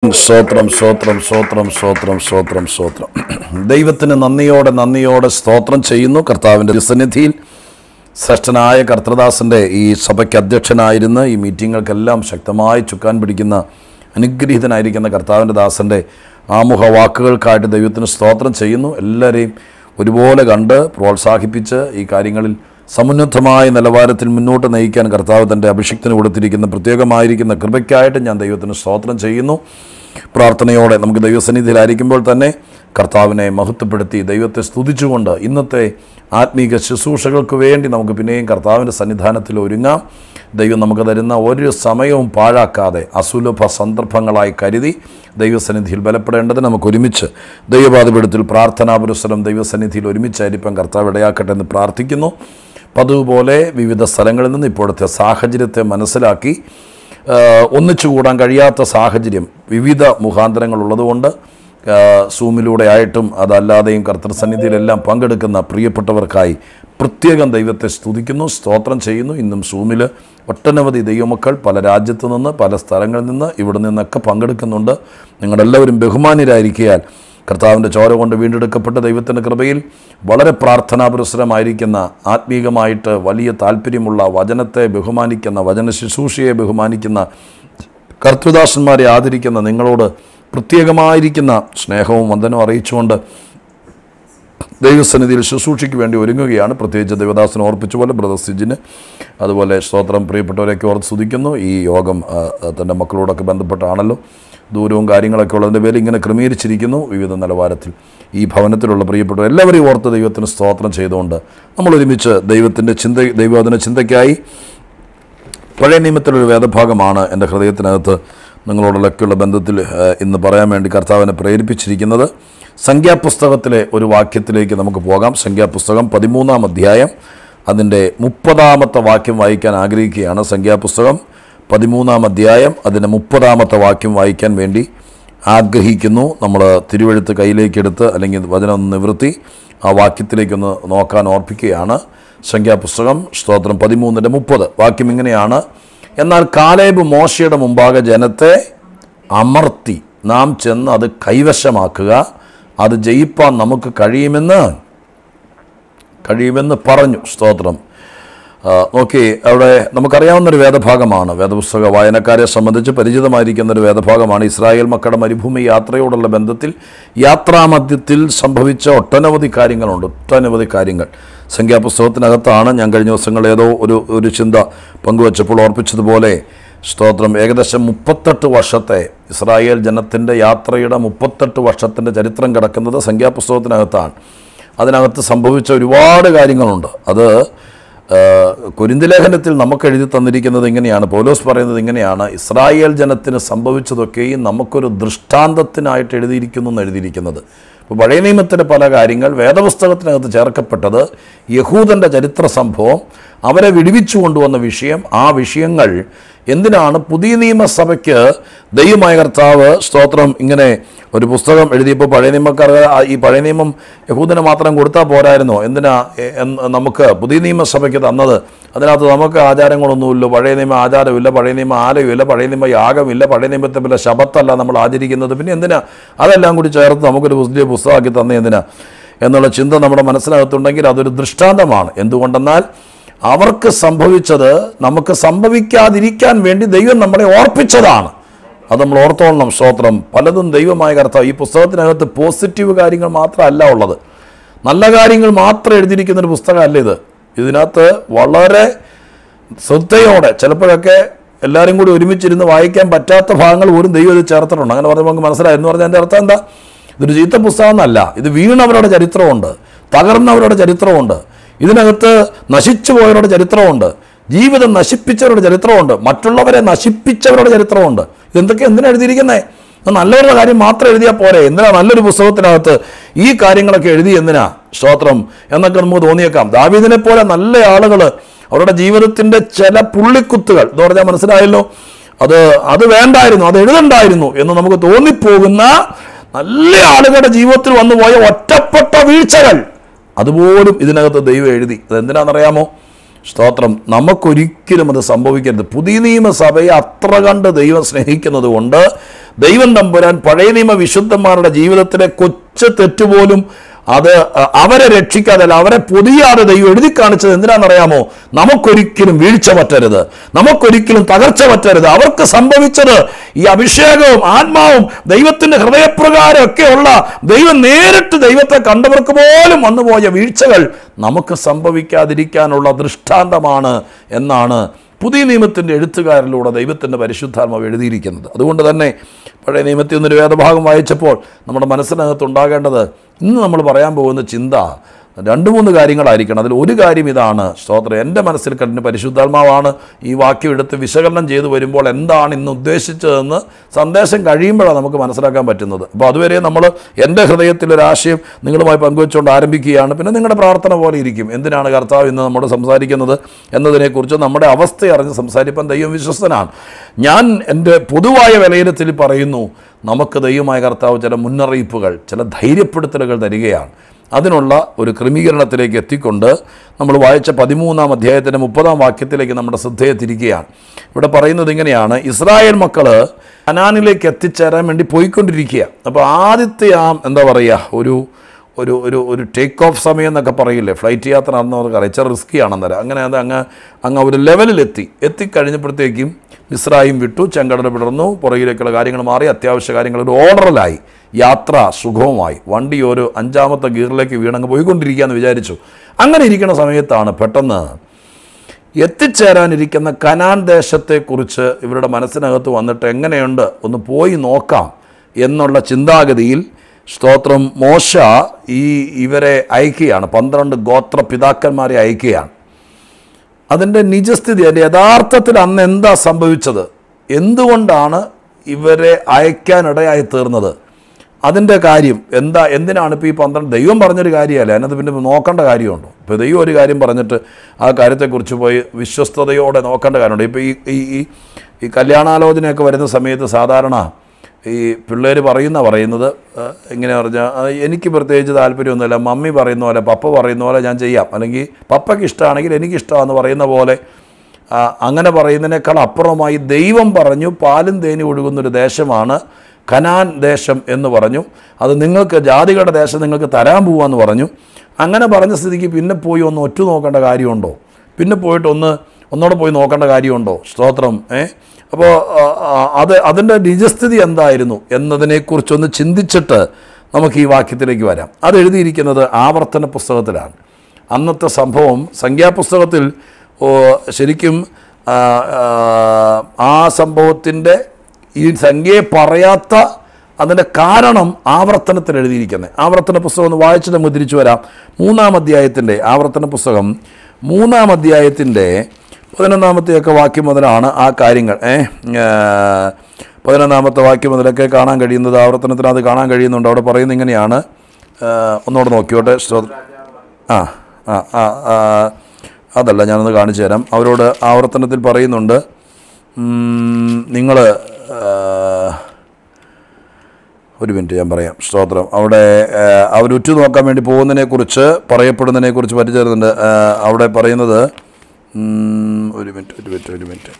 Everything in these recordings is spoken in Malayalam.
സ്തോത്രം സ്തോത്രം സ്തോത്രം സ്തോത്രം സ്തോത്രം സ്തോത്രം ദൈവത്തിന് നന്ദിയോടെ നന്ദിയോടെ സ്തോത്രം ചെയ്യുന്നു കർത്താവിൻ്റെ സന്നിധിയിൽ ശ്രേഷ്ഠനായ കർത്തൃദാസൻ്റെ ഈ സഭയ്ക്ക് അധ്യക്ഷനായിരുന്ന് ഈ മീറ്റിങ്ങുകൾക്കെല്ലാം ശക്തമായി ചുക്കാൻ പിടിക്കുന്ന അനുഗ്രഹീതനായിരിക്കുന്ന കർത്താവിൻ്റെ ദാസൻ്റെ ആമുഖ വാക്കുകൾക്കായിട്ട് ദൈവത്തിന് സ്തോത്രം ചെയ്യുന്നു എല്ലാവരെയും ഒരുപോലെ കണ്ട് പ്രോത്സാഹിപ്പിച്ച് ഈ കാര്യങ്ങളിൽ സമുന്നതമായ നിലവാരത്തിൽ മുന്നോട്ട് നയിക്കാൻ കർത്താവ് തൻ്റെ അഭിഷിക്തന് കൊടുത്തിരിക്കുന്ന പ്രത്യേകമായിരിക്കുന്ന കൃപയ്ക്കായിട്ട് ഞാൻ ദൈവത്തിന് സ്തോത്രം ചെയ്യുന്നു പ്രാർത്ഥനയോടെ നമുക്ക് ദൈവസന്നിധിയിലായിരിക്കുമ്പോൾ തന്നെ കർത്താവിനെ മഹത്വപ്പെടുത്തി ദൈവത്തെ സ്തുതിച്ചുകൊണ്ട് ഇന്നത്തെ ആത്മീക ശുശ്രൂഷകൾക്ക് വേണ്ടി നമുക്ക് പിന്നെയും കർത്താവിൻ്റെ സന്നിധാനത്തിൽ ഒരുങ്ങാം ദൈവം നമുക്ക് തരുന്ന ഒരു സമയവും പാഴാക്കാതെ അസുലഭ സന്ദർഭങ്ങളായി കരുതി ദൈവസന്നിധിയിൽ ബലപ്പെടേണ്ടത് നമുക്ക് ഒരുമിച്ച് ദൈവപാതപീഠത്തിൽ പ്രാർത്ഥനാ പുരസ്സരം ദൈവസന്നിധിയിൽ ഒരുമിച്ചായിരിക്കാൻ കർത്താവ് ഇടയാക്കട്ടെ എന്ന് പ്രാർത്ഥിക്കുന്നു പതിവ് പോലെ വിവിധ സ്ഥലങ്ങളിൽ നിന്ന് ഇപ്പോഴത്തെ സാഹചര്യത്തെ മനസ്സിലാക്കി ആ, ഒന്നിച്ചു കൂടാൻ കഴിയാത്ത സാഹചര്യം വിവിധ മുഖാന്തരങ്ങളുള്ളതുകൊണ്ട് ആ, സൂമിലൂടെ ആയിട്ടും അതല്ലാതെയും കർത്തൃസന്നിധിയിലെല്ലാം പങ്കെടുക്കുന്ന പ്രിയപ്പെട്ടവർക്കായി പ്രത്യേകം ദൈവത്തെ സ്തുതിക്കുന്നു സ്തോത്രം ചെയ്യുന്നു ഇന്നും സൂമിൽ ഒട്ടനവധി ദൈവമക്കൾ പല രാജ്യത്തു നിന്ന് പല സ്ഥലങ്ങളിൽ നിന്ന് ഇവിടെ നിന്നൊക്കെ പങ്കെടുക്കുന്നുണ്ട് നിങ്ങളെല്ലാവരും ബഹുമാനിരായിരിക്കയാൽ കർത്താവിൻ്റെ ചോര കൊണ്ട് വീണ്ടെടുക്കപ്പെട്ട ദൈവത്തിൻ്റെ കൃപയിൽ വളരെ പ്രാർത്ഥനാപുരസരമായിരിക്കുന്ന ആത്മീകമായിട്ട് വലിയ താല്പര്യമുള്ള വചനത്തെ ബഹുമാനിക്കുന്ന വചന ശുശ്രൂഷയെ ബഹുമാനിക്കുന്ന കർത്തൃദാസന്മാരെ ആദരിക്കുന്ന നിങ്ങളോട് പ്രത്യേകമായിരിക്കുന്ന സ്നേഹവും വന്ദനവും അറിയിച്ചുകൊണ്ട് ദൈവസന്നിധിയിൽ ശുശ്രൂഷയ്ക്ക് വേണ്ടി ഒരുങ്ങുകയാണ് പ്രത്യേകിച്ച് ദേവദാസനെ ഓർപ്പിച്ച പോലെ ബ്രദർ സിജിന് അതുപോലെ സ്തോത്രം പ്രിയപ്പെട്ടവരെയൊക്കെ ഓർത്ത് സ്തുതിക്കുന്നു ഈ യോഗം ആ, ആ, തൻ്റെ മക്കളോടൊക്കെ ബന്ധപ്പെട്ടാണല്ലോ ദൂരവും കാര്യങ്ങളൊക്കെ ഉള്ളതിൻ്റെ പേരിൽ ഇങ്ങനെ ക്രമീകരിച്ചിരിക്കുന്നു വിവിധ നിലവാരത്തിൽ ഈ ഭവനത്തിലുള്ള പ്രിയപ്പെട്ടവർ എല്ലാവരെയും ഓർത്ത് ദൈവത്തിന് സ്തോത്രം ചെയ്തുകൊണ്ട് നമ്മൾ ഒരുമിച്ച് ദൈവത്തിൻ്റെ ചിന്ത ദൈവവചന ചിന്തയ്ക്കായി പഴയ നിയമത്തിലൊരു വേദഭാഗമാണ് എൻ്റെ ഹൃദയത്തിനകത്ത് നിങ്ങളോടൊക്കെയുള്ള ബന്ധത്തിൽ ഏഹ്, ഇന്ന് പറയാൻ വേണ്ടി കർത്താവിനെ പ്രേരിപ്പിച്ചിരിക്കുന്നത് സംഖ്യാപുസ്തകത്തിലെ ഒരു വാക്യത്തിലേക്ക് നമുക്ക് പോകാം സംഖ്യാപുസ്തകം പതിമൂന്നാം അധ്യായം അതിൻ്റെ മുപ്പതാമത്തെ വാക്യം വായിക്കാൻ ആഗ്രഹിക്കുകയാണ് സംഖ്യാപുസ്തകം പതിമൂന്നാം അധ്യായം അതിൻ്റെ മുപ്പതാമത്തെ വാക്യം വായിക്കാൻ വേണ്ടി ആഗ്രഹിക്കുന്നു നമ്മൾ തിരുവഴുത്ത് കയ്യിലേക്കെടുത്ത് അല്ലെങ്കിൽ വചനം ഒന്ന് നിവൃത്തി ആ വാക്യത്തിലേക്കൊന്ന് നോക്കാൻ ഓർപ്പിക്കുകയാണ് സംഖ്യാപുസ്തകം സ്തോത്രം പതിമൂന്നിൻ്റെ മുപ്പത് വാക്യം ഇങ്ങനെയാണ് എന്നാൽ കാലേബ് മോശയുടെ മുമ്പാകെ ജനത്തെ അമർത്തി നാം ചെന്ന് അത് കൈവശമാക്കുക അത് ജയിപ്പാൻ നമുക്ക് കഴിയുമെന്ന് കഴിയുമെന്ന് പറഞ്ഞു സ്തോത്രം ആ, നോക്കി അവിടെ നമുക്കറിയാവുന്നൊരു വേദഭാഗമാണ് വേദപുസ്തക വായനക്കാരെ സംബന്ധിച്ച് പരിചിതമായിരിക്കുന്ന ഒരു വേദഭാഗമാണ് ഇസ്രായേൽ മക്കളുടെ മരുഭൂമി യാത്രയോടുള്ള ബന്ധത്തിൽ യാത്രാമധ്യത്തിൽ സംഭവിച്ച ഒട്ടനവധി കാര്യങ്ങളുണ്ട് ഒട്ടനവധി കാര്യങ്ങൾ സംഖ്യാപുസ്തകത്തിനകത്താണ് ഞാൻ കഴിഞ്ഞ ദിവസങ്ങൾ ഏതോ ഒരു ഒരു ചിന്ത പങ്കുവച്ചപ്പോൾ ഓർപ്പിച്ചതുപോലെ സ്തോത്രം ഏകദേശം മുപ്പത്തെട്ട് വർഷത്തെ ഇസ്രായേൽ ജനത്തിൻ്റെ യാത്രയുടെ മുപ്പത്തെട്ട് വർഷത്തിൻ്റെ ചരിത്രം കിടക്കുന്നത് സംഖ്യാപുസ്തകത്തിനകത്താണ് അതിനകത്ത് സംഭവിച്ച ഒരുപാട് കാര്യങ്ങളുണ്ട് അത് കുരിന്തി ലേഖനത്തിൽ നമുക്ക് എഴുതി തന്നിരിക്കുന്നത് ഇങ്ങനെയാണ് പൗലോസ് പറയുന്നത് ഇങ്ങനെയാണ് ഇസ്രായേൽ ജനത്തിന് സംഭവിച്ചതൊക്കെയും നമുക്കൊരു ദൃഷ്ടാന്തത്തിനായിട്ട് എഴുതിയിരിക്കുന്നു എന്ന് എഴുതിയിരിക്കുന്നത് ഇപ്പോൾ പഴയ നിയമത്തിലെ പല കാര്യങ്ങൾ വേദപുസ്തകത്തിനകത്ത് ചേർക്കപ്പെട്ടത് യഹൂദൻ്റെ ചരിത്ര സംഭവം അവരെ വിടുവിച്ചു കൊണ്ടുവന്ന വിഷയം ആ വിഷയങ്ങൾ എന്തിനാണ് പുതിയ നിയമസഭയ്ക്ക് ദൈവമായ കർത്താവ് സ്തോത്രം ഇങ്ങനെ ഒരു പുസ്തകം എഴുതിയപ്പോൾ പഴയ നിയമക്കാർ ആ- ഈ പഴയ നിയമം യഹൂദന് മാത്രം കൊടുത്താൽ പോരായിരുന്നോ എന്തിനാ എ- എന്ന് നമുക്ക് പുതിയ നിയമസഭയ്ക്ക് തന്നത് അതിനകത്ത് നമുക്ക് ആചാരങ്ങളൊന്നുമില്ല പഴയ നിയമ ആചാരമില്ല പഴയ നിയമ ആലയമില്ല പഴയ നിയമ യാഗമില്ല പഴയ നിയമത്തെ പോലെ ശബത്തല്ല നമ്മൾ ആചരിക്കുന്നത് പിന്നെ എന്തിനാ അതെല്ലാം കൂടി ചേർത്ത് നമുക്കൊരു പുതിയ പുസ്തകമാക്കി തന്നെ എന്തിനാ എന്നുള്ള ചിന്ത നമ്മുടെ മനസ്സിനകത്തുണ്ടെങ്കിൽ അതൊരു ദൃഷ്ടാന്തമാണ് എന്തുകൊണ്ടെന്നാൽ അവർക്ക് സംഭവിച്ചത് നമുക്ക് സംഭവിക്കാതിരിക്കാൻ വേണ്ടി ദൈവം നമ്മളെ ഓർപ്പിച്ചതാണ് അത് നമ്മൾ ഓർത്തോളണം സ്തോത്രം പലതും ദൈവമായ കർത്താവ് ഈ പുസ്തകത്തിനകത്ത് പോസിറ്റീവ് കാര്യങ്ങൾ മാത്രമല്ല ഉള്ളത് നല്ല കാര്യങ്ങൾ മാത്രം എഴുതിയിരിക്കുന്ന ഒരു പുസ്തകമല്ല ഇത് ഇതിനകത്ത് വളരെ ശ്രദ്ധയോടെ ചിലപ്പോഴൊക്കെ എല്ലാവരും കൂടി ഒരുമിച്ചിരുന്ന് വായിക്കാൻ പറ്റാത്ത ഭാഗങ്ങൾ പോലും ദൈവം ഇത് ചേർത്തിട്ടുണ്ട് അങ്ങനെ പറയുമ്പോൾ നമുക്ക് മനസ്സിലായി എന്ന് പറഞ്ഞാൽ എൻ്റെ അർത്ഥം എന്താ ഇതൊരു ചീത്ത പുസ്തകം എന്നല്ല ഇത് വീണവരുടെ ചരിത്രമുണ്ട് തകർന്നവരുടെ ചരിത്രമുണ്ട് ഇതിനകത്ത് നശിച്ചു പോയവരുടെ ചരിത്രമുണ്ട് ജീവിതം നശിപ്പിച്ചവരുടെ ചരിത്രമുണ്ട് മറ്റുള്ളവരെ നശിപ്പിച്ചവരുടെ ചരിത്രമുണ്ട് ഇതെന്തൊക്കെ എന്തിനാ എഴുതിയിരിക്കുന്നത് ഇത് നല്ലവരുടെ കാര്യം മാത്രം എഴുതിയാൽ പോരെ എന്തിനാ നല്ലൊരു പുസ്തകത്തിനകത്ത് ഈ കാര്യങ്ങളൊക്കെ എഴുതി എന്തിനാ സ്തോത്രം എന്നൊക്കെ നമുക്ക് തോന്നിയേക്കാം ദാവീദിനെ പോലെ നല്ല ആളുകൾ അവരുടെ ജീവിതത്തിന്റെ ചില പുള്ളിക്കുത്തുകൾ എന്ന് പറഞ്ഞാൽ മനസ്സിലായല്ലോ അത് അത് വേണ്ടായിരുന്നു അത് എഴുതണ്ടായിരുന്നു എന്ന് നമുക്ക് തോന്നിപ്പോകുന്ന നല്ല ആളുകളുടെ ജീവിതത്തിൽ വന്നു പോയ ഒറ്റപ്പെട്ട വീഴ്ചകൾ അതുപോലും ഇതിനകത്ത് ദൈവം എഴുതി അതെന്തിനാണെന്നറിയാമോ സ്തോത്രം നമുക്കൊരിക്കലും അത് സംഭവിക്കരുത് പുതിയ നിയമസഭയെ അത്ര കണ്ട് ദൈവം സ്നേഹിക്കുന്നത് കൊണ്ട് ദൈവം തമ്പുരാൻ പഴയ നിയമ വിശുദ്ധന്മാരുടെ ജീവിതത്തിലെ കൊച്ചു തെറ്റുപോലും അത് അ, അവരെ രക്ഷിക്കാതെ അല്ല അവരെ പൊതിയാതെ ദൈവം എഴുതി കാണിച്ചത് എന്തിനാണെന്നറിയാമോ നമുക്കൊരിക്കലും വീഴ്ച പറ്റരുത് നമുക്കൊരിക്കലും തകർച്ച പറ്റരുത് അവർക്ക് സംഭവിച്ചത് ഈ അഭിഷേകവും ആത്മാവും ദൈവത്തിന്റെ ഹൃദയപ്രകാരം ഒക്കെയുള്ള ദൈവം നേരിട്ട് ദൈവത്തെ കണ്ടവർക്ക് പോലും വന്നുപോയ വീഴ്ചകൾ നമുക്ക് സംഭവിക്കാതിരിക്കാനുള്ള ദൃഷ്ടാന്തമാണ് എന്നാണ് പുതിയ നിയമത്തിൻ്റെ എഴുത്തുകാരിലൂടെ ദൈവത്തിൻ്റെ പരിശുദ്ധാത്മാവ് എഴുതിയിരിക്കുന്നത് അതുകൊണ്ട് തന്നെ പഴയ നിയമത്തിൽ നിന്നൊരു വേദഭാഗം വായിച്ചപ്പോൾ നമ്മുടെ മനസ്സിനകത്ത് ഉണ്ടാകേണ്ടത് ഇന്ന് നമ്മൾ പറയാൻ പോകുന്ന ചിന്ത രണ്ട് മൂന്ന് കാര്യങ്ങളായിരിക്കണം അതിൽ ഒരു കാര്യം ഇതാണ് സ്തോത്രം എൻ്റെ മനസ്സിൽ കണ്ടിന് പരിശുദ്ധാത്മാവാണ് ഈ വാക്യം എടുത്ത് വിശകലനം ചെയ്തു വരുമ്പോൾ എന്താണ് ഇന്ന് ഉദ്ദേശിച്ചതെന്ന് സന്ദേശം കഴിയുമ്പോഴാണ് നമുക്ക് മനസ്സിലാക്കാൻ പറ്റുന്നത് അപ്പോൾ അതുവരെ നമ്മൾ എൻ്റെ ഹൃദയത്തിലൊരാശയം നിങ്ങളുമായി പങ്കുവെച്ചുകൊണ്ട് ആരംഭിക്കുകയാണ് പിന്നെ നിങ്ങളുടെ പ്രാർത്ഥന പോലെ ഇരിക്കും എന്തിനാണ് കർത്താവ് ഇന്ന് നമ്മോട് സംസാരിക്കുന്നത് എന്നതിനെക്കുറിച്ച് നമ്മുടെ അവസ്ഥ അറിഞ്ഞ് സംസാരിപ്പാൻ ദൈവം വിശ്വസ്തനാണ് ഞാൻ എൻ്റെ പൊതുവായ വിലയിരുത്തൽ പറയുന്നു നമുക്ക് ദൈവമായ കർത്താവ് ചില മുന്നറിയിപ്പുകൾ ചില ധൈര്യപ്പെടുത്തലുകൾ തരികയാണ് അതിനുള്ള ഒരു ക്രമീകരണത്തിലേക്ക് എത്തിക്കൊണ്ട് നമ്മൾ വായിച്ച പതിമൂന്നാം അധ്യായത്തിൻ്റെ മുപ്പതാം വാക്യത്തിലേക്ക് നമ്മുടെ ശ്രദ്ധയെ തിരിക്കുകയാണ് ഇവിടെ പറയുന്നത് ഇങ്ങനെയാണ് ഇസ്രായേൽ മക്കൾ അനാനിലേക്ക് എത്തിച്ചേരാൻ വേണ്ടി പോയിക്കൊണ്ടിരിക്കുക അപ്പോൾ ആദ്യത്തെ ആ എന്താ പറയുക ഒരു ഒരു ഒരു ഒരു ടേക്ക് ഓഫ് സമയം എന്നൊക്കെ പറയില്ലേ ഫ്ലൈറ്റ് യാത്ര നടന്നവർക്ക് അറിയാം ഇച്ചിരി റിസ്കി ആണെന്നേരം അങ്ങനെ അത് അങ്ങ് അങ്ങ് ഒരു ലെവലിലെത്തി എത്തിക്കഴിഞ്ഞപ്പോഴത്തേക്കും ഇസ്രായും വിട്ടു ചെങ്കടൽ വിടർന്നു പുറകിലേക്കുള്ള കാര്യങ്ങൾ മാറി അത്യാവശ്യ കാര്യങ്ങൾ ഒരു ഓർഡറിലായി യാത്ര സുഖവുമായി വണ്ടി ഒരു അഞ്ചാമത്തെ ഗിയറിലേക്ക് വീണങ്ങ് പോയിക്കൊണ്ടിരിക്കുകയെന്ന് വിചാരിച്ചു അങ്ങനെ ഇരിക്കുന്ന സമയത്താണ് പെട്ടെന്ന് എത്തിച്ചേരാനിരിക്കുന്ന കനാൻ ദേശത്തെക്കുറിച്ച് ഇവരുടെ മനസ്സിനകത്ത് വന്നിട്ട് എങ്ങനെയുണ്ട് ഒന്ന് പോയി നോക്കാം എന്നുള്ള ചിന്താഗതിയിൽ സ്തോത്രം മോശ ഈ ഇവരെ അയക്കുകയാണ് പന്ത്രണ്ട് ഗോത്ര പിതാക്കന്മാരെ അയക്കുകയാണ് അതിൻ്റെ നിജസ്ഥിതി അതിൻ്റെ യഥാർത്ഥത്തിൽ അന്ന് എന്താ സംഭവിച്ചത് എന്തുകൊണ്ടാണ് ഇവരെ അയക്കാനിടയായി തീർന്നത് അതിൻ്റെ കാര്യം എന്താ എന്തിനാണ് ഇപ്പോൾ ഈ പന്ത്രണ്ട് ദൈവം പറഞ്ഞൊരു കാര്യമല്ല അതിനകത്ത് പിന്നെ നോക്കേണ്ട കാര്യമുണ്ടോ ഇപ്പോൾ ദൈവം ഒരു കാര്യം പറഞ്ഞിട്ട് ആ കാര്യത്തെക്കുറിച്ച് പോയി വിശ്വസ്തയോടെ നോക്കേണ്ട കാര്യമുണ്ട് ഇപ്പോൾ ഈ ഈ ഈ ഈ കല്യാണാലോചനയൊക്കെ വരുന്ന സമയത്ത് സാധാരണ ഈ പിള്ളേർ പറയുന്ന പറയുന്നത് ആ, എങ്ങനെ പറഞ്ഞാൽ ആ, എനിക്ക് പ്രത്യേകിച്ച് താല്പര്യമൊന്നുമില്ല മമ്മി പറയുന്ന പോലെ പപ്പ പറയുന്ന പോലെ ഞാൻ ചെയ്യാം അല്ലെങ്കിൽ പപ്പയ്ക്ക് ഇഷ്ടമാണെങ്കിൽ എനിക്കിഷ്ടമാണെന്ന് പറയുന്ന പോലെ ആ, അങ്ങനെ പറയുന്നതിനേക്കാൾ അപ്പുറമായി ദൈവം പറഞ്ഞു പാലും തേനും ഒഴുകുന്നൊരു ദേശമാണ് കനാൻ ദേശം എന്ന് പറഞ്ഞു അത് നിങ്ങൾക്ക് ജാതികളുടെ ദേശം നിങ്ങൾക്ക് തരാൻ പോവാന്ന് പറഞ്ഞു അങ്ങനെ പറഞ്ഞ സ്ഥിതിക്ക് പിന്നെ പോയി ഒന്ന് ഒറ്റ നോക്കേണ്ട കാര്യമുണ്ടോ പിന്നെ പോയിട്ട് ഒന്ന് ഒന്നോടെ പോയി നോക്കേണ്ട കാര്യമുണ്ടോ സ്തോത്രം ഏ അപ്പോൾ അത് അതിൻ്റെ നിജസ്ഥിതി എന്തായിരുന്നു എന്നതിനെക്കുറിച്ചൊന്ന് ചിന്തിച്ചിട്ട് നമുക്ക് ഈ വാക്യത്തിലേക്ക് വരാം അത് എഴുതിയിരിക്കുന്നത് ആവർത്തന പുസ്തകത്തിലാണ് അന്നത്തെ സംഭവം സംഖ്യാപുസ്തകത്തിൽ ഓ, ശരിക്കും ആ, ആ, ആ സംഭവത്തിൻ്റെ ഈ സംഖ്യയെ പറയാത്ത അതിൻ്റെ കാരണം ആവർത്തനത്തിൽ എഴുതിയിരിക്കുന്നത് ആവർത്തന പുസ്തകം ഒന്ന് വായിച്ചിട്ട് നമുക്ക് തിരിച്ചു വരാം മൂന്നാം അധ്യായത്തിൻ്റെ ആവർത്തന പുസ്തകം മൂന്നാം അധ്യായത്തിൻ്റെ പതിനൊന്നാമത്തെയൊക്കെ വാക്യം മുതലാണ് ആ കാര്യങ്ങൾ ഏ ആ, പതിനൊന്നാമത്തെ വാക്യം മുതലൊക്കെ കാണാൻ കഴിയുന്നത് ആവർത്തനത്തിന് അത് കാണാൻ കഴിയുന്നുണ്ട് അവിടെ പറയുന്നത് ഇങ്ങനെയാണ് ആ, ഒന്നുകൂടെ നോക്കിയോട്ടെ ശ്രോത ആ ആ ആ ആ, അതല്ല ഞാനൊന്ന് കാണിച്ചു തരാം അവരോട് ആവർത്തനത്തിൽ പറയുന്നുണ്ട് നിങ്ങൾ ഒരു മിനിറ്റ് ഞാൻ പറയാം സ്തോത്രം അവിടെ ആ, അവർ ഉറ്റു നോക്കാൻ വേണ്ടി പോകുന്നതിനെക്കുറിച്ച് പറയപ്പെടുന്നതിനെക്കുറിച്ച് പറ്റിച്ചേരുന്നുണ്ട് ആ, അവിടെ പറയുന്നത് ഉം, ഒരു മിനിറ്റ് ഒരു മിനിറ്റ് ഒരു മിനിറ്റ്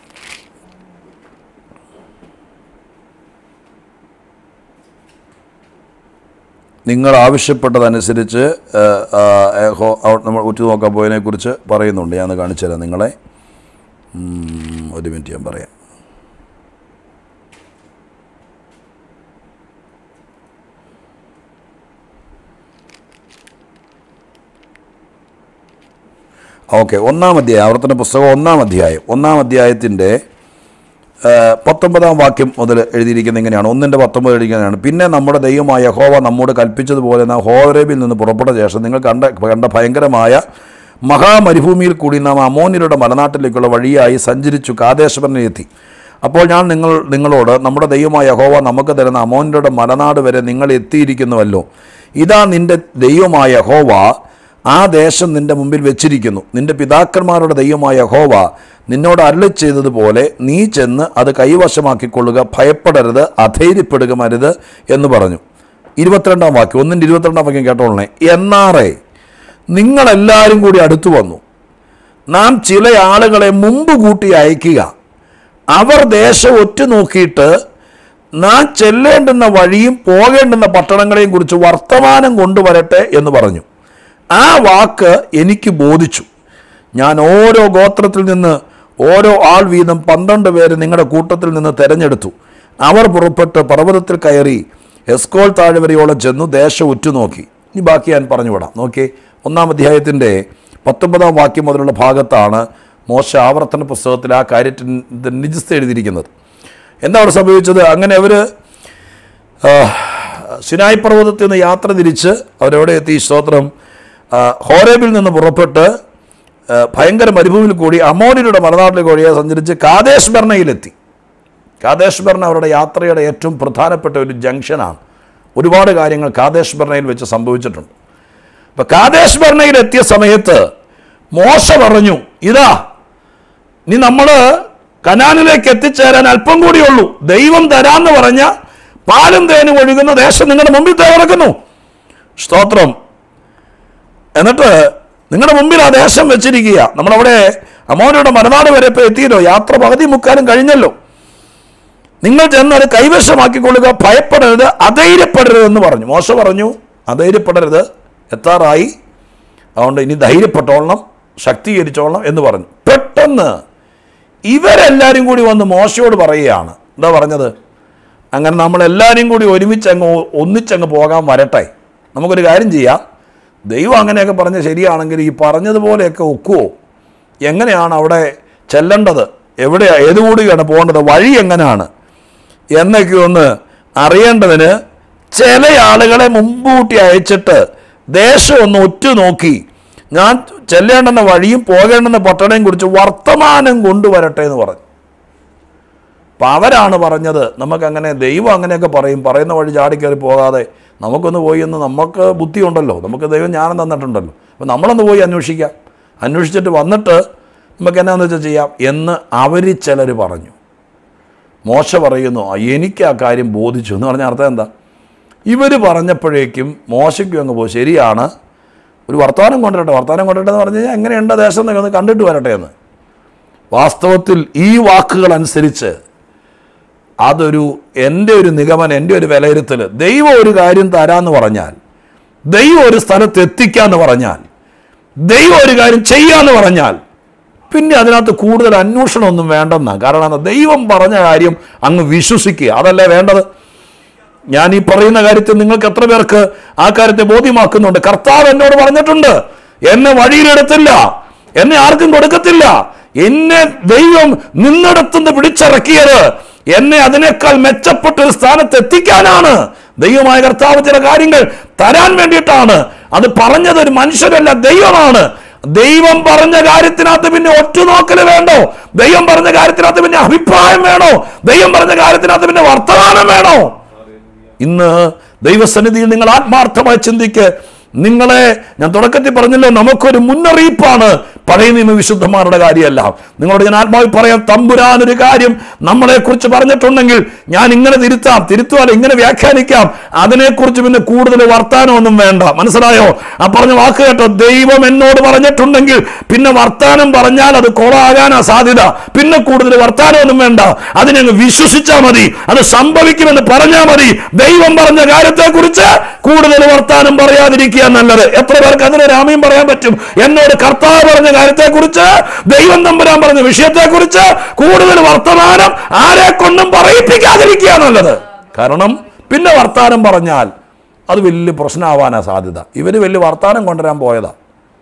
നിങ്ങൾ ആവശ്യപ്പെട്ടതനുസരിച്ച് ആ, ആ, ഹോ- അവ- നമ്മൾ ഉറ്റുനോക്കാൻ പോയതിനെക്കുറിച്ച് പറയുന്നുണ്ട് ഞാൻ കാണിച്ചു തരാം നിങ്ങളെ ഉം, ഒരു മിനിറ്റ് ഞാൻ പറയാം ഓക്കെ ഒന്നാം അധ്യായം ആവർത്തന പുസ്തകം ഒന്നാം അധ്യായം ഒന്നാം അധ്യായത്തിൻ്റെ ഏഹ് പത്തൊമ്പതാം വാക്യം മുതൽ എഴുതിയിരിക്കുന്ന ഇങ്ങനെയാണ് ഒന്നിൻ്റെ പത്തൊമ്പത് എഴുതിയിരിക്കുന്നതാണ് പിന്നെ നമ്മുടെ ദൈവമായ യഹോവ നമ്മോട് കൽപ്പിച്ചതുപോലെ നാം ഹോരേബിൽ നിന്ന് പുറപ്പെട്ട ശേഷം നിങ്ങൾ കണ്ട കണ്ട ഭയങ്കരമായ മഹാമരുഭൂമിയിൽ കൂടി നാം അമോന്യരുടെ മലനാട്ടിലേക്കുള്ള വഴിയായി സഞ്ചരിച്ചു കാദേശപരനെ എത്തി അപ്പോൾ ഞാൻ നിങ്ങൾ നിങ്ങളോട് നമ്മുടെ ദൈവമായ യഹോവ നമുക്ക് തരുന്ന അമോന്യരുടെ മലനാട് വരെ നിങ്ങൾ എത്തിയിരിക്കുന്നുവല്ലോ ഇതാ നിന്റെ ദൈവമായ യഹോവ ആ ദേശം നിന്റെ മുമ്പിൽ വെച്ചിരിക്കുന്നു നിന്റെ പിതാക്കന്മാരുടെ ദൈവമായ യഹോവ നിന്നോട് അരളി ചെയ്തതുപോലെ നീ ചെന്ന് അത് കൈവശമാക്കിക്കൊള്ളുക ഭയപ്പെടരുത് അധൈര്യപ്പെടുകമരുത് എന്ന് പറഞ്ഞു ഇരുപത്തിരണ്ടാം വാക്യം ഒന്നിൻ്റെ ഇരുപത്തിരണ്ടാം വാക്യം കേട്ടോളണേ എന്നാറേ നിങ്ങളെല്ലാവരും കൂടി അടുത്തു വന്നു നാം ചില ആളുകളെ മുമ്പ് കൂട്ടി അയക്കുക അവർ ദേശം ഒറ്റുനോക്കിയിട്ട് നാം ചെല്ലേണ്ടുന്ന വഴിയും പോകേണ്ടുന്ന പട്ടണങ്ങളെയും കുറിച്ച് വർത്തമാനം കൊണ്ടുവരട്ടെ എന്ന് പറഞ്ഞു ആ വാക്ക് എനിക്ക് ബോധിച്ചു ഞാൻ ഓരോ ഗോത്രത്തിൽ നിന്ന് ഓരോ ആൾ വീതം പന്ത്രണ്ട് പേര് നിങ്ങളുടെ കൂട്ടത്തിൽ നിന്ന് തെരഞ്ഞെടുത്തു അവർ പുറപ്പെട്ട് പർവ്വതത്തിൽ കയറി എസ്കോൾ താഴ്വരയോളം ചെന്നു ദേശം ഉറ്റുനോക്കി ഇനി ബാക്കി ഞാൻ പറഞ്ഞു വിടാം നോക്കി ഒന്നാം അധ്യായത്തിൻ്റെ പത്തൊമ്പതാം വാക്യം മുതലുള്ള ഭാഗത്താണ് മോശ ആവർത്തന പുസ്തകത്തിൽ ആ കാര്യത്തിൻ്റെ നിജസ്ഥ എഴുതിയിരിക്കുന്നത് എന്താ അവിടെ സംഭവിച്ചത് അങ്ങനെ അവർ സിനായ് പർവ്വതത്തിൽ നിന്ന് യാത്ര തിരിച്ച് അവരെവിടെ എത്തി സ്തോത്രം ആ, ഹോരേബിൽ നിന്ന് പുറപ്പെട്ട് ആ, ഭയങ്കര മരുഭൂമിയിൽ കൂടി അമോനിയുടെ മലനാട്ടിലേക്ക് വഴിയെ സഞ്ചരിച്ച് കാദേശ് ബർണയിലെത്തി കാദേശ് ബർണ അവരുടെ യാത്രയുടെ ഏറ്റവും പ്രധാനപ്പെട്ട ഒരു ജംഗ്ഷനാണ് ഒരുപാട് കാര്യങ്ങൾ കാദേശ് ബർണയിൽ വെച്ച് സംഭവിച്ചിട്ടുണ്ട് അപ്പം കാദേശ് ബർണയിൽ എത്തിയ സമയത്ത് മോശ പറഞ്ഞു ഇതാ നീ നമ്മൾ കനാനിലേക്ക് എത്തിച്ചേരാൻ അല്പം കൂടിയുള്ളൂ ദൈവം തരാന്ന് പറഞ്ഞ പാലും തേനും ഒഴുകുന്ന ദേശം നിങ്ങളുടെ മുമ്പിൽ തയ്യാറക്കുന്നു സ്തോത്രം എന്നിട്ട് നിങ്ങളുടെ മുമ്പിൽ ആ ദേശം വെച്ചിരിക്കുക നമ്മളവിടെ അമോനയുടെ മലനാട് വരെ ഇപ്പോൾ എത്തിയല്ലോ യാത്ര പകുതി മുക്കാലും കഴിഞ്ഞല്ലോ നിങ്ങൾ ചെന്ന് അത് കൈവശമാക്കിക്കൊള്ളുക ഭയപ്പെടരുത് അധൈര്യപ്പെടരുത് എന്ന് പറഞ്ഞു മോശ പറഞ്ഞു അധൈര്യപ്പെടരുത് എത്താറായി അതുകൊണ്ട് ഇനി ധൈര്യപ്പെട്ടോളണം ശക്തീകരിച്ചോളണം എന്ന് പറഞ്ഞു പെട്ടെന്ന് ഇവരെല്ലാവരും കൂടി വന്ന് മോശയോട് പറയുകയാണ് എന്താ പറഞ്ഞത് അങ്ങനെ നമ്മളെല്ലാവരും കൂടി ഒരുമിച്ച് അങ്ങ് ഒ- ഒന്നിച്ചങ്ങ് പോകാൻ വരട്ടെ നമുക്കൊരു കാര്യം ചെയ്യാം ദൈവം അങ്ങനെയൊക്കെ പറഞ്ഞ് ശരിയാണെങ്കിൽ ഈ പറഞ്ഞതുപോലെയൊക്കെ ഒക്കുവോ എങ്ങനെയാണ് അവിടെ ചെല്ലേണ്ടത് എവിടെയാ ഏത് കൂടിയാണ് പോകേണ്ടത് വഴി എങ്ങനെയാണ് എന്നൊക്കെ ഒന്ന് അറിയേണ്ടതിന് ചില ആളുകളെ മുൻകൂട്ടി അയച്ചിട്ട് ദേശം ഒന്ന് ഒറ്റുനോക്കി ഞാൻ ചെല്ലേണ്ടുന്ന വഴിയും പോകേണ്ടുന്ന പട്ടണയും കുറിച്ച് വർത്തമാനം കൊണ്ടുവരട്ടെ എന്ന് പറഞ്ഞു അപ്പം അവരാണ് പറഞ്ഞത് നമുക്കങ്ങനെ ദൈവം അങ്ങനെയൊക്കെ പറയും പറയുന്ന വഴി ചാടിക്കയറി പോകാതെ നമുക്കൊന്ന് പോയി എന്ന് നമുക്ക് ബുദ്ധിയുണ്ടല്ലോ നമുക്ക് ദൈവം ജ്ഞാനം തന്നിട്ടുണ്ടല്ലോ അപ്പം നമ്മളൊന്ന് പോയി അന്വേഷിക്കാം അന്വേഷിച്ചിട്ട് വന്നിട്ട് നമുക്ക് എന്നാന്ന് വെച്ചാൽ ചെയ്യാം എന്ന് അവർ ചിലർ പറഞ്ഞു മോശ പറയുന്നു "ആ, എനിക്ക് ആ കാര്യം ബോധിച്ചു എന്ന് പറഞ്ഞ അർത്ഥം എന്താ ഇവർ പറഞ്ഞപ്പോഴേക്കും മോശയ്ക്കും അങ്ങ് പോയി ശരിയാണ് ഒരു വർത്തമാനം കൊണ്ടുവരട്ടെ വർത്തമാനം കൊണ്ടുവരട്ടെ എന്ന് പറഞ്ഞു കഴിഞ്ഞാൽ എങ്ങനെയുണ്ട് ദേശം എന്നൊക്കെ ഒന്ന് കണ്ടിട്ട് വരട്ടെ എന്ന് വാസ്തവത്തിൽ ഈ വാക്കുകൾ അനുസരിച്ച് അതൊരു എൻ്റെ ഒരു നിഗമനം എൻ്റെ ഒരു വിലയിരുത്തൽ ദൈവം ഒരു കാര്യം തരാന്ന് പറഞ്ഞാൽ ദൈവം ഒരു സ്ഥലത്ത് എത്തിക്കാന്ന് പറഞ്ഞാൽ ദൈവം ഒരു കാര്യം ചെയ്യാന്ന് പറഞ്ഞാൽ പിന്നെ അതിനകത്ത് കൂടുതൽ അന്വേഷണമൊന്നും വേണ്ടെന്നാ കാരണം എന്താ? ദൈവം പറഞ്ഞ കാര്യം അങ്ങ് വിശ്വസിക്കുക അതല്ലേ വേണ്ടത് ഞാൻ ഈ പറയുന്ന കാര്യത്തിൽ നിങ്ങൾക്ക് എത്ര പേർക്ക് ആ കാര്യത്തെ ബോധ്യമാക്കുന്നുണ്ട് കർത്താവ് എന്നോട് പറഞ്ഞിട്ടുണ്ട് എന്നെ വഴിയിലെടുത്തില്ല എന്നെ ആർക്കും കൊടുക്കത്തില്ല എന്നെ ദൈവം നിന്നിടത്തുനിന്ന് പിടിച്ചിറക്കിയത് എന്നെ അതിനേക്കാൾ മെച്ചപ്പെട്ട ഒരു സ്ഥാനത്ത് എത്തിക്കാനാണ് ദൈവമായ കർത്താവ് ചില കാര്യങ്ങൾ തരാൻ വേണ്ടിയിട്ടാണ് അത് പറഞ്ഞത് ഒരു മനുഷ്യരല്ല ദൈവമാണ് ദൈവം പറഞ്ഞ കാര്യത്തിനകത്ത് പിന്നെ ഒറ്റുനോക്കല് വേണ്ടോ ദൈവം പറഞ്ഞ കാര്യത്തിനകത്ത് പിന്നെ അഭിപ്രായം വേണോ ദൈവം പറഞ്ഞ കാര്യത്തിനകത്ത് പിന്നെ വർത്തമാനം വേണോ ഇന്ന് ദൈവസന്നിധിയിൽ നിങ്ങൾ ആത്മാർത്ഥമായി ചിന്തിക്ക് നിങ്ങളെ ഞാൻ തുടക്കത്തിൽ പറഞ്ഞല്ലോ നമുക്കൊരു മുന്നറിയിപ്പാണ് പഴയ നിയമ വിശുദ്ധന്മാരുടെ കാര്യമല്ല നിങ്ങളോട് ഞാൻ ആത്മാവിൽ പറയാം തമ്പുരാൻ ഒരു കാര്യം നമ്മളെ കുറിച്ച് പറഞ്ഞിട്ടുണ്ടെങ്കിൽ ഞാൻ ഇങ്ങനെ തിരുത്താം തിരുത്തുവാൻ ഇങ്ങനെ വ്യാഖ്യാനിക്കാം അതിനെക്കുറിച്ച് പിന്നെ കൂടുതൽ വർത്താനമൊന്നും വേണ്ട മനസ്സിലായോ ആ പറഞ്ഞ വാക്ക് കേട്ടോ ദൈവം എന്നോട് പറഞ്ഞിട്ടുണ്ടെങ്കിൽ പിന്നെ വർത്താനം പറഞ്ഞാൽ അത് കൊളാകാനാ സാധ്യത പിന്നെ കൂടുതൽ വർത്താനമൊന്നും വേണ്ട അതിനങ്ങ് വിശ്വസിച്ചാൽ മതി അത് സംഭവിക്കുമെന്ന് പറഞ്ഞാൽ മതി ദൈവം പറഞ്ഞ കാര്യത്തെക്കുറിച്ച് കൂടുതൽ വർത്താനം പറയാതിരിക്കുക നല്ലത് എത്ര പേർക്ക് അതിന് രാമയും പറയാൻ പറ്റും എന്നോട് കർത്താവ് പറഞ്ഞ കാര്യത്തെക്കുറിച്ച് ദൈവം തമ്പുരാൻ പറഞ്ഞ വിഷയത്തെക്കുറിച്ച് കൂടുതൽ വർത്തമാനം ആരെ കൊണ്ടും പറയിപ്പിക്കാതിരിക്കുക നല്ലത് കാരണം പിന്നെ വർത്താനം പറഞ്ഞാൽ അത് വലിയ പ്രശ്നമാവാനാ സാധ്യത ഇവര് വലിയ വർത്താനം കൊണ്ടുവരാൻ പോയതാ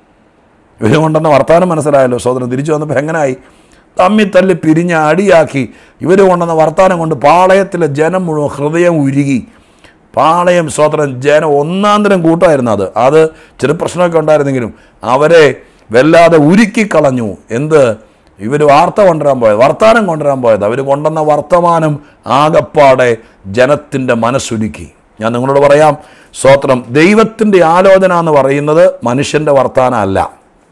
ഇവർ കൊണ്ടുവന്ന വർത്തമാനം മനസ്സിലായല്ലോ സോദരൻ തിരിച്ചു വന്നപ്പോൾ എങ്ങനായി തമ്മി തല്ലി പിരിഞ്ഞ് അടിയാക്കി ഇവർ കൊണ്ടുവന്ന വർത്തമാനം കൊണ്ട് പാളയത്തിലെ ജനം മുഴുവൻ ഹൃദയം ഉരുകി പാളയം സ്വോത്രം ജനം ഒന്നാം തരം കൂട്ടമായിരുന്നു അത് അത് ചെറു പ്രശ്നമൊക്കെ ഉണ്ടായിരുന്നെങ്കിലും അവരെ വല്ലാതെ ഉരുക്കിക്കളഞ്ഞു എന്ത് ഇവർ വാർത്ത കൊണ്ടുവരാൻ പോയത് വർത്തമാനം കൊണ്ടുവരാൻ പോയത് അവർ കൊണ്ടുവന്ന വർത്തമാനം ആകപ്പാടെ ജനത്തിൻ്റെ മനസ്സുരുക്കി ഞാൻ നിങ്ങളോട് പറയാം സ്വോത്രം ദൈവത്തിൻ്റെ ആലോചന എന്ന് പറയുന്നത് മനുഷ്യൻ്റെ വർത്തമാനം അല്ല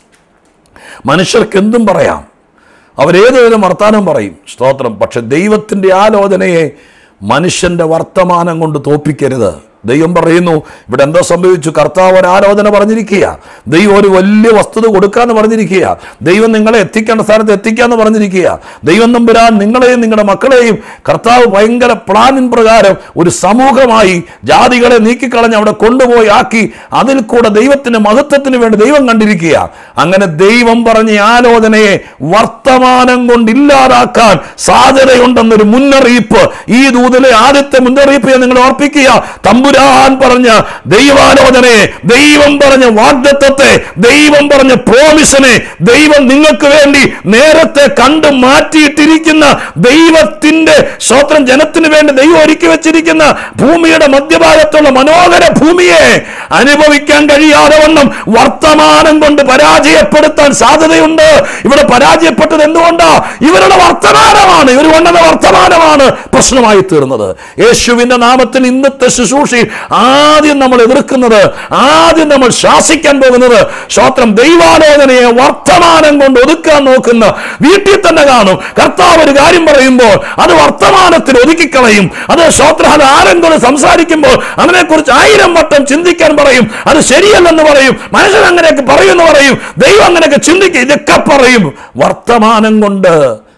മനുഷ്യർക്ക് എന്തും പറയാം അവരേത് വിധം വർത്താനം പറയും സ്തോത്രം പക്ഷെ ദൈവത്തിൻ്റെ ആലോചനയെ മനുഷ്യൻ്റെ വർത്തമാനം കൊണ്ട് തോപ്പിക്കരുത് ദൈവം പറയുന്നു ഇവിടെ എന്താ സംഭവിച്ചു കർത്താവ് ഒരു ആലോചന പറഞ്ഞിരിക്കുക ദൈവം ഒരു വലിയ വസ്തുത കൊടുക്കാന്ന് പറഞ്ഞിരിക്കുക ദൈവം നിങ്ങളെ എത്തിക്കേണ്ട സ്ഥാനത്ത് എത്തിക്കാന്ന് പറഞ്ഞിരിക്കുക ദൈവം നമ്പുരാൻ നിങ്ങളെയും നിങ്ങളുടെ മക്കളെയും കർത്താവ് ഭയങ്കര പ്ലാനിൻ പ്രകാരം ഒരു സമൂഹമായി ജാതികളെ നീക്കിക്കളഞ്ഞ് അവിടെ കൊണ്ടുപോയി ആക്കി അതിൽ കൂടെ ദൈവത്തിന്റെ മഹത്വത്തിന് വേണ്ടി ദൈവം കണ്ടിരിക്കുക അങ്ങനെ ദൈവം പറഞ്ഞ ഈ ആലോചനയെ വർത്തമാനം കൊണ്ട് ഇല്ലാതാക്കാൻ സാധ്യതയുണ്ടെന്നൊരു മുന്നറിയിപ്പ് ഈ ദൂതിലെ ആദ്യത്തെ മുന്നറിയിപ്പ് ഞാൻ നിങ്ങളെ ഓർപ്പിക്കുക തമ്പുരാൻ പറഞ്ഞ ദൈവാലോചനയെ ദൈവം പറഞ്ഞ വാഗ്ദത്വത്തെ ദൈവം പറഞ്ഞ പ്രോമിസിനെ ദൈവം നിങ്ങൾക്ക് വേണ്ടി നേരത്തെ കണ്ട് മാറ്റിയിട്ടിരിക്കുന്ന ദൈവത്തിന്റെ സ്വത്രം ജനത്തിന് വേണ്ടി ദൈവം ഒരുക്കി വെച്ചിരിക്കുന്ന ഭൂമിയുടെ മധ്യഭാഗത്തുള്ള മനോഹര ഭൂമിയെ അനുഭവിക്കാൻ കഴിയാതെ വണ്ണം വർത്തമാനം കൊണ്ട് പരാജയപ്പെടുത്താൻ സാധ്യതയുണ്ട് ഇവിടെ പരാജയപ്പെട്ടത് എന്തുകൊണ്ടാ ഇവരുടെ വർത്തമാനമാണ് ഇവർ കൊണ്ടുവന്ന വർത്തമാനമാണ് പ്രശ്നമായി തീർന്നത് യേശുവിന്റെ നാമത്തിൽ ഇന്നത്തെ ശുശ്രൂഷയിൽ ആദ്യം നമ്മൾ എതിർക്കുന്നത് ആദ്യം നമ്മൾ ശാസിക്കാൻ പോകുന്നത് സ്വത്രം ദൈവാലോചനയെ വർത്തമാനം കൊണ്ട് ഒതുക്കാൻ നോക്കുന്ന വീട്ടിൽ തന്നെ കാണും കർത്താവ് ഒരു കാര്യം പറയുമ്പോൾ അത് വർത്തമാനത്തിൽ ഒതുക്കിക്കളയും അത് സ്വത്രം അത് ആരെങ്കിലും സംസാരിക്കുമ്പോൾ അതിനെക്കുറിച്ച് ആയിരം വട്ടം ചിന്തിക്കാൻ പറയും അത് ശരിയല്ലെന്ന് പറയും മനുഷ്യൻ അങ്ങനെയൊക്കെ പറയുമെന്ന് പറയും ദൈവം അങ്ങനെയൊക്കെ ചിന്തിക്കും ഇതൊക്കെ പറയും വർത്തമാനം കൊണ്ട്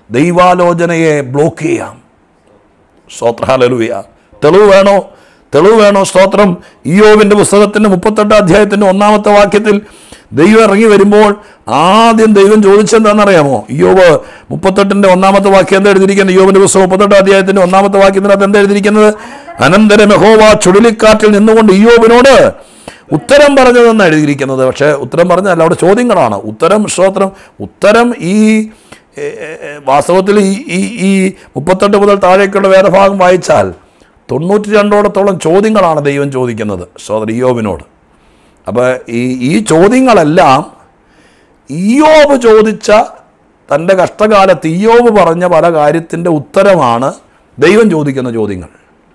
ദൈവാലോചനയെ ബ്ലോക്ക് ചെയ്യാം സ്തോത്രഹാലലുയ തെളിവ് വേണോ തെളിവ് വേണോ സ്തോത്രം ഇയോവിന്റെ പുസ്തകത്തിന്റെ മുപ്പത്തെട്ട് അധ്യായത്തിന്റെ ഒന്നാമത്തെ വാക്യത്തിൽ ദൈവം ഇറങ്ങി വരുമ്പോൾ ആദ്യം ദൈവം ചോദിച്ചെന്താണെന്നറിയാമോ ഇയോവ് മുപ്പത്തെട്ടിന്റെ ഒന്നാമത്തെ വാക്യം എന്താ എഴുതിയിരിക്കുന്നത് ഇയോവിന്റെ പുസ്തകം മുപ്പത്തെട്ട് അധ്യായത്തിന്റെ ഒന്നാമത്തെ വാക്യത്തിനകത്ത് എന്താ എഴുതിയിരിക്കുന്നത് അനന്തരം യഹോവ ചുഴലിക്കാറ്റിൽ നിന്നുകൊണ്ട് ഇയോബിനോട് ഉത്തരം പറഞ്ഞതെന്ന് എഴുതിയിരിക്കുന്നത് പക്ഷേ ഉത്തരം പറഞ്ഞല്ല അവിടെ ചോദ്യങ്ങളാണ് ഉത്തരം സ്തോത്രം ഉത്തരം ഈ ഏ, ഏ, ഏ, വാസ്തവത്തിൽ ഈ ഈ ഈ മുപ്പത്തെട്ട് മുതൽ താഴേക്കുള്ള വേദഭാഗം വായിച്ചാൽ തൊണ്ണൂറ്റി രണ്ടോടത്തോളം ചോദ്യങ്ങളാണ് ദൈവം ചോദിക്കുന്നത് സോദർ ഇയോബിനോട് അപ്പോൾ ഈ ഈ ചോദ്യങ്ങളെല്ലാം ഇയോബ് ചോദിച്ച തൻ്റെ കഷ്ടകാലത്ത് ഇയോബ് പറഞ്ഞ പല കാര്യത്തിൻ്റെ ഉത്തരമാണ് ദൈവം ചോദിക്കുന്ന ചോദ്യങ്ങൾ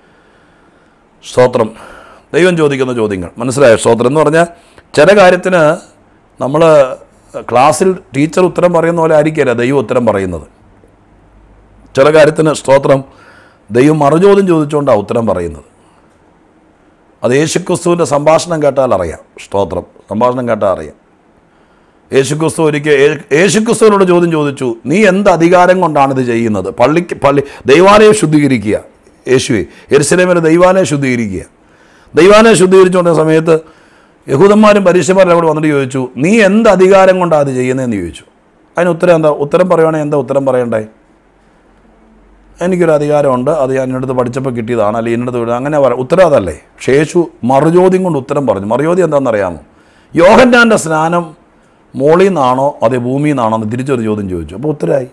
സ്തോത്രം ദൈവം ചോദിക്കുന്ന ചോദ്യങ്ങൾ മനസ്സിലായോ സ്തോത്രം എന്ന് പറഞ്ഞാൽ ചില കാര്യത്തിന് നമ്മൾ ക്ലാസ്സിൽ ടീച്ചർ ഉത്തരം പറയുന്ന പോലെ ആയിരിക്കില്ല ദൈവം ഉത്തരം പറയുന്നത് ചില കാര്യത്തിന് സ്തോത്രം ദൈവം മറുചോദ്യം ചോദിച്ചുകൊണ്ടാണ് ഉത്തരം പറയുന്നത് അത് യേശുക്രിസ്തുവിൻ്റെ സംഭാഷണം കേട്ടാൽ അറിയാം സ്തോത്രം സംഭാഷണം കേട്ടാൽ അറിയാം യേശുക്രിസ്തു ഒരിക്കൽ യേ- യേശുക്രിസ്തുവിനോട് ചോദ്യം ചോദിച്ചു നീ എന്ത് അധികാരം കൊണ്ടാണ് ഇത് ചെയ്യുന്നത് പള്ളിക്ക് പള്ളി ദൈവാലയം ശുദ്ധീകരിക്കുക യേശുവെ എരുസലേമിലെ ദൈവാലയം ശുദ്ധീകരിക്കുക ദൈവാലയം ശുദ്ധീകരിച്ചുകൊണ്ടിരുന്ന സമയത്ത് യഹൂദന്മാരും പരീക്ഷമാരും അവിടെ വന്നിട്ട് ചോദിച്ചു നീ എന്ത് അധികാരം കൊണ്ടാണ് അത് ചെയ്യുന്നതെന്ന് ചോദിച്ചു അതിന് ഉത്തരം എന്താ ഉത്തരം പറയുവാണെങ്കിൽ എന്താ ഉത്തരം പറയണ്ടേ എനിക്കൊരു അധികാരമുണ്ട് അത് ഞാൻ എന്നടുത്ത് പഠിച്ചപ്പോൾ കിട്ടിയതാണ് അല്ലെങ്കിൽ എന്നടുത്ത് വിടുക അങ്ങനെ പറയാം ഉത്തരം അതല്ലേ പക്ഷേ യേശു മറുചോദ്യം കൊണ്ട് ഉത്തരം പറഞ്ഞു മറുചോദ്യം എന്താണെന്നറിയാമോ യോഹന്നാൻ്റെ സ്നാനം മോളിൽ നിന്നാണോ അതേ ഭൂമിയിൽ നിന്നാണോ എന്ന് തിരിച്ചൊരു ചോദ്യം ചോദിച്ചു അപ്പോൾ ഉത്തരമായി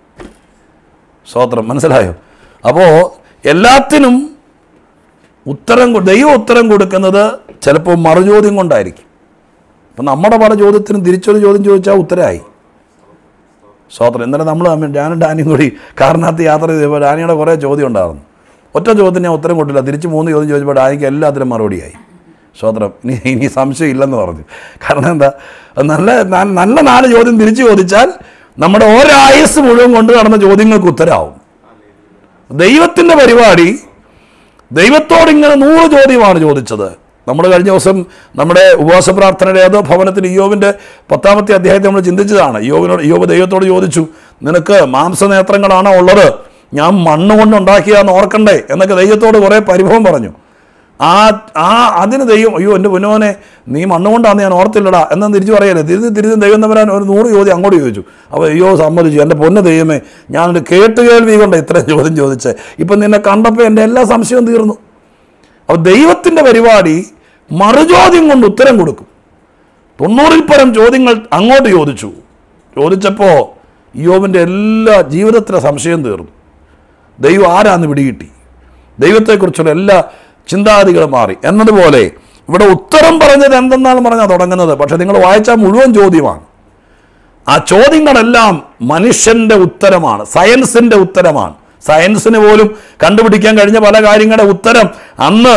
സ്വോത്രം മനസ്സിലായോ അപ്പോൾ എല്ലാത്തിനും ഉത്തരം കൊ- ദൈവം ഉത്തരം കൊടുക്കുന്നത് ചിലപ്പോൾ മറുചോദ്യം കൊണ്ടായിരിക്കും അപ്പം നമ്മുടെ പല ചോദ്യത്തിനും തിരിച്ചൊരു ചോദ്യം ചോദിച്ചാൽ ഉത്തരമായി സ്വോത്രം ഇന്നലെ നമ്മൾ തമ്മിൽ ഞാനും ഡാനിയും കൂടി കാറിനകത്ത് യാത്ര ചെയ്തപ്പോൾ ഡാനിയുടെ കുറേ ചോദ്യം ഉണ്ടായിരുന്നു ഒറ്റ ചോദ്യത്തിന് ഞാൻ ഉത്തരം കൊടുത്തില്ല തിരിച്ച് മൂന്ന് ചോദ്യം ചോദിച്ചപ്പോൾ ഡാനിക്ക് എല്ലാത്തിനും മറുപടിയായി സ്വോത്രം ഇനി ഇനി സംശയം ഇല്ലെന്ന് പറഞ്ഞു കാരണം എന്താ അത് നല്ല ന- നല്ല നാല് ചോദ്യം തിരിച്ചു ചോദിച്ചാൽ നമ്മുടെ ഒരായുസ് മുഴുവൻ കൊണ്ട് നടന്ന ചോദ്യങ്ങൾക്ക് ഉത്തരമാവും ദൈവത്തിൻ്റെ പരിപാടി ദൈവത്തോട് ഇങ്ങനെ നൂറ് ചോദ്യമാണ് ചോദിച്ചത് നമ്മൾ കഴിഞ്ഞ ദിവസം നമ്മുടെ ഉപവാസ പ്രാർത്ഥനയുടെ ഏതോ ഭവനത്തിൽ ഇയോവിൻ്റെ പത്താമത്തെ അധ്യായത്തെ നമ്മൾ ചിന്തിച്ചതാണ് ഇയോവിനോട് ഇയോബ് ദൈവത്തോട് ചോദിച്ചു നിനക്ക് മാംസനേത്രങ്ങളാണോ ഉള്ളത് ഞാൻ മണ്ണ് കൊണ്ട് ഉണ്ടാക്കിയാന്ന് ഓർക്കണ്ടേ എന്നൊക്കെ ദൈവത്തോട് കുറേ പരിഭവം പറഞ്ഞു ആ ആ അതിന് ദൈവം അയ്യോ എൻ്റെ പുനോനെ നീ മണ്ണുകൊണ്ടാന്ന് ഞാൻ ഓർത്തില്ലടാ എന്ന് തിരിച്ചു പറയല്ലേ തിരിഞ്ഞ് തിരിഞ്ഞ് ദൈവം തമ്പരാൻ ഒരു നൂറ് ചോദ്യം അങ്ങോട്ട് ചോദിച്ചു അപ്പോൾ അയ്യോ സമ്മതിച്ചു എൻ്റെ പൊന്ന ദൈവമേ ഞാനൊരു കേട്ട് കേൾവി കൊണ്ട് ഇത്രയും ചോദ്യം ചോദിച്ചേ ഇപ്പം നിന്നെ കണ്ടപ്പോൾ എൻ്റെ എല്ലാ സംശയവും തീർന്നു അപ്പോൾ ദൈവത്തിൻ്റെ പരിപാടി മറുചോദ്യം കൊണ്ട് ഉത്തരം കൊടുക്കും തൊണ്ണൂറിൽ പരം ചോദ്യങ്ങൾ അങ്ങോട്ട് ചോദിച്ചു ചോദിച്ചപ്പോൾ യോബിൻ്റെ എല്ലാ ജീവിതത്തിലെ സംശയം തീർന്നു ദൈവം ആരാന്ന് പിടികിട്ടി ദൈവത്തെക്കുറിച്ചുള്ള എല്ലാ ചിന്താഗതികളും മാറി എന്നതുപോലെ ഇവിടെ ഉത്തരം പറഞ്ഞത് എന്തെന്നാണ് പറഞ്ഞാൽ തുടങ്ങുന്നത് പക്ഷെ നിങ്ങൾ വായിച്ചാൽ മുഴുവൻ ചോദ്യമാണ് ആ ചോദ്യങ്ങളെല്ലാം മനുഷ്യന്റെ ഉത്തരമാണ് സയൻസിന്റെ ഉത്തരമാണ് സയൻസിന് പോലും കണ്ടുപിടിക്കാൻ കഴിഞ്ഞ പല കാര്യങ്ങളുടെ ഉത്തരം അന്ന്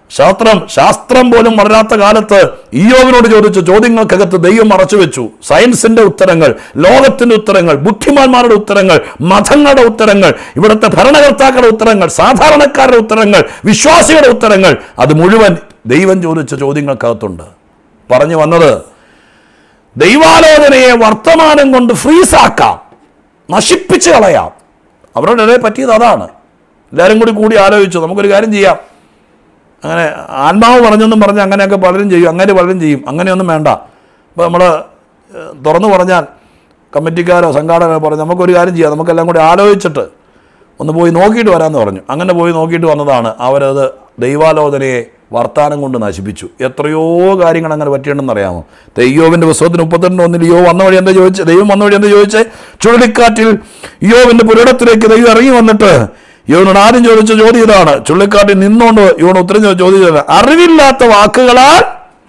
ശാസ്ത്രം ശാസ്ത്രം പോലും വളരാത്ത കാലത്ത് ഇയോവിനോട് ചോദിച്ച ചോദ്യങ്ങൾക്കകത്ത് ദൈവം മറച്ചു വെച്ചു സയൻസിന്റെ ഉത്തരങ്ങൾ ലോകത്തിന്റെ ഉത്തരങ്ങൾ ബുദ്ധിമാന്മാരുടെ ഉത്തരങ്ങൾ മതങ്ങളുടെ ഉത്തരങ്ങൾ ഇവിടുത്തെ ഭരണകർത്താക്കളുടെ ഉത്തരങ്ങൾ സാധാരണക്കാരുടെ ഉത്തരങ്ങൾ വിശ്വാസികളുടെ ഉത്തരങ്ങൾ അത് മുഴുവൻ ദൈവം ചോദിച്ച ചോദ്യങ്ങൾക്കകത്തുണ്ട് പറഞ്ഞു വന്നത് ദൈവാലോചനയെ വർത്തമാനം കൊണ്ട് ഫ്രീസാക്കാം നശിപ്പിച്ച് കളയാം അവരുടെ ഇടയിൽ പറ്റിയത് അതാണ് എല്ലാവരും കൂടി കൂടി ആലോചിച്ചു നമുക്കൊരു കാര്യം ചെയ്യാം അങ്ങനെ ആത്മാവ് പറഞ്ഞെന്നും പറഞ്ഞ് അങ്ങനെയൊക്കെ പലരും ചെയ്യും അങ്ങനെ പലരും ചെയ്യും അങ്ങനെയൊന്നും വേണ്ട ഇപ്പോൾ നമ്മൾ തുറന്നു പറഞ്ഞാൽ കമ്മിറ്റിക്കാരോ സംഘാടകരോ പറഞ്ഞ് നമുക്കൊരു കാര്യം ചെയ്യാം നമുക്കെല്ലാം കൂടി ആലോചിച്ചിട്ട് ഒന്ന് പോയി നോക്കിയിട്ട് വരാമെന്ന് പറഞ്ഞു അങ്ങനെ പോയി നോക്കിയിട്ട് വന്നതാണ് അവരത് ദൈവാലോചനയെ വർത്താനം കൊണ്ട് നശിപ്പിച്ചു എത്രയോ കാര്യങ്ങൾ അങ്ങനെ പറ്റിയിട്ടുണ്ടെന്ന് അറിയാമോ ദൈവോവിൻ്റെ പുസ്തകത്തിന് മുപ്പത്തിരണ്ട് ഒന്നിൽ യോ വന്ന വഴി എന്താ ചോദിച്ചത് ദൈവം വന്ന വഴി എന്താ ചോദിച്ചേ ചുഴലിക്കാറ്റിൽ യോവിൻ്റെ പുരടത്തിലേക്ക് ദൈവം ഇറങ്ങി വന്നിട്ട് യോനോട് ആദ്യം ചോദിച്ച ചോദ്യം ഇതാണ് ചുള്ളിക്കാട്ടിൽ നിന്നുകൊണ്ട് യോണ് ഉത്തരം ചോ- ചോദിച്ചത് അറിവില്ലാത്ത വാക്കുകളാൽ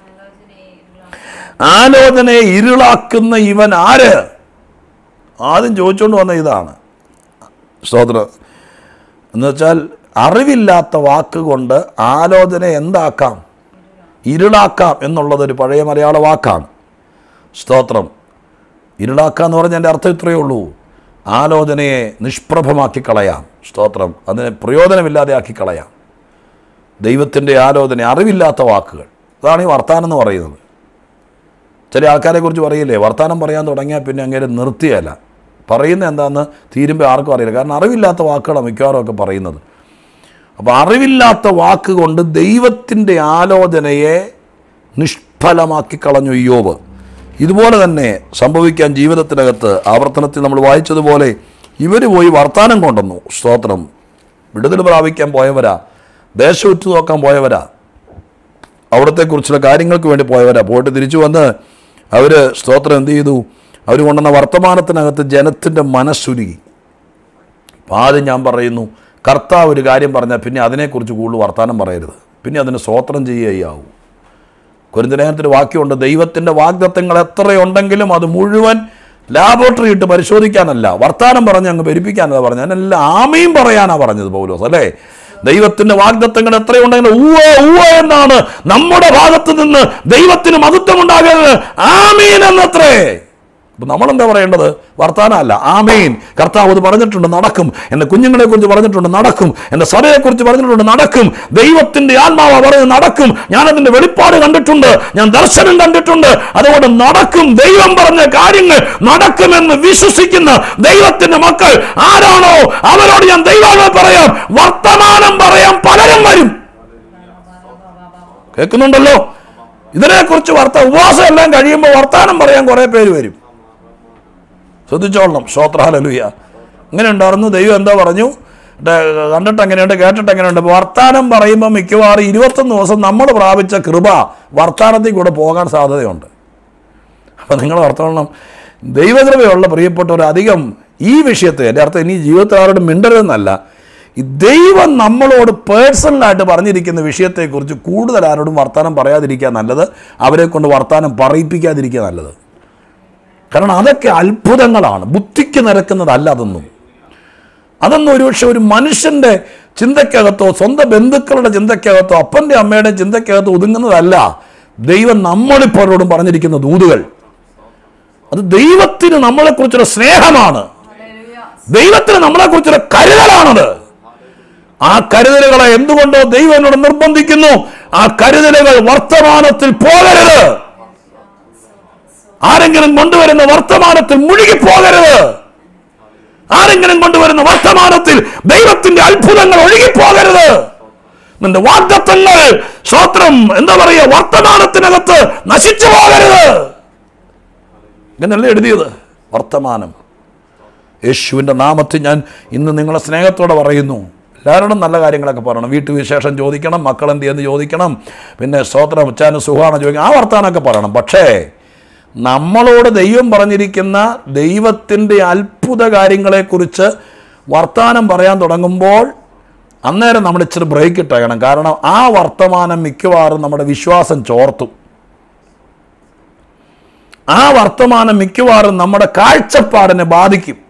ആലോചനയെ ഇരുളാക്കുന്ന ഇവൻ ആര് ആദ്യം ചോദിച്ചുകൊണ്ട് വന്ന ഇതാണ് സ്തോത്രം എന്ന് വെച്ചാൽ അറിവില്ലാത്ത വാക്കുകൊണ്ട് ആലോചന എന്താക്കാം ഇരുളാക്കാം എന്നുള്ളതൊരു പഴയ മലയാള വാക്കാണ് സ്തോത്രം ഇരുളാക്കുക എന്ന് പറഞ്ഞാൽ എൻ്റെ അർത്ഥം ഇത്രയേ ഉള്ളൂ ആലോചനയെ നിഷ്പ്രഭമാക്കി കളയാം സ്തോത്രം അതിനെ പ്രയോജനമില്ലാതെ ആക്കി കളയാം ദൈവത്തിൻ്റെ ആലോചന അറിവില്ലാത്ത വാക്കുകൾ അതാണ് ഈ വർത്താനം എന്ന് പറയുന്നത് ചില ആൾക്കാരെ കുറിച്ച് പറയില്ലേ വർത്താനം പറയാൻ തുടങ്ങിയാൽ പിന്നെ അങ്ങനെ നിർത്തിയല്ല പറയുന്ന എന്താണെന്ന് തീരുമ്പോൾ ആർക്കും അറിയില്ല കാരണം അറിവില്ലാത്ത വാക്കുകളാണ് മിക്കവാറും ഒക്കെ പറയുന്നത് അപ്പോൾ അറിവില്ലാത്ത വാക്ക് കൊണ്ട് ദൈവത്തിൻ്റെ ആലോചനയെ നിഷ്ഫലമാക്കി കളഞ്ഞു യോബ് ഇതുപോലെ തന്നെ സംഭവിക്കാൻ ജീവിതത്തിനകത്ത് ആവർത്തനത്തിൽ നമ്മൾ വായിച്ചതുപോലെ ഇവർ പോയി വർത്താനം കൊണ്ടുവന്നു സ്തോത്രം വിടുതൽ പ്രാപിക്കാൻ പോയവരാ ദേശം ഉറ്റു നോക്കാൻ പോയവരാ അവിടത്തെക്കുറിച്ചുള്ള കാര്യങ്ങൾക്ക് വേണ്ടി പോയവരാ പോയിട്ട് തിരിച്ചു വന്ന് അവർ സ്തോത്രം എന്ത് ചെയ്തു അവർ കൊണ്ടുവന്ന വർത്തമാനത്തിനകത്ത് ജനത്തിൻ്റെ മനസ്സുരുകി അപ്പം ആദ്യം ഞാൻ പറയുന്നു കർത്താവ് ഒരു കാര്യം പറഞ്ഞാൽ പിന്നെ അതിനെക്കുറിച്ച് കൂടുതൽ വർത്തമാനം പറയരുത് പിന്നെ അതിന് സ്തോത്രം ചെയ്യുകയാവൂ കുരുന്തലേഖനത്തിൽ വാക്യമുണ്ട് ദൈവത്തിൻ്റെ വാഗ്ദത്തങ്ങൾ എത്രയുണ്ടെങ്കിലും അത് മുഴുവൻ ലാബോറട്ടറി ഇട്ട് പരിശോധിക്കാനല്ല വർത്താനം പറഞ്ഞ് അങ്ങ് പെരുപ്പിക്കാനല്ല പറഞ്ഞത് അതിനെല്ലാം ആമയും പറയാനാ പറഞ്ഞത് പൗലോസ് അല്ലേ ദൈവത്തിന്റെ വാഗ്ദത്തങ്ങൾ എത്രയുണ്ടെങ്കിലും ഊവ ഊവ എന്നാണ് നമ്മുടെ ഭാഗത്ത് നിന്ന് ദൈവത്തിന് മഹത്വം ഉണ്ടാകരുത് ആമീൻ എന്നത്രേ അപ്പൊ നമ്മളെന്താ പറയേണ്ടത് വർത്താനമല്ല ആമീൻ കർത്താവ് അത് പറഞ്ഞിട്ടുണ്ട് നടക്കും എൻ്റെ കുഞ്ഞുങ്ങളെ കുറിച്ച് പറഞ്ഞിട്ടുണ്ട് നടക്കും എൻ്റെ സഭയെക്കുറിച്ച് പറഞ്ഞിട്ടുണ്ട് നടക്കും ദൈവത്തിന്റെ ആത്മാവ് പറയുന്നത് നടക്കും ഞാൻ അതിന്റെ വെളിപ്പാട് കണ്ടിട്ടുണ്ട് ഞാൻ ദർശനം കണ്ടിട്ടുണ്ട് അതുകൊണ്ട് നടക്കും ദൈവം പറഞ്ഞ കാര്യങ്ങൾ നടക്കുമെന്ന് വിശ്വസിക്കുന്ന ദൈവത്തിന്റെ മക്കൾ ആരാണോ അവരോട് ഞാൻ ദൈവങ്ങൾ പറയാം വർത്തമാനം പറയാൻ പലരും വരും കേൾക്കുന്നുണ്ടല്ലോ ഇതിനെക്കുറിച്ച് വർത്ത ഉപവാസം എല്ലാം കഴിയുമ്പോൾ വർത്താനം പറയാൻ കുറെ പേര് വരും ശ്രദ്ധിച്ചോളണം ശ്രോത്രാലലുയ ഇങ്ങനെ ഉണ്ടായിരുന്നു ദൈവം എന്താ പറഞ്ഞു ഡ- കണ്ടിട്ട് എങ്ങനെയുണ്ട് കേട്ടിട്ട് എങ്ങനെയുണ്ട് വർത്താനം പറയുമ്പോൾ മിക്കവാറും ഇരുപത്തൊന്ന് ദിവസം നമ്മൾ പ്രാപിച്ച കൃപ വർത്താനത്തിൽ കൂടെ പോകാൻ സാധ്യതയുണ്ട് അപ്പം നിങ്ങൾ ഓർത്തോളണം ദൈവകൃപയുള്ള പ്രിയപ്പെട്ടവർ അധികം ഈ വിഷയത്തെ എൻ്റെ അർത്ഥം ഇനി ജീവിതത്തിൽ ആരോടും മിണ്ടരുതെന്നല്ല ഈ ദൈവം നമ്മളോട് പേഴ്സണലായിട്ട് പറഞ്ഞിരിക്കുന്ന വിഷയത്തെക്കുറിച്ച് കൂടുതൽ ആരോടും വർത്തമാനം പറയാതിരിക്കുക നല്ലത് അവരെ കൊണ്ട് വർത്തമാനം പറയിപ്പിക്കാതിരിക്കുക നല്ലത് കാരണം അതൊക്കെ അത്ഭുതങ്ങളാണ് ബുദ്ധിക്ക് നിരക്കുന്നതല്ല അതൊന്നും അതൊന്നും ഒരുപക്ഷെ ഒരു മനുഷ്യൻ്റെ ചിന്തയ്ക്കകത്തോ സ്വന്തം ബന്ധുക്കളുടെ ചിന്തയ്ക്കകത്തോ അപ്പൻ്റെ അമ്മയുടെ ചിന്തയ്ക്കകത്തോ ഒതുങ്ങുന്നതല്ല ദൈവം നമ്മളിപ്പോഴോടും പറഞ്ഞിരിക്കുന്ന ദൂതുകൾ അത് ദൈവത്തിന് നമ്മളെക്കുറിച്ചുള്ള സ്നേഹമാണ് ദൈവത്തിന് നമ്മളെക്കുറിച്ചുള്ള കരുതലാണത് ആ കരുതലുകളെ എന്തുകൊണ്ടോ ദൈവം എന്നോട് നിർബന്ധിക്കുന്നു ആ കരുതലുകൾ വർത്തമാനത്തിൽ പോകരുത് ആരെങ്കിലും കൊണ്ടുവരുന്ന വർത്തമാനത്തിൽ മുഴുകി പോകരുത് ആരെങ്കിലും കൊണ്ടുവരുന്ന വർത്തമാനത്തിൽ ദൈവത്തിന്റെ അത്ഭുതങ്ങൾ ഒഴുകിപ്പോകരുത് നിന്റെ വാഗ്ദത്തങ്ങൾ സ്വത്രം എന്താ പറയുക വർത്തമാനത്തിനകത്ത് നശിച്ചു പോകരുത് ഇങ്ങനല്ലേ എഴുതിയത് വർത്തമാനം യേശുവിൻ്റെ നാമത്തിൽ ഞാൻ ഇന്ന് നിങ്ങളെ സ്നേഹത്തോടെ പറയുന്നു എല്ലാവരോടും നല്ല കാര്യങ്ങളൊക്കെ പറയണം വീട്ടു വിശേഷം ചോദിക്കണം മക്കൾ എന്ത് ചെയ്യുന്നു ചോദിക്കണം പിന്നെ സ്തോത്രം ഉച്ചാനും സുഖമാണ് ചോദിക്കണം ആ വർത്താനമൊക്കെ പറയണം പക്ഷേ നമ്മളോട് ദൈവം പറഞ്ഞിരിക്കുന്ന ദൈവത്തിൻ്റെ അത്ഭുത കാര്യങ്ങളെക്കുറിച്ച് വർത്താനം പറയാൻ തുടങ്ങുമ്പോൾ അന്നേരം നമ്മൾ ഇച്ചിരി ബ്രേക്ക് ഇട്ടേക്കണം കാരണം ആ വർത്തമാനം മിക്കവാറും നമ്മുടെ വിശ്വാസം ചോർത്തും ആ വർത്തമാനം മിക്കവാറും നമ്മുടെ കാഴ്ചപ്പാടിനെ ബാധിക്കും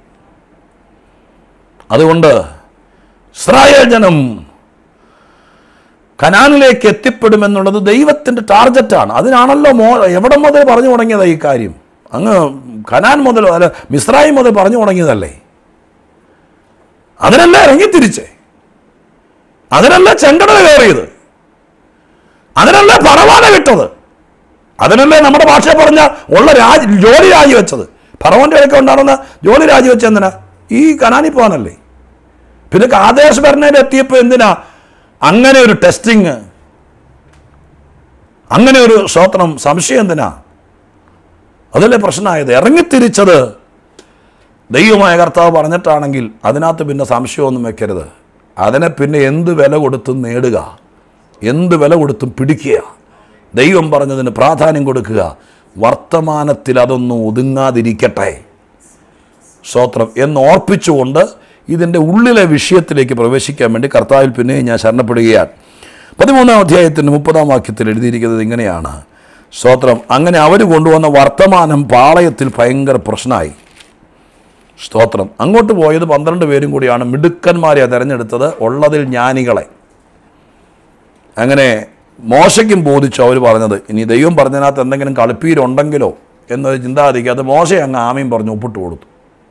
അതുകൊണ്ട് ഇസ്രായേൽ ജനം കനാനിലേക്ക് എത്തിപ്പെടുമെന്നുള്ളത് ദൈവത്തിൻ്റെ ടാർഗറ്റാണ് അതിനാണല്ലോ മോ എവിടെ മുതൽ പറഞ്ഞു തുടങ്ങിയതാ ഈ കാര്യം അങ്ങ് കനാൻ മുതൽ അല്ല മിസ്രായി മുതൽ പറഞ്ഞു തുടങ്ങിയതല്ലേ അതിനല്ല ഇറങ്ങിത്തിരിച്ചേ അതിനല്ല ചെങ്കടൽ കയറിയത് അതിനല്ല പറവാന വിട്ടത് അതിനല്ലേ നമ്മുടെ ഭാഷ പറഞ്ഞ ഉള്ള രാജ് ജോലി രാജിവെച്ചത് ഫറവന്റെ ഇടയ്ക്ക് ഉണ്ടാകുന്ന ജോലി രാജിവെച്ച എന്തിനാ ഈ കനാനി പോകാനല്ലേ പിന്നെ കാദേശ് ഭരണയിൽ എത്തിയപ്പോൾ എന്തിനാ അങ്ങനെ ഒരു ടെസ്റ്റിങ് അങ്ങനെ ഒരു സ്വോത്രം സംശയം എന്തിനാ അതല്ലേ പ്രശ്നമായത് ഇറങ്ങിത്തിരിച്ചത് ദൈവമായ കർത്താവ് പറഞ്ഞിട്ടാണെങ്കിൽ അതിനകത്ത് പിന്നെ സംശയമൊന്നും വെക്കരുത് അതിനെ പിന്നെ എന്ത് വില കൊടുത്തും നേടുക എന്ത് വില കൊടുത്തും പിടിക്കുക ദൈവം പറഞ്ഞതിന് പ്രാധാന്യം കൊടുക്കുക വർത്തമാനത്തിൽ അതൊന്നും ഒതുങ്ങാതിരിക്കട്ടെ സ്തോത്രം എന്ന് ഓർപ്പിച്ചുകൊണ്ട് ഇതിൻ്റെ ഉള്ളിലെ വിഷയത്തിലേക്ക് പ്രവേശിക്കാൻ വേണ്ടി കർത്താവിൽ പിന്നെ ഞാൻ ശരണപ്പെടുകയാണ് പതിമൂന്നാം അധ്യായത്തിൻ്റെ മുപ്പതാം വാക്യത്തിൽ എഴുതിയിരിക്കുന്നത് ഇങ്ങനെയാണ് സ്തോത്രം അങ്ങനെ അവർ കൊണ്ടുവന്ന വർത്തമാനം പാളയത്തിൽ ഭയങ്കര പ്രശ്നമായി സ്തോത്രം അങ്ങോട്ട് പോയത് പന്ത്രണ്ട് പേരും കൂടിയാണ് മിടുക്കന്മാരെ തിരഞ്ഞെടുത്തത് ഉള്ളതിൽ ജ്ഞാനികളെ അങ്ങനെ മോശയ്ക്കും ബോധിച്ചു അവർ പറഞ്ഞത് ഇനി ദൈവം പറഞ്ഞതിനകത്ത് എന്തെങ്കിലും കളിപ്പീരുണ്ടെങ്കിലോ എന്നൊരു ചിന്താഗതിക്ക് അത് മോശ അങ്ങ് ആമയും പറഞ്ഞ് ഒപ്പിട്ട് കൊടുത്തു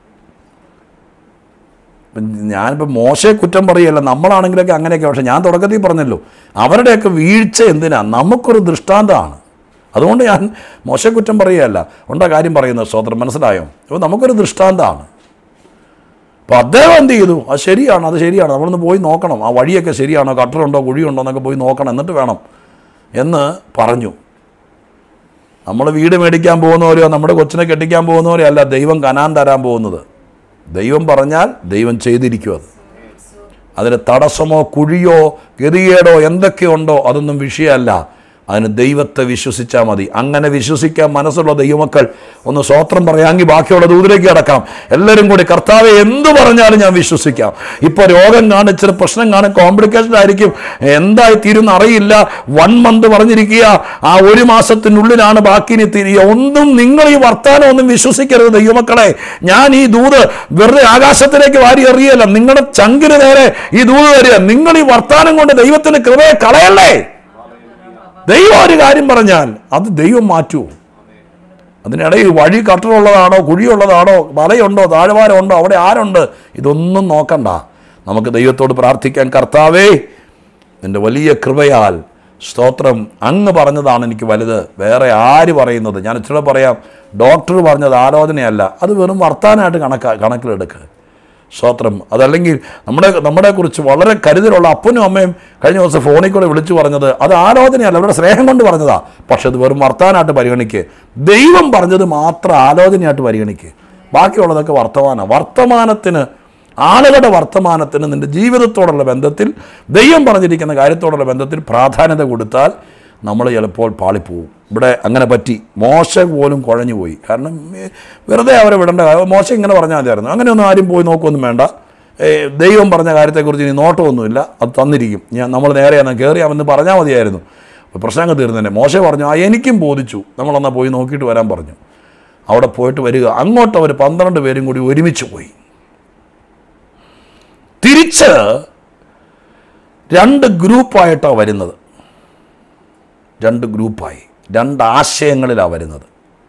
ഇപ്പം ഞാനിപ്പോൾ മോശയെ കുറ്റം പറയല്ല നമ്മളാണെങ്കിലൊക്കെ അങ്ങനെയൊക്കെ പക്ഷേ ഞാൻ തുടക്കത്തിൽ പറഞ്ഞല്ലോ അവരുടെയൊക്കെ വീഴ്ച എന്തിനാ നമുക്കൊരു ദൃഷ്ടാന്തമാണ് അതുകൊണ്ട് ഞാൻ മോശയെ കുറ്റം പറയുകയല്ല ഉണ്ടാ കാര്യം പറയുന്നത് സ്തോത്രം മനസ്സിലായോ അപ്പോൾ നമുക്കൊരു ദൃഷ്ടാന്തമാണ് അപ്പോൾ അദ്ദേഹം എന്ത് ചെയ്തു അത് ശരിയാണ് അത് ശരിയാണ് നമ്മളൊന്ന് പോയി നോക്കണം ആ വഴിയൊക്കെ ശരിയാണോ കട്ടറുണ്ടോ കുഴിയുണ്ടോ എന്നൊക്കെ പോയി നോക്കണം എന്നിട്ട് വേണം എന്ന് പറഞ്ഞു നമ്മൾ വീട് മേടിക്കാൻ പോകുന്നവരെയോ നമ്മുടെ കൊച്ചിനെ കെട്ടിക്കാൻ പോകുന്നവരെയോ അല്ല ദൈവം കനാൻ തരാൻ പോകുന്നത് ദൈവം പറഞ്ഞാൽ ദൈവം ചെയ്തിരിക്കും അത് അതിന് തടസ്സമോ കുഴിയോ ഗതികേടോ എന്തൊക്കെയുണ്ടോ അതൊന്നും വിഷയമല്ല അതിന് ദൈവത്തെ വിശ്വസിച്ചാൽ മതി അങ്ങനെ വിശ്വസിക്കാൻ മനസ്സുള്ള ദൈവമക്കൾ ഒന്ന് സ്വോത്രം പറയാമെങ്കിൽ ബാക്കിയുള്ള ദൂതിലേക്ക് കിടക്കാം എല്ലാവരും കൂടി കർത്താവെ എന്ത് പറഞ്ഞാലും ഞാൻ വിശ്വസിക്കാം ഇപ്പോൾ രോഗം കാണും ഇച്ചിരി പ്രശ്നം കാണും കോംപ്ലിക്കേഷൻ ആയിരിക്കും എന്തായി തീരുന്ന അറിയില്ല വൺ മന്ത് പറഞ്ഞിരിക്കുക ആ ഒരു മാസത്തിനുള്ളിലാണ് ബാക്കി ഇനി തിരിയുക ഒന്നും നിങ്ങൾ ഈ വർത്താനം ഒന്നും വിശ്വസിക്കരുത് ദൈവമക്കളെ ഞാൻ ഈ ദൂത് വെറുതെ ആകാശത്തിലേക്ക് വാരി എറിയല്ല നിങ്ങളുടെ ചങ്കിന് നേരെ ഈ ദൂത് തരിക നിങ്ങൾ ഈ വർത്താനം കൊണ്ട് ദൈവത്തിന് കൃപയെ കളയല്ലേ ദൈവം ഒരു കാര്യം പറഞ്ഞാൽ അത് ദൈവം മാറ്റൂ അതിനിടയിൽ വഴി കട്ടറുള്ളതാണോ കുഴിയുള്ളതാണോ മലയുണ്ടോ താഴ്വാരമുണ്ടോ അവിടെ ആരുണ്ട് ഇതൊന്നും നോക്കണ്ട നമുക്ക് ദൈവത്തോട് പ്രാർത്ഥിക്കാൻ കർത്താവേ നിന്റെ വലിയ കൃപയാൽ സ്തോത്രം അങ്ങ് പറഞ്ഞതാണ് എനിക്ക് വലുത് വേറെ ആര് പറയുന്നത് ഞാൻ ഇച്ചിരി പറയാം ഡോക്ടർ പറഞ്ഞത് ആലോചനയല്ല അത് വെറും വർത്താനായിട്ട് കണക്കാ കണക്കിലെടുക്കുക സ്തോത്രം അതല്ലെങ്കിൽ നമ്മുടെ നമ്മളെ കുറിച്ച് വളരെ കരുതലുള്ള അപ്പനും അമ്മയും കഴിഞ്ഞ ദിവസം ഫോണിൽ കൂടെ വിളിച്ചു പറഞ്ഞത് അത് ആലോചനയല്ല അവരുടെ സ്നേഹം കൊണ്ട് പറഞ്ഞതാ പക്ഷെ അത് വെറും വർത്താനായിട്ട് പരിഗണിക്കുക ദൈവം പറഞ്ഞത് മാത്രം ആലോചനയായിട്ട് പരിഗണിക്കുക ബാക്കിയുള്ളതൊക്കെ വർത്തമാനം വർത്തമാനത്തിന് ആളുകളുടെ വർത്തമാനത്തിന് നിൻ്റെ ജീവിതത്തോടുള്ള ബന്ധത്തിൽ ദൈവം പറഞ്ഞിരിക്കുന്ന കാര്യത്തോടുള്ള ബന്ധത്തിൽ പ്രാധാന്യത കൊടുത്താൽ നമ്മൾ ചിലപ്പോൾ പാളിപ്പോവും ഇവിടെ അങ്ങനെ പറ്റി മോശ പോലും കുഴഞ്ഞു പോയി കാരണം ഏ, വെറുതെ അവരെ വിടേണ്ട കാര്യം- മോശ ഇങ്ങനെ പറഞ്ഞാൽ മതിയായിരുന്നു അങ്ങനെയൊന്നും ആരും പോയി നോക്കൊന്നും വേണ്ട ഏ, ദൈവം പറഞ്ഞ കാര്യത്തെക്കുറിച്ച് ഇനി നോട്ടമൊന്നുമില്ല അത് തന്നിരിക്കും ഞാൻ നമ്മൾ നേരെയാണ് കയറിയാമെന്ന് പറഞ്ഞാൽ മതിയായിരുന്നു അപ്പോൾ പ്രശ്നങ്ങൾ തീർന്നതന്നെ മോശ പറഞ്ഞു ആ എനിക്കും ബോധിച്ചു നമ്മളെന്നാൽ പോയി നോക്കിയിട്ട് വരാൻ പറഞ്ഞു അവിടെ പോയിട്ട് വരിക അങ്ങോട്ട് അവർ പന്ത്രണ്ട് പേരും കൂടി ഒരുമിച്ച് പോയി തിരിച്ച് രണ്ട് ഗ്രൂപ്പായിട്ടാണ് വരുന്നത് രണ്ട് ഗ്രൂപ്പായി രണ്ട് ആശയങ്ങളിലാണ് വരുന്നത്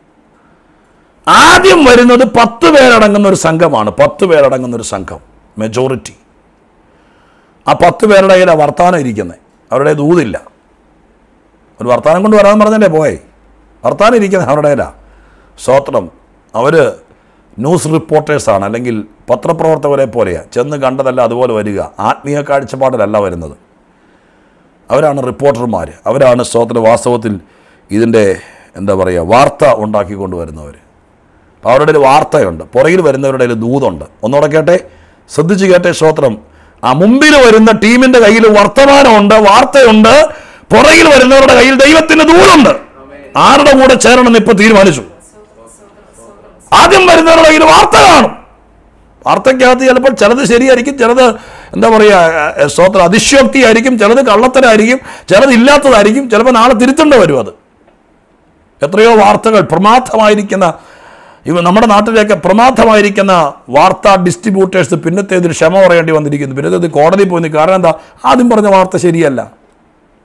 ആദ്യം വരുന്നത് പത്ത് പേരടങ്ങുന്ന ഒരു സംഘമാണ് പത്ത് പേരടങ്ങുന്ന ഒരു സംഘം മെജോറിറ്റി ആ പത്ത് പേരുടെ കയ്യിലാണ് വർത്തമാനം ഇരിക്കുന്നത് അവരുടെ ദൂതില്ല ഒരു വർത്തമാനം കൊണ്ട് വരാൻ പറഞ്ഞല്ലേ പോയെ വർത്തമാനം ഇരിക്കുന്നത് അവരുടെ കയ്യിലാണ് സ്തോത്രം അവർ ന്യൂസ് റിപ്പോർട്ടേഴ്സാണ് അല്ലെങ്കിൽ പത്രപ്രവർത്തകരെ പോലെയാണ് ചെന്ന് കണ്ടതല്ല അതുപോലെ വരിക ആത്മീയ കാഴ്ചപ്പാടിലല്ല വരുന്നത് അവരാണ് റിപ്പോർട്ടർമാർ അവരാണ് സ്തോത്ര വാസ്തവത്തിൽ ഇതിൻ്റെ എന്താ പറയുക വാർത്ത ഉണ്ടാക്കിക്കൊണ്ട് വരുന്നവർ അപ്പോൾ അവരുടെ ഒരു വാർത്തയുണ്ട് പുറകിൽ വരുന്നവരുടെ ഒരു ദൂതുണ്ട് ഒന്നുകൂടെ കേട്ടെ ശ്രദ്ധിച്ച് കേട്ടെ സ്തോത്രം ആ മുമ്പിൽ വരുന്ന ടീമിൻ്റെ കയ്യിൽ വർത്തമാനമുണ്ട് വാർത്തയുണ്ട് പുറകിൽ വരുന്നവരുടെ കയ്യിൽ ദൈവത്തിൻ്റെ ദൂതുണ്ട് ആരുടെ കൂടെ ചേരണമെന്ന് ഇപ്പോൾ തീരുമാനിച്ചു ആദ്യം വരുന്നവരുടെ കയ്യിൽ വാർത്ത കാണും വാർത്തയ്ക്കകത്ത് ചിലപ്പോൾ ചിലത് ശരിയായിരിക്കും ചിലത് എന്താ പറയുക സ്തോത്ര അതിശയോക്തിയായിരിക്കും ചിലത് കള്ളത്തരായിരിക്കും ചിലത് ഇല്ലാത്തതായിരിക്കും ചിലപ്പോൾ നാളെ തിരുത്തേണ്ടി വരും അത് എത്രയോ വാർത്തകൾ പ്രമാദമായിരിക്കുന്ന ഇവ നമ്മുടെ നാട്ടിലേക്ക് പ്രമാദമായിരിക്കുന്ന വാർത്താ ഡിസ്ട്രിബ്യൂട്ടേഴ്സ് പിന്നത്തേതിൽ ക്ഷമ പറയേണ്ടി വന്നിരിക്കുന്നു പിന്നത്തേത് കോടതി പോയി കാരണം എന്താ ആദ്യം പറഞ്ഞ വാർത്ത ശരിയല്ല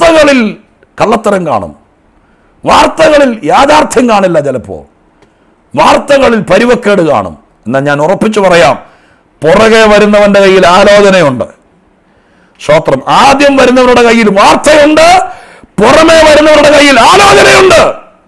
വാർത്തകളിൽ കള്ളത്തരം കാണും വാർത്തകളിൽ യാഥാർത്ഥ്യം കാണില്ല ചിലപ്പോൾ വാർത്തകളിൽ പരിവക്കേട് കാണും എന്നാൽ ഞാൻ ഉറപ്പിച്ചു പറയാം പുറകെ വരുന്നവന്റെ കയ്യിൽ ആലോചനയുണ്ട് ശ്രോത്രം ആദ്യം വരുന്നവരുടെ കയ്യിൽ വാർത്തയുണ്ട് പുറമേ വരുന്നവരുടെ കയ്യിൽ ആലോചനയുണ്ട്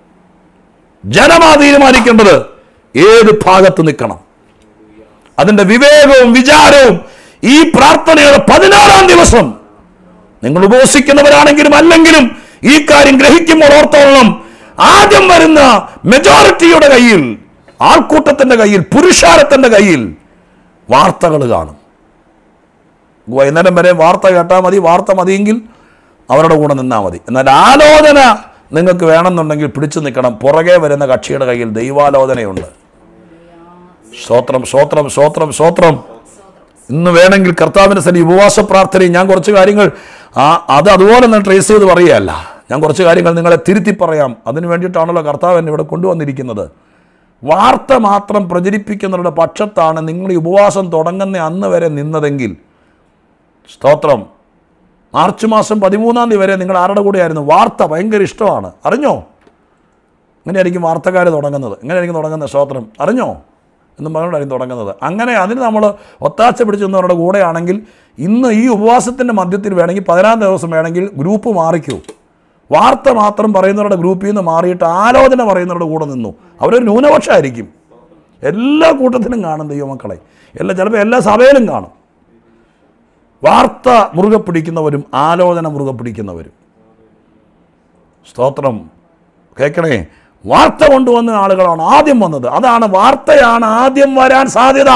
ജനമാ തീരുമാനിക്കേണ്ടത് ഏത് ഭാഗത്ത് നിൽക്കണം അതിന്റെ വിവേകവും വിചാരവും ഈ പ്രാർത്ഥനയുടെ പതിനാറാം ദിവസം നിങ്ങൾ ഉപവസിക്കുന്നവരാണെങ്കിലും അല്ലെങ്കിലും ഈ കാര്യം ഗ്രഹിക്കുമ്പോൾ ഓർത്തോളണം ആദ്യം വരുന്ന മെജോറിറ്റിയുടെ കയ്യിൽ ആൾക്കൂട്ടത്തിന്റെ കയ്യിൽ പുരുഷാരത്തിന്റെ കയ്യിൽ വാർത്തകൾ കാണും വൈകുന്നേരം വരെ വാർത്ത കേട്ടാൽ മതി വാർത്ത മതിയെങ്കിൽ അവരുടെ കൂടെ നിന്നാൽ മതി എന്നാൽ ആലോചന നിങ്ങൾക്ക് വേണമെന്നുണ്ടെങ്കിൽ പിടിച്ചു നിൽക്കണം പുറകെ വരുന്ന കക്ഷിയുടെ കയ്യിൽ ദൈവാലോചനയുണ്ട് സ്തോത്രം സ്തോത്രം സ്തോത്രം സ്തോത്രം ഇന്ന് വേണമെങ്കിൽ കർത്താവിൻ്റെ സരി ഉപവാസ പ്രാർത്ഥനയും ഞാൻ കുറച്ച് കാര്യങ്ങൾ ആ അത് അതുപോലെ തന്നെ ട്രേസ് ചെയ്ത് പറയുകയല്ല ഞാൻ കുറച്ച് കാര്യങ്ങൾ നിങ്ങളെ തിരുത്തി പറയാം അതിന് വേണ്ടിയിട്ടാണല്ലോ കർത്താവ് എന്നെ ഇവിടെ കൊണ്ടുവന്നിരിക്കുന്നത് വാർത്ത മാത്രം പ്രചരിപ്പിക്കുന്നവരുടെ പക്ഷത്താണ് നിങ്ങൾ ഈ ഉപവാസം തുടങ്ങുന്ന അന്ന് വരെ നിന്നതെങ്കിൽ സ്തോത്രം മാർച്ച് മാസം പതിമൂന്നാം തീയതി വരെ നിങ്ങൾ ആരുടെ കൂടെയായിരുന്നു വാർത്ത ഭയങ്കര ഇഷ്ടമാണ് അറിഞ്ഞോ ഇങ്ങനെയായിരിക്കും വാർത്തക്കാർ തുടങ്ങുന്നത് ഇങ്ങനെയായിരിക്കും തുടങ്ങുന്നത് സ്തോത്രം അറിഞ്ഞോ എന്നും പറഞ്ഞുകൊണ്ടായിരിക്കും തുടങ്ങുന്നത് അങ്ങനെ അതിന് നമ്മൾ ഒത്താച്ച പിടിച്ചവരുടെ കൂടെയാണെങ്കിൽ ഇന്ന് ഈ ഉപവാസത്തിൻ്റെ മധ്യത്തിൽ വേണമെങ്കിൽ പതിനാറ് ദിവസം വേണമെങ്കിൽ ഗ്രൂപ്പ് മാറിക്കൂ വാർത്ത മാത്രം പറയുന്നവരുടെ ഗ്രൂപ്പിൽ നിന്ന് മാറിയിട്ട് ആലോചന പറയുന്നവരുടെ കൂടെ നിന്നു അവരൊരു ന്യൂനപക്ഷമായിരിക്കും എല്ലാ കൂട്ടത്തിലും കാണും ദൈവമക്കളെ എല്ലാ ചിലപ്പോൾ എല്ലാ സഭയിലും കാണും വാർത്ത മുറുകെ പിടിക്കുന്നവരും ആലോചന മുറുകെ പിടിക്കുന്നവരും സ്തോത്രം കേൾക്കണേ വാർത്ത കൊണ്ടുവന്ന ആളുകളാണ് ആദ്യം വന്നത് അതാണ് വാർത്തയാണ് ആദ്യം വരാൻ സാധ്യത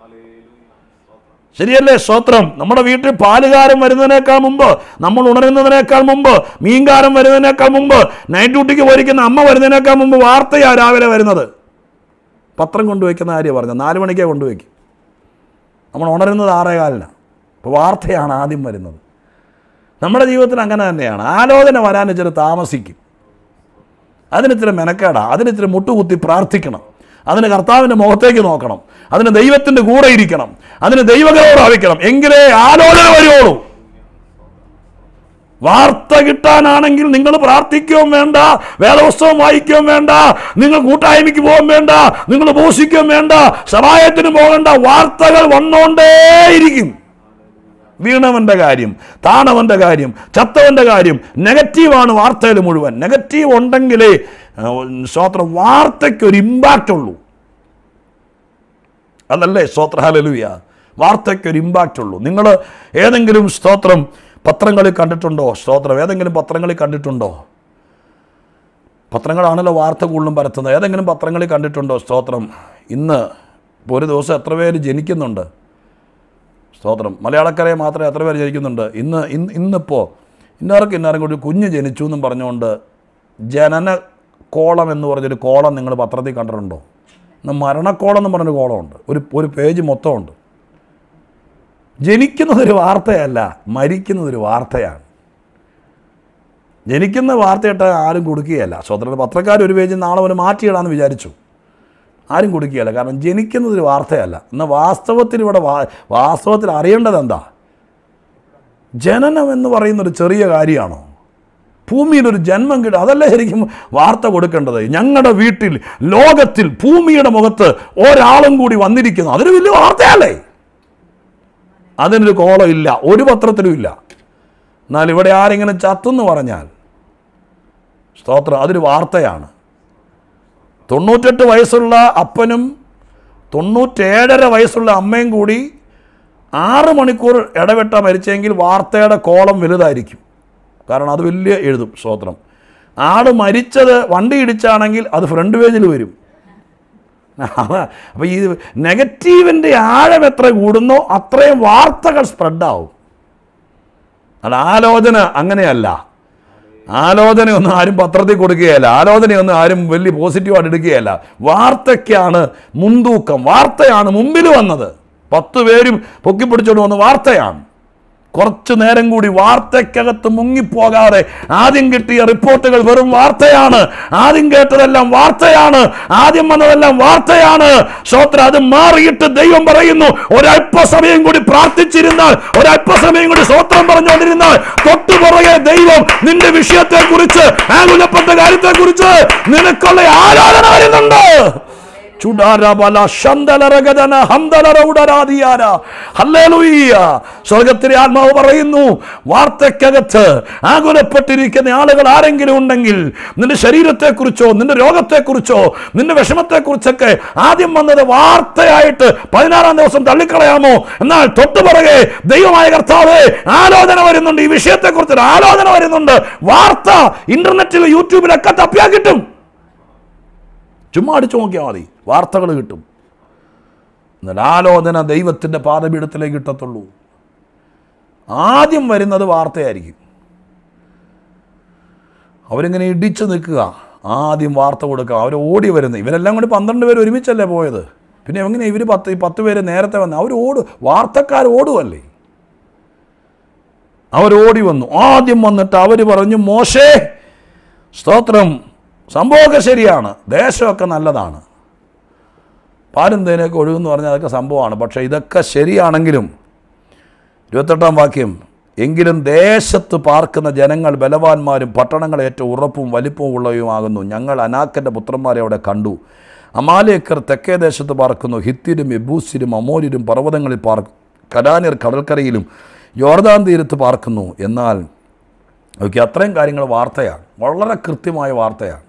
ശരിയല്ലേ സ്തോത്രം നമ്മുടെ വീട്ടിൽ പാലുകാരൻ വരുന്നതിനേക്കാൾ മുമ്പ് നമ്മൾ ഉണരുന്നതിനേക്കാൾ മുമ്പ് മീൻകാരൻ വരുന്നതിനേക്കാൾ മുമ്പ് നൈറ്റ് ഡ്യൂട്ടിക്ക് പോയിരിക്കുന്ന അമ്മ വരുന്നതിനേക്കാൾ മുമ്പ് വാർത്തയാണ് രാവിലെ വരുന്നത് പത്രം കൊണ്ടുവയ്ക്കുന്ന കാര്യം പറഞ്ഞത് നാല് മണിക്കേ കൊണ്ടുവയ്ക്കും നമ്മൾ ഉണരുന്നത് ആറേകാലിനാണ് അപ്പോൾ വാർത്തയാണ് ആദ്യം വരുന്നത് നമ്മുടെ ജീവിതത്തിൽ അങ്ങനെ തന്നെയാണ് ആലോചന വരാൻ ഇച്ചിരി താമസിക്കും അതിനിത്തിരി മെനക്കേടാ അതിനിത്തിരി മുട്ടുകുത്തി പ്രാർത്ഥിക്കണം അതിന് കർത്താവിൻ്റെ മുഖത്തേക്ക് നോക്കണം അതിന് ദൈവത്തിൻ്റെ കൂടെ ഇരിക്കണം അതിന് ദൈവങ്ങളോട് ഭാവിക്കണം എങ്കിലേ ആലോചന വരുവുള്ളൂ വാർത്ത കിട്ടാനാണെങ്കിൽ നിങ്ങൾ പ്രാർത്ഥിക്കുകയും വേണ്ട വേദപുസ്തകം വായിക്കുകയും വേണ്ട നിങ്ങൾ കൂട്ടായ്മയ്ക്ക് പോകാൻ വേണ്ട നിങ്ങൾ ഉപസിക്കുകയും വേണ്ട സഹായത്തിന് പോകേണ്ട വാർത്തകൾ വന്നുകൊണ്ടേയിരിക്കും വീണവന്റെ കാര്യം താണവന്റെ കാര്യം ചത്തവന്റെ കാര്യം നെഗറ്റീവാണ് വാർത്തയിൽ മുഴുവൻ നെഗറ്റീവ് ഉണ്ടെങ്കിലേ ആ, സ്തോത്രം വാർത്തയ്ക്ക് ഒരു ഇമ്പാക്റ്റ് ഉള്ളൂ അതല്ലേ സ്തോത്ര ഹലലുയ വാർത്തയ്ക്ക് ഒരു ഇമ്പാക്റ്റ് ഉള്ളൂ നിങ്ങൾ ഏതെങ്കിലും സ്തോത്രം പത്രങ്ങളിൽ കണ്ടിട്ടുണ്ടോ സ്തോത്രം ഏതെങ്കിലും പത്രങ്ങളിൽ കണ്ടിട്ടുണ്ടോ പത്രങ്ങളാണല്ലോ വാർത്ത കൂടുതലും പരത്തുന്നത് ഏതെങ്കിലും പത്രങ്ങളിൽ കണ്ടിട്ടുണ്ടോ സ്തോത്രം ഇന്ന് ഇപ്പോൾ ഒരു ദിവസം എത്ര പേര് ജനിക്കുന്നുണ്ട് സ്തോത്രം മലയാളക്കരയെ മാത്രമേ എത്ര പേര് ജനിക്കുന്നുണ്ട് ഇന്ന് ഇന്ന് ഇന്നിപ്പോൾ ഇന്നാർക്ക് ഇന്നാരും കൂടി കുഞ്ഞ് ജനിച്ചു എന്നും പറഞ്ഞുകൊണ്ട് ജനന കോളം എന്ന് പറഞ്ഞൊരു കോളം നിങ്ങൾ പത്രത്തിൽ കണ്ടിട്ടുണ്ടോ ഇന്ന് മരണക്കോളം എന്ന് പറഞ്ഞൊരു കോളമുണ്ട് ഒരു ഒരു പേജ് മൊത്തമുണ്ട് ജനിക്കുന്നതൊരു വാർത്തയല്ല മരിക്കുന്നതൊരു വാർത്തയാണ് ജനിക്കുന്ന വാർത്തയിട്ട് ആരും കൊടുക്കുകയല്ല സ്വതന്ത്ര പത്രക്കാർ ഒരു പേജ് നാളെ ഒരു മാറ്റിയിടാമെന്ന് വിചാരിച്ചു ആരും കൊടുക്കുകയല്ല കാരണം ജനിക്കുന്നത് ഒരു വാർത്തയല്ല എന്നാൽ വാസ്തവത്തിൽ ഇവിടെ വാ വാസ്തവത്തിൽ അറിയേണ്ടത് എന്താ ജനനം എന്ന് പറയുന്നൊരു ചെറിയ കാര്യമാണോ ഭൂമിയിൽ ഒരു ജന്മം കിട്ടുക അതല്ലേ ശരിക്കും വാർത്ത കൊടുക്കേണ്ടത് ഞങ്ങളുടെ വീട്ടിൽ ലോകത്തിൽ ഭൂമിയുടെ മുഖത്ത് ഒരാളും കൂടി വന്നിരിക്കുന്നു അതൊരു വലിയ വാർത്തയല്ലേ അതിനൊരു കോളം ഇല്ല ഒരു പത്രത്തിലും ഇല്ല എന്നാൽ ഇവിടെ ആരെങ്കിലും ചത്തെന്ന് പറഞ്ഞാൽ സ്തോത്രം അതൊരു വാർത്തയാണ് തൊണ്ണൂറ്റെട്ട് വയസ്സുള്ള അപ്പനും തൊണ്ണൂറ്റേഴര വയസ്സുള്ള അമ്മയും കൂടി ആറ് മണിക്കൂർ ഇടവിട്ട മരിച്ചെങ്കിൽ വാർത്തയുടെ കോളം വലുതായിരിക്കും കാരണം അത് വലിയ എഴുതും സ്തോത്രം ആട് മരിച്ചത് വണ്ടി ഇടിച്ചാണെങ്കിൽ അത് ഫ്രണ്ട് പേജിൽ വരും അപ്പോൾ ഈ നെഗറ്റീവിൻ്റെ ആഴം എത്ര കൂടുന്നോ അത്രയും വാർത്തകൾ സ്പ്രെഡാവും അത് ആലോചന അങ്ങനെയല്ല ആലോചനയൊന്നും ആരും പത്രത്തിൽ കൊടുക്കുകയല്ല ആലോചനയൊന്നും ആരും വലിയ പോസിറ്റീവായിട്ട് എടുക്കുകയല്ല വാർത്തയ്ക്കാണ് മുൻതൂക്കം വാർത്തയാണ് മുമ്പിൽ വന്നത് പത്ത് പേരും പൊക്കിപ്പിടിച്ചോണ്ട് വന്ന വാർത്തയാണ് കുറച്ചു നേരം കൂടി വാർത്തയ്ക്കകത്ത് മുങ്ങിപ്പോകാതെ ആദ്യം കിട്ടിയ റിപ്പോർട്ടുകൾ വെറും വാർത്തയാണ് ആദ്യം കേട്ടതെല്ലാം വാർത്തയാണ് ആദ്യം വന്നതെല്ലാം വാർത്തയാണ് ശ്രോത്ര അത് മാറിയിട്ട് ദൈവം പറയുന്നു ഒരല്പസമയം കൂടി പ്രാർത്ഥിച്ചിരുന്നാൽ ഒരല്പസമയം കൂടി സ്വത്രം പറഞ്ഞുകൊണ്ടിരുന്നാൽ തൊട്ടു പുറകെ ദൈവം ദൈവം നിന്റെ വിഷയത്തെക്കുറിച്ച് ആകുലപ്പെട്ട കാര്യത്തെക്കുറിച്ച് നിനക്കുള്ള ആരാധന വരുന്നുണ്ട് ചുടാരബല ശന്തലരഗതന ഹന്തലറൗടരാദിയാര. ഹല്ലേലൂയ്യ. സ്വർഗത്തിലെ ആത്മാവ് പറയുന്നു വാർത്തക്കകത്ത് ആകുലപ്പെട്ടിരിക്കുന്ന ആളുകൾ ആരെങ്കിലും ഉണ്ടെങ്കിൽ നിന്റെ ശരീരത്തെക്കുറിച്ചോ നിന്റെ രോഗത്തെക്കുറിച്ചോ നിന്റെ വിഷമത്തെക്കുറിച്ചൊക്കെ ആദ്യം വന്നത് വാർത്തയായിട്ട് പതിനാറാം ദിവസം തള്ളിക്കളയാമോ എന്നാൽ തൊട്ടു പുറകെ ദൈവമായ കർത്താവ് ആലോചന വരുന്നുണ്ട് ഈ വിഷയത്തെക്കുറിച്ച് ഒരു ആലോചന വരുന്നുണ്ട് വാർത്ത ഇന്റർനെറ്റിൽ യൂട്യൂബിലൊക്കെ തപ്പിയാ കിട്ടും ചുമ്മാ അടിച്ചു നോക്കിയാൽ മതി വാർത്തകൾ കിട്ടും എന്നാൽ ആലോചന ദൈവത്തിൻ്റെ പാദപീഠത്തിലേക്ക് കിട്ടത്തുള്ളൂ ആദ്യം വരുന്നത് വാർത്തയായിരിക്കും അവരിങ്ങനെ ഇടിച്ചു നിൽക്കുക ആദ്യം വാർത്ത കൊടുക്കുക അവർ ഓടി വരുന്നത് ഇവരെല്ലാം കൂടി പന്ത്രണ്ട് പേര് ഒരുമിച്ചല്ലേ പോയത് പിന്നെ എങ്ങനെ ഇവർ പത്ത് ഈ പത്ത് പേര് നേരത്തെ വന്ന് അവർ ഓട് വാർത്തക്കാർ ഓടുമല്ലേ അവരോടി വന്നു ആദ്യം വന്നിട്ട് അവർ പറഞ്ഞു മോശേ സ്തോത്രം സംഭവമൊക്കെ ശരിയാണ് ദേശമൊക്കെ നല്ലതാണ് പാലും തേനൊക്കെ ഒഴുകുമെന്ന് പറഞ്ഞാൽ അതൊക്കെ സംഭവമാണ് പക്ഷേ ഇതൊക്കെ ശരിയാണെങ്കിലും ഇരുപത്തെട്ടാം വാക്യം എങ്കിലും ദേശത്ത് പാർക്കുന്ന ജനങ്ങൾ ബലവാന്മാരും പട്ടണങ്ങൾ ഏറ്റവും ഉറപ്പും വലിപ്പവും ഉള്ളവയുമാകുന്നു ഞങ്ങൾ അനാക്കൻ്റെ പുത്രന്മാരെ അവിടെ കണ്ടു അമാലേക്കർ തെക്കേ ദേശത്ത് പാർക്കുന്നു ഹിത്തിരും എബൂസിരും അമോരിരും പർവ്വതങ്ങളിൽ പാർക്കും കരാനിർ കടൽക്കരയിലും യോർദാൻ തീരത്ത് പാർക്കുന്നു എന്നാൽ ഓക്കെ അത്രയും കാര്യങ്ങൾ വാർത്തയാണ് വളരെ കൃത്യമായ വാർത്തയാണ്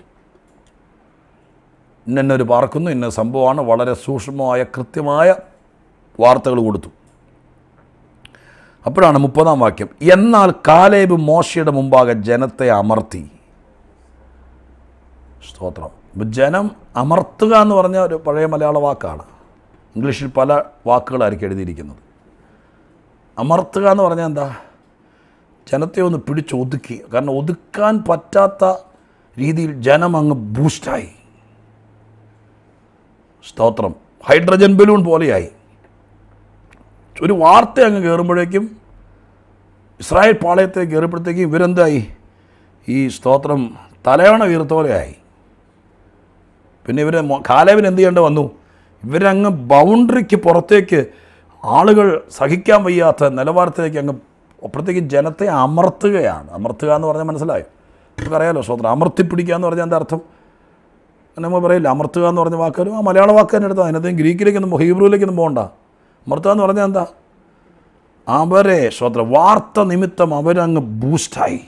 ഇന്നൊരു പാർക്കുന്നു ഇന്ന സംഭവമാണ് വളരെ സൂക്ഷ്മമായ കൃത്യമായ വാർത്തകൾ കൊടുത്തു അപ്പോഴാണ് മുപ്പതാം വാക്യം എന്നാൽ കാലേബ് മോശയുടെ മുമ്പാകെ ജനത്തെ അമർത്തി സ്തോത്രം ഇപ്പം ജനം അമർത്തുക എന്ന് പറഞ്ഞ ഒരു പഴയ മലയാള വാക്കാണ് ഇംഗ്ലീഷിൽ പല വാക്കുകളായിരിക്കും എഴുതിയിരിക്കുന്നത് അമർത്തുക എന്ന് പറഞ്ഞാൽ എന്താ ജനത്തെ ഒന്ന് പിടിച്ച് ഒതുക്കി കാരണം ഒതുക്കാൻ പറ്റാത്ത രീതിയിൽ ജനം അങ്ങ് ബൂസ്റ്റായി സ്തോത്രം ഹൈഡ്രജൻ ബലൂൺ പോലെയായി ഒരു വാർത്ത അങ്ങ് കയറുമ്പോഴേക്കും ഇസ്രായേൽ പാളയത്തേക്ക് കയറിയപ്പോഴത്തേക്കും ഇവരെന്തായി ഈ സ്തോത്രം തലയണ വീർത്ത പോലെയായി പിന്നെ ഇവർ കാലേവിന് എന്ത് ചെയ്യേണ്ട വന്നു ഇവരങ്ങ് ബൗണ്ടറിക്ക് പുറത്തേക്ക് ആളുകൾ സഹിക്കാൻ വയ്യാത്ത നിലവാരത്തിലേക്ക് അങ്ങ് അപ്പോഴത്തേക്ക് ജനത്തെ അമർത്തുകയാണ് അമർത്തുക എന്ന് പറഞ്ഞാൽ മനസ്സിലായോ നമുക്കറിയാലോ സ്വതന്ത്രം അമർത്തിപ്പിടിക്കുക എന്ന് പറഞ്ഞാൽ എന്താ അർത്ഥം നമ്മൾ പറയില്ല അമർത്തുക എന്ന് പറഞ്ഞ വാക്കൊരു ആ മലയാള വാക്ക് തന്നെ എടുത്താൽ അതിനകത്ത് ഗ്രീക്കിലേക്കൊന്നും പോ- ഹീബ്രുവിലേക്കൊന്നും പോകണ്ട അമർത്തുക എന്ന് പറഞ്ഞാൽ എന്താ അവരെ സ്വതന്ത്ര വാർത്ത നിമിത്തം അവരങ്ങ് ബൂസ്റ്റായി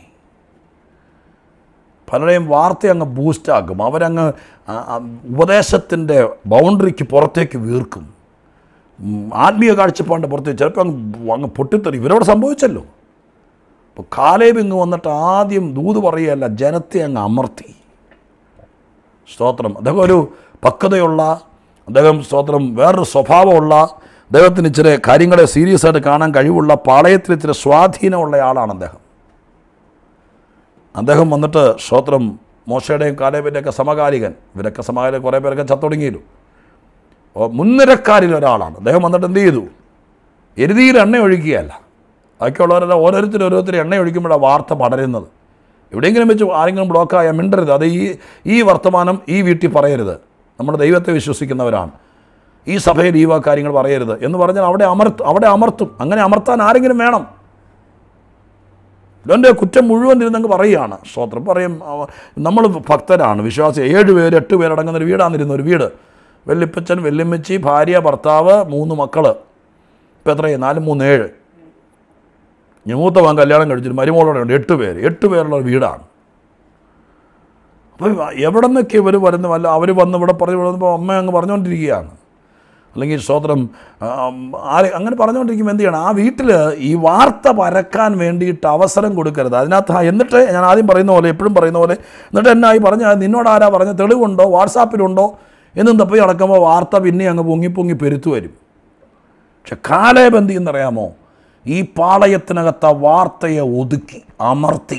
പലരെയും വാർത്ത അങ്ങ് ബൂസ്റ്റാക്കും അവരങ്ങ് ഉപദേശത്തിൻ്റെ ബൗണ്ടറിക്ക് പുറത്തേക്ക് വീർക്കും ഉം, ആത്മീയ കാഴ്ചപ്പാടിൻ്റെ പുറത്തേക്ക് ചിലപ്പോൾ അങ്ങ് അങ്ങ് പൊട്ടിത്തെറി ഇവരോട് സംഭവിച്ചല്ലോ അപ്പോൾ കാലേബ് ഇങ്ങ് വന്നിട്ട് ആദ്യം ദൂത് പറയുകയല്ല ജനത്തെ അങ്ങ് അമർത്തി സ്തോത്രം അദ്ദേഹം ഒരു പക്വതയുള്ള അദ്ദേഹം സ്തോത്രം വേറൊരു സ്വഭാവമുള്ള അദ്ദേഹത്തിന് ഇച്ചിരി കാര്യങ്ങളെ സീരിയസ് ആയിട്ട് കാണാൻ കഴിവുള്ള പാളയത്തിൽ ഇച്ചിരി സ്വാധീനമുള്ള ആളാണ് അദ്ദേഹം അദ്ദേഹം വന്നിട്ട് സ്തോത്രം മോശയുടെയും കാലേബിൻ്റെയൊക്കെ സമകാലികൻ ഇവരൊക്കെ സമകാലികൻ കുറേ പേരൊക്കെ ചത്തൊടുങ്ങിയല്ലോ അപ്പോൾ മുൻനിരക്കാരിൽ ഒരാളാണ് അദ്ദേഹം വന്നിട്ട് എന്ത് ചെയ്തു എരുതിയിൽ എണ്ണ ഒഴിക്കുകയല്ല ബാക്കിയുള്ളവരെല്ലാം ഓരോരുത്തരും ഓരോരുത്തരും എണ്ണ ഒഴിക്കുമ്പോഴാണ് വാർത്ത പടരുന്നത് എവിടെയെങ്കിലും വെച്ച് ആരെങ്കിലും ബ്ലോക്കായാൽ മിണ്ടരുത് അത് ഈ ഈ വർത്തമാനം ഈ വീട്ടിൽ പറയരുത് നമ്മുടെ ദൈവത്തെ വിശ്വസിക്കുന്നവരാണ് ഈ സഭയിൽ ഈ വക കാര്യങ്ങൾ പറയരുത് എന്ന് പറഞ്ഞാൽ അവിടെ അമർത്തും അവിടെ അമർത്തും അങ്ങനെ അമർത്താൻ ആരെങ്കിലും വേണം ഇവൻ്റെ കുറ്റം മുഴുവൻ ഇരുന്നങ്ങ് പറയുകയാണ് സ്തോത്രം പറയും അവ- നമ്മൾ ഭക്തരാണ് വിശ്വാസി ഏഴ് പേര് എട്ട് പേരടങ്ങുന്ന ഒരു വീടാണിരുന്ന ഒരു വീട് വെല്ലിപ്പച്ചൻ വെല്ലിമ്മച്ചി ഭാര്യ ഭർത്താവ് മൂന്ന് മക്കൾ ഇപ്പം എത്രയായി നാല് മൂന്ന് ഏഴ് ഇനി മൂത്ത മകൻ കല്യാണം കഴിച്ചിട്ട് മരുമോളോടെ ഉണ്ട് എട്ട് പേര് എട്ട് പേരുള്ള ഒരു വീടാണ് അപ്പോൾ എവിടെ നിന്നൊക്കെ ഇവർ വരുന്ന വല്ല അവർ വന്ന് ഇവിടെ പറഞ്ഞു വന്നപ്പോൾ അമ്മ അങ്ങ് പറഞ്ഞുകൊണ്ടിരിക്കുകയാണ് അല്ലെങ്കിൽ സ്തോത്രം ആം, ആരെ അങ്ങനെ പറഞ്ഞുകൊണ്ടിരിക്കുമ്പോൾ എന്ത് ചെയ്യണം ആ വീട്ടിൽ ഈ വാർത്ത പരക്കാൻ വേണ്ടിയിട്ട് അവസരം കൊടുക്കരുത് അതിനകത്ത് ആ- എന്നിട്ട് ഞാൻ ആദ്യം പറയുന്ന പോലെ എപ്പോഴും പറയുന്ന പോലെ എന്നിട്ട് എന്നായി പറഞ്ഞ നിന്നോട് ആരാ പറഞ്ഞ തെളിവുണ്ടോ വാട്സാപ്പിലുണ്ടോ എന്നും തപ്പി നടക്കുമ്പോൾ വാർത്ത പിന്നെ അങ്ങ് പൊങ്ങി പൊങ്ങി പെരുത്തു വരും പക്ഷെ കാലേബന്തി എന്നറിയാമോ ഈ പാളയത്തിനകത്ത് ആ വാർത്തയെ ഒതുക്കി അമർത്തി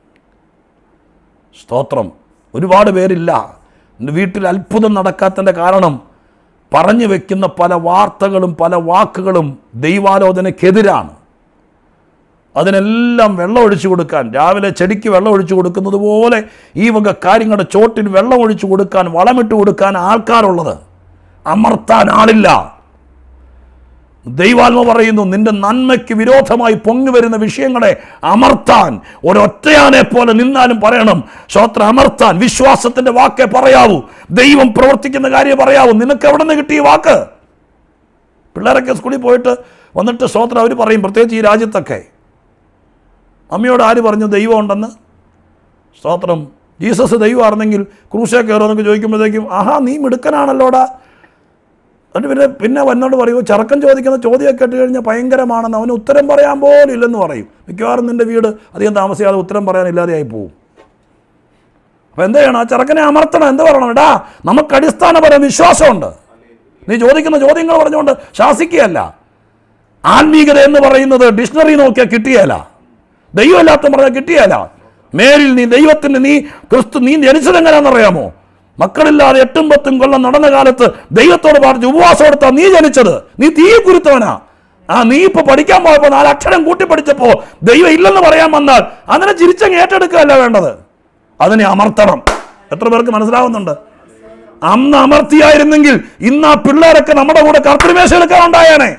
സ്തോത്രം ഒരുപാട് പേരില്ല ഇന്ന് വീട്ടിൽ അത്ഭുതം നടക്കാത്തതിൻ്റെ കാരണം പറഞ്ഞു വെക്കുന്ന പല വാർത്തകളും പല വാക്കുകളും ദൈവാലോചനയ്ക്കെതിരാണ് അതിനെല്ലാം വെള്ളം ഒഴിച്ചു കൊടുക്കാൻ രാവിലെ ചെടിക്ക് വെള്ളം ഒഴിച്ചു കൊടുക്കുന്നത് പോലെ ഈ വക കാര്യങ്ങളുടെ ചോട്ടിൽ വെള്ളം ഒഴിച്ചു കൊടുക്കാൻ വളമിട്ട് കൊടുക്കാൻ ആൾക്കാരുള്ളത് അമർത്താൻ ആളില്ല ദൈവാത്മ പറയുന്നു നിന്റെ നന്മയ്ക്ക് വിരോധമായി പൊങ്ങി വരുന്ന വിഷയങ്ങളെ അമർത്താൻ ഒരൊറ്റയാനെ പോലെ നിന്നാലും പറയണം ശ്രോത്ര അമർത്താൻ വിശ്വാസത്തിന്റെ വാക്കേ പറയാവൂ ദൈവം പ്രവർത്തിക്കുന്ന കാര്യം പറയാവൂ നിനക്ക് എവിടെ നിന്ന് കിട്ടിയ വാക്ക് പിള്ളേരൊക്കെ സ്കൂളിൽ പോയിട്ട് വന്നിട്ട് ശ്രോത്രം അവർ പറയും പ്രത്യേകിച്ച് ഈ രാജ്യത്തൊക്കെ അമ്മയോട് ആര് പറഞ്ഞു ദൈവം ഉണ്ടെന്ന് സ്തോത്രം ജീസസ് ദൈവമായിരുന്നെങ്കിൽ ക്രൂശേ കയറുമെന്നൊക്കെ ചോദിക്കുമ്പോഴത്തേക്കും ആഹാ നീ മിടുക്കനാണല്ലോടാ എന്നിട്ട് പിന്നെ പിന്നെ വന്നോട് പറയുമോ ചെറുക്കൻ ചോദിക്കുന്ന ചോദ്യമൊക്കെ ഇട്ട് കഴിഞ്ഞാൽ ഭയങ്കരമാണെന്ന് അവന് ഉത്തരം പറയാൻ പോലും ഇല്ലെന്ന് പറയും മിക്കവാറും നിൻ്റെ വീട് അധികം താമസിയാതെ ഉത്തരം പറയാനില്ലാതെയായി പോവും അപ്പോൾ എന്ത് ചെയ്യണം ആ ചെറുക്കനെ അമർത്തണം എന്ത് പറയണം എടാ നമുക്ക് അടിസ്ഥാനപരം വിശ്വാസമുണ്ട് നീ ചോദിക്കുന്ന ചോദ്യങ്ങൾ പറഞ്ഞുകൊണ്ട് ശാസിക്കുകയല്ല ആത്മീകത എന്ന് പറയുന്നത് ഡിക്ഷണറി നോക്കിയാൽ കിട്ടിയല്ല ദൈവമല്ലാത്ത പറഞ്ഞാൽ കിട്ടിയല്ല മേലിൽ നീ ദൈവത്തിന് നീ ക്രിസ്തു നീ ജനിച്ചത് എങ്ങനെയാണെന്നറിയാമോ മക്കളില്ലാതെ എട്ടും പത്തും കൊല്ലം നടന്ന കാലത്ത് ദൈവത്തോട് പ്രാർത്ഥിച്ച് ഉപവാസം എടുത്താ നീ ജനിച്ചത് നീ തീ കുരുത്തവനാ ആ നീ ഇപ്പൊ പഠിക്കാൻ പോയപ്പോ നാല് അക്ഷരം കൂട്ടി പഠിച്ചപ്പോ ദൈവം ഇല്ലെന്ന് പറയാൻ വന്നാൽ അതിനെ ചിരിച്ചങ്ങ് ഏറ്റെടുക്കുകയല്ല വേണ്ടത് അതിനെ അമർത്തണം എത്ര പേർക്ക് മനസ്സിലാവുന്നുണ്ട് അന്ന് അമർത്തിയായിരുന്നെങ്കിൽ ഇന്ന് ആ പിള്ളേരൊക്കെ നമ്മുടെ കൂടെ കർത്തൃമേശ എടുക്കാൻ ഉണ്ടായേനെ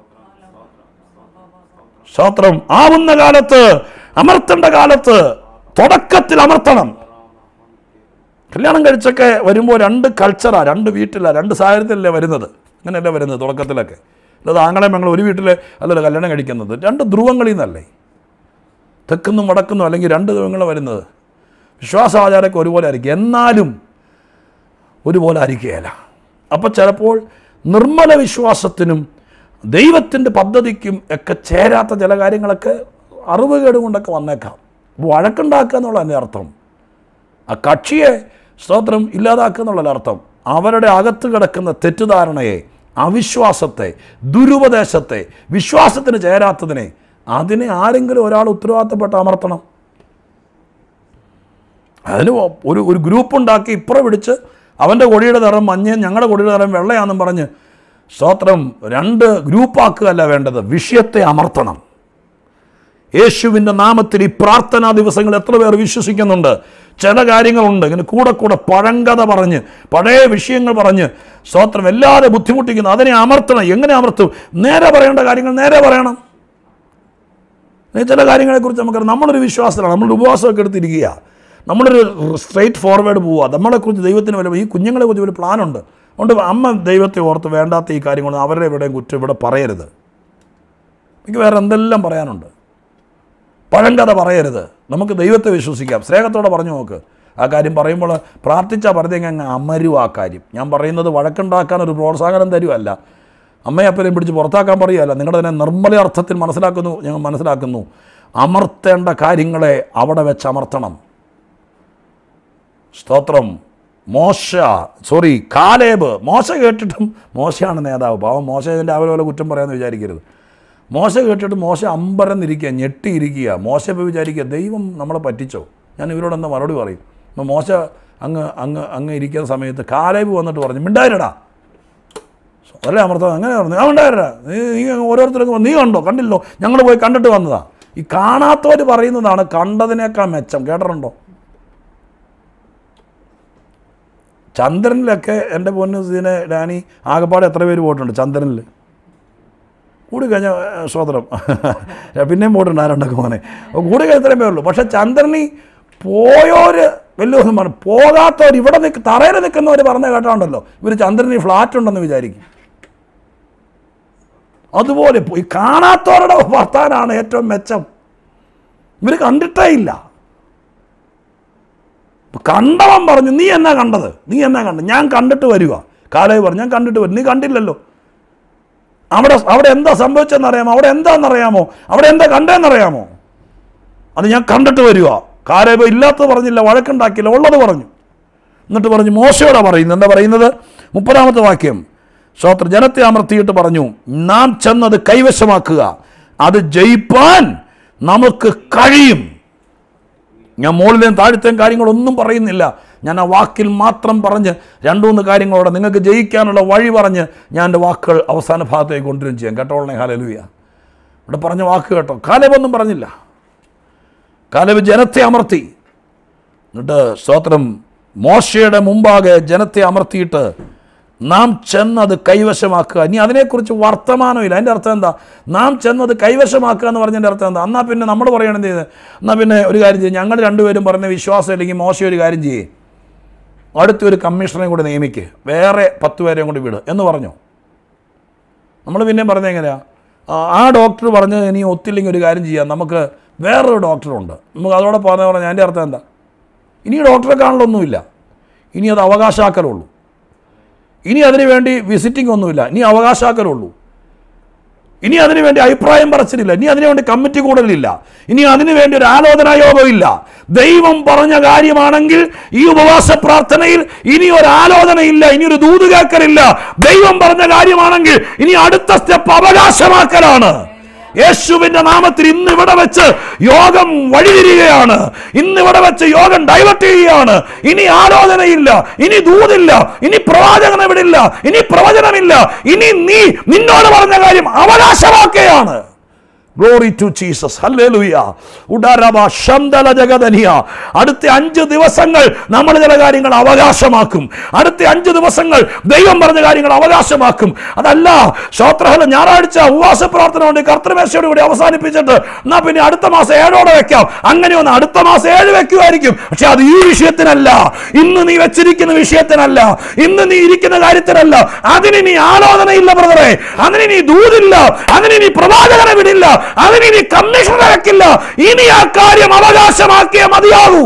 സ്തോത്രം ആവുന്ന കാലത്ത് അമർത്തേണ്ട കാലത്ത് തുടക്കത്തിൽ അമർത്തണം കല്യാണം കഴിച്ചൊക്കെ വരുമ്പോൾ രണ്ട് കൾച്ചറാ രണ്ട് വീട്ടിലാ രണ്ട് സാഹചര്യത്തിലല്ലേ വരുന്നത് അങ്ങനെയല്ലേ വരുന്നത് തുടക്കത്തിലൊക്കെ അല്ലാതെ ആങ്ങളെ ഞങ്ങൾ ഒരു വീട്ടിൽ അല്ലല്ലോ കല്യാണം കഴിക്കുന്നത് രണ്ട് ധ്രുവങ്ങളിൽ നിന്നല്ലേ തെക്കുന്നും വടക്കുന്നും അല്ലെങ്കിൽ രണ്ട് ധ്രുവങ്ങൾ വരുന്നത് വിശ്വാസാചാരമൊക്കെ ഒരുപോലെ ആയിരിക്കും എന്നാലും ഒരുപോലെ ആയിരിക്കുകയില്ല അപ്പോൾ ചിലപ്പോൾ നിർമ്മല വിശ്വാസത്തിനും ദൈവത്തിൻ്റെ പദ്ധതിക്കും ഒക്കെ ചേരാത്ത ചില കാര്യങ്ങളൊക്കെ അറിവുകേട് കൊണ്ടൊക്കെ വന്നേക്കാം അപ്പോൾ വഴക്കുണ്ടാക്കുക എന്നുള്ള എൻ്റെ അർത്ഥം ആ കക്ഷിയെ സ്തോത്രം ഇല്ലാതാക്കുക എന്നുള്ള അർത്ഥം അവരുടെ അകത്ത് കിടക്കുന്ന തെറ്റിദ്ധാരണയെ അവിശ്വാസത്തെ ദുരുപദേശത്തെ വിശ്വാസത്തിന് ചേരാത്തതിനെ അതിനെ ആരെങ്കിലും ഒരാൾ ഉത്തരവാദിത്തപ്പെട്ട് അമർത്തണം അതിന് ഒരു ഒരു ഗ്രൂപ്പ് ഉണ്ടാക്കി ഇപ്പുറം പിടിച്ച് അവൻ്റെ കൊടിയുടെ നിറം മഞ്ഞ ഞങ്ങളുടെ കൊടിയുടെ നിറം വെള്ളയാണെന്നും പറഞ്ഞ് സ്തോത്രം രണ്ട് ഗ്രൂപ്പാക്കുകയല്ല വേണ്ടത് വിഷയത്തെ അമർത്തണം യേശുവിൻ്റെ നാമത്തിൽ ഈ പ്രാർത്ഥനാ ദിവസങ്ങൾ എത്ര പേർ വിശ്വസിക്കുന്നുണ്ട് ചില കാര്യങ്ങളുണ്ട് ഇങ്ങനെ കൂടെ കൂടെ പഴങ്കഥ പറഞ്ഞ് പഴയ വിഷയങ്ങൾ പറഞ്ഞ് സ്തോത്രം എല്ലാവരും ബുദ്ധിമുട്ടിക്കുന്നു അതിനെ അമർത്തണം എങ്ങനെ അമർത്തും നേരെ പറയേണ്ട കാര്യങ്ങൾ നേരെ പറയണം ഇനി ചില കാര്യങ്ങളെക്കുറിച്ച് നമുക്കറിയാം നമ്മളൊരു വിശ്വാസത്തിലാണ് നമ്മളൊരു ഉപവാസമൊക്കെ എടുത്തിരിക്കുക നമ്മളൊരു സ്ട്രൈറ്റ് ഫോർവേഡ് പോവുക നമ്മളെക്കുറിച്ച് ദൈവത്തിന് വല്ല ഈ കുഞ്ഞുങ്ങളെ കുറിച്ച് ഒരു പ്ലാനുണ്ട് അതുകൊണ്ട് അമ്മ ദൈവത്തെ ഓർത്ത് വേണ്ടാത്ത ഈ കാര്യങ്ങൾ അവരുടെ എവിടെയും കുറ്റം ഇവിടെ പറയരുത് എനിക്ക് വേറെ എന്തെല്ലാം പറയാനുണ്ട് പഴങ്കഥ പറയരുത് നമുക്ക് ദൈവത്തെ വിശ്വസിക്കാം സ്നേഹത്തോടെ പറഞ്ഞു നോക്ക് ആ കാര്യം പറയുമ്പോൾ പ്രാർത്ഥിച്ചാൽ പറഞ്ഞെങ്കിൽ അങ്ങ് അമരും ആ കാര്യം ഞാൻ പറയുന്നത് വഴക്കുണ്ടാക്കാൻ ഒരു പ്രോത്സാഹനം തരുമല്ല അമ്മയെ അപ്പനെയും പിടിച്ച് പുറത്താക്കാൻ പറയുകയല്ല നിങ്ങളുടെ തന്നെ നിർമ്മല അർത്ഥത്തിൽ മനസ്സിലാക്കുന്നു ഞങ്ങൾ മനസ്സിലാക്കുന്നു അമർത്തേണ്ട കാര്യങ്ങളെ അവിടെ വെച്ച് അമർത്തണം സ്തോത്രം മോശ സോറി കാലേബ് മോശ കേട്ടിട്ടും മോശയാണ് നേതാവ് പാവം മോശ ഇതിൻ്റെ അവരെ പോലെ കുറ്റം പറയാമെന്ന് വിചാരിക്കരുത് മോശ കേട്ടിട്ട് മോശ അമ്പരന്നിരിക്കുക ഞെട്ടിയിരിക്കുക മോശ ഇപ്പോൾ വിചാരിക്കുക ദൈവം നമ്മളെ പറ്റിച്ചോ ഞാൻ ഇവരോട് എന്താ മറുപടി പറയും അപ്പോൾ മോശ അങ്ങ് അങ്ങ് അങ്ങ് ഇരിക്കുന്ന സമയത്ത് കാലേബ് വന്നിട്ട് പറഞ്ഞു മിണ്ടായിരടാ അല്ലേ അമർത്തം അങ്ങനെ പറഞ്ഞു ആ മിണ്ടായിരടാ നീ നീ അങ്ങ് ഓരോരുത്തർക്കും നീ കണ്ടോ കണ്ടില്ലോ ഞങ്ങൾ പോയി കണ്ടിട്ട് വന്നതാ ഈ കാണാത്തവർ പറയുന്നതാണ് കണ്ടതിനേക്കാൾ മെച്ചം കേട്ടിട്ടുണ്ടോ ചന്ദ്രനിലൊക്കെ എൻ്റെ പൊന്നു ഇതിനെ ഡാനി ആകെപ്പാടെ എത്ര പേര് പോയിട്ടുണ്ട് ചന്ദ്രനിൽ കൂടി കഴിഞ്ഞ സ്വതന്ത്രം പിന്നെയും പോയിട്ടുണ്ട് ആ രണ്ടൊക്കെ മോനെ അപ്പോൾ കൂടി കഴിഞ്ഞ ഇത്രയും പേരുള്ളൂ പക്ഷേ ചന്ദ്രനിൽ പോയോര് വലിയൊന്നും പറഞ്ഞു പോകാത്തവർ ഇവിടെ നിൽക്ക് തറയിൽ നിൽക്കുന്നവർ പറഞ്ഞ കേട്ടാണ്ടല്ലോ ഇവർ ചന്ദ്രനിൽ ഫ്ലാറ്റ് ഉണ്ടെന്ന് വിചാരിക്കും അതുപോലെ പോയി കാണാത്തവരുടെ വർത്താനാണ് ഏറ്റവും മെച്ചം ഇവർ കണ്ടിട്ടേ ഇല്ല ഇപ്പൊ കണ്ടവൻ പറഞ്ഞു നീ എന്നാ കണ്ടത് നീ എന്നാ കണ്ടത് ഞാൻ കണ്ടിട്ട് വരിക കാലേ പറഞ്ഞു ഞാൻ കണ്ടിട്ട് വരും നീ കണ്ടില്ലല്ലോ അവിടെ അവിടെ എന്താ സംഭവിച്ചെന്നറിയാമോ അവിടെ എന്താണെന്നറിയാമോ അവിടെ എന്താ കണ്ടതെന്നറിയാമോ അത് ഞാൻ കണ്ടിട്ട് വരിക കാലേബ ഇല്ലാത്തത് പറഞ്ഞില്ല വഴക്കുണ്ടാക്കിയില്ല ഉള്ളത് പറഞ്ഞു എന്നിട്ട് പറഞ്ഞു മോശയോടാ പറയുന്നത് എന്താ പറയുന്നത് മുപ്പതാമത്തെ വാക്യം ശ്രോത്ര ജനത്തെ അമർത്തിയിട്ട് പറഞ്ഞു നാം ചെന്നത് കൈവശമാക്കുക അത് ജയിപ്പാൻ നമുക്ക് കഴിയും ഞാൻ മുകളിലെയും താഴത്തെയും കാര്യങ്ങളൊന്നും പറയുന്നില്ല ഞാൻ ആ വാക്കിൽ മാത്രം പറഞ്ഞ് രണ്ടു മൂന്ന് കാര്യങ്ങളോടെ നിങ്ങൾക്ക് ജയിക്കാനുള്ള വഴി പറഞ്ഞ് ഞാൻ എൻ്റെ വാക്കുകൾ അവസാന ഭാഗത്തേക്ക് കൊണ്ടുവരും ചെയ്യാം കേട്ടോളണേ ഹാലലുയ ഇവിടെ പറഞ്ഞ വാക്ക് കേട്ടോ കാലബൊന്നും പറഞ്ഞില്ല കാലബ് ജനത്തെ അമർത്തി എന്നിട്ട് സ്തോത്രം മോശയുടെ മുമ്പാകെ ജനത്തെ അമർത്തിയിട്ട് നാം ചെന്നത് കൈവശമാക്കുക ഇനി അതിനെക്കുറിച്ച് വർത്തമാനമില്ല അതിൻ്റെ അർത്ഥം എന്താ നാം ചെന്നത് കൈവശമാക്കുക എന്ന് പറഞ്ഞതിൻ്റെ അർത്ഥം എന്താ എന്നാൽ പിന്നെ നമ്മൾ പറയണം എന്ത് ചെയ്ത് എന്നാൽ പിന്നെ ഒരു കാര്യം ചെയ്യും ഞങ്ങൾ രണ്ടുപേരും പറഞ്ഞ വിശ്വാസം അല്ലെങ്കിൽ മോശം ഒരു കാര്യം ചെയ്യേ അടുത്തൊരു കമ്മീഷണറെ കൂടി നിയമിക്ക് വേറെ പത്ത് പേരെയും കൂടി വിട് എന്ന് പറഞ്ഞു നമ്മൾ പിന്നെയും പറഞ്ഞത് എങ്ങനെയാ ആ, ആ ഡോക്ടർ പറഞ്ഞ് ഇനി ഒത്തില്ലെങ്കിൽ ഒരു കാര്യം ചെയ്യാം നമുക്ക് വേറൊരു ഡോക്ടറുണ്ട് നമുക്ക് അതോടെ പറഞ്ഞ പറഞ്ഞാൽ അതിൻ്റെ അർത്ഥം എന്താ ഇനി ഡോക്ടറെ കാണലൊന്നുമില്ല ഇനി അത് അവകാശാക്കലുള്ളൂ ഇനി അതിനു വേണ്ടി വിസിറ്റിംഗ് ഒന്നുമില്ല ഇനി അവകാശാക്കലുള്ളൂ ഇനി അതിനു വേണ്ടി അഭിപ്രായം പറച്ചിലില്ല ഇനി അതിനു വേണ്ടി കമ്മിറ്റി കൂടലില്ല ഇനി അതിനു വേണ്ടി ഒരു ആലോചനാ യോഗമില്ല ദൈവം പറഞ്ഞ കാര്യമാണെങ്കിൽ ഈ ഉപവാസ പ്രാർത്ഥനയിൽ ഇനി ഒരു ആലോചനയില്ല ഇനി ഒരു ദൂത് കേൾക്കലില്ല ദൈവം പറഞ്ഞ കാര്യമാണെങ്കിൽ ഇനി അടുത്ത സ്റ്റെപ്പ് അവകാശമാക്കലാണ് യേശുവിന്റെ നാമത്തിൽ ഇന്ന് ഇവിടെ വെച്ച് യോഗം വഴിതിരികയാണ് ഇന്ന് ഇവിടെ വെച്ച് യോഗം ഡൈവേർട്ട് ചെയ്യുകയാണ് ഇനി ആലോചനയില്ല ഇനി ദൂതില്ല ഇനി പ്രവാചകനെ വിടില്ല ഇനി പ്രവചനമില്ല ഇനി നീ നിന്നോട് പറഞ്ഞ കാര്യം അവകാശമാക്കുകയാണ് ഗ്ലോറി ടു ജീസസ് ഹല്ലേലൂയ ഉഡാരബ ശന്തല ജഗദനിയ അടുത്ത അഞ്ച് ദിവസങ്ങൾ നമ്മൾ ചില കാര്യങ്ങൾ അവകാശമാക്കും അടുത്ത അഞ്ച് ദിവസങ്ങൾ ദൈവം പറഞ്ഞ കാര്യങ്ങൾ അവകാശമാക്കും അതല്ല ശ്രോത്രഹല ഞായറാഴ്ച ഉപവാസ പ്രാർത്ഥന കൊണ്ട് കർത്തൃമേശയോട് കൂടി അവസാനിപ്പിച്ചിട്ട് എന്നാ പിന്നെ അടുത്ത മാസം ഏഴോടെ വെക്കാം അങ്ങനെ ഒന്ന് അടുത്ത മാസം ഏഴ് വെക്കുമായിരിക്കും പക്ഷെ അത് ഈ വിഷയത്തിനല്ല ഇന്ന് നീ വെച്ചിരിക്കുന്ന വിഷയത്തിനല്ല ഇന്ന് നീ ഇരിക്കുന്ന കാര്യത്തിനല്ല അതിന് നീ ആലോചനയില്ല ബ്രദറെ അതിന് നീ ദൂതില്ല അതിന് നീ പ്രവാചകനെ വിടില്ല അതിന് നീ കമ്മീഷണറെ വെക്കില്ല ഇനി ആ കാര്യം അവകാശമാക്കിയേ മതിയാകൂ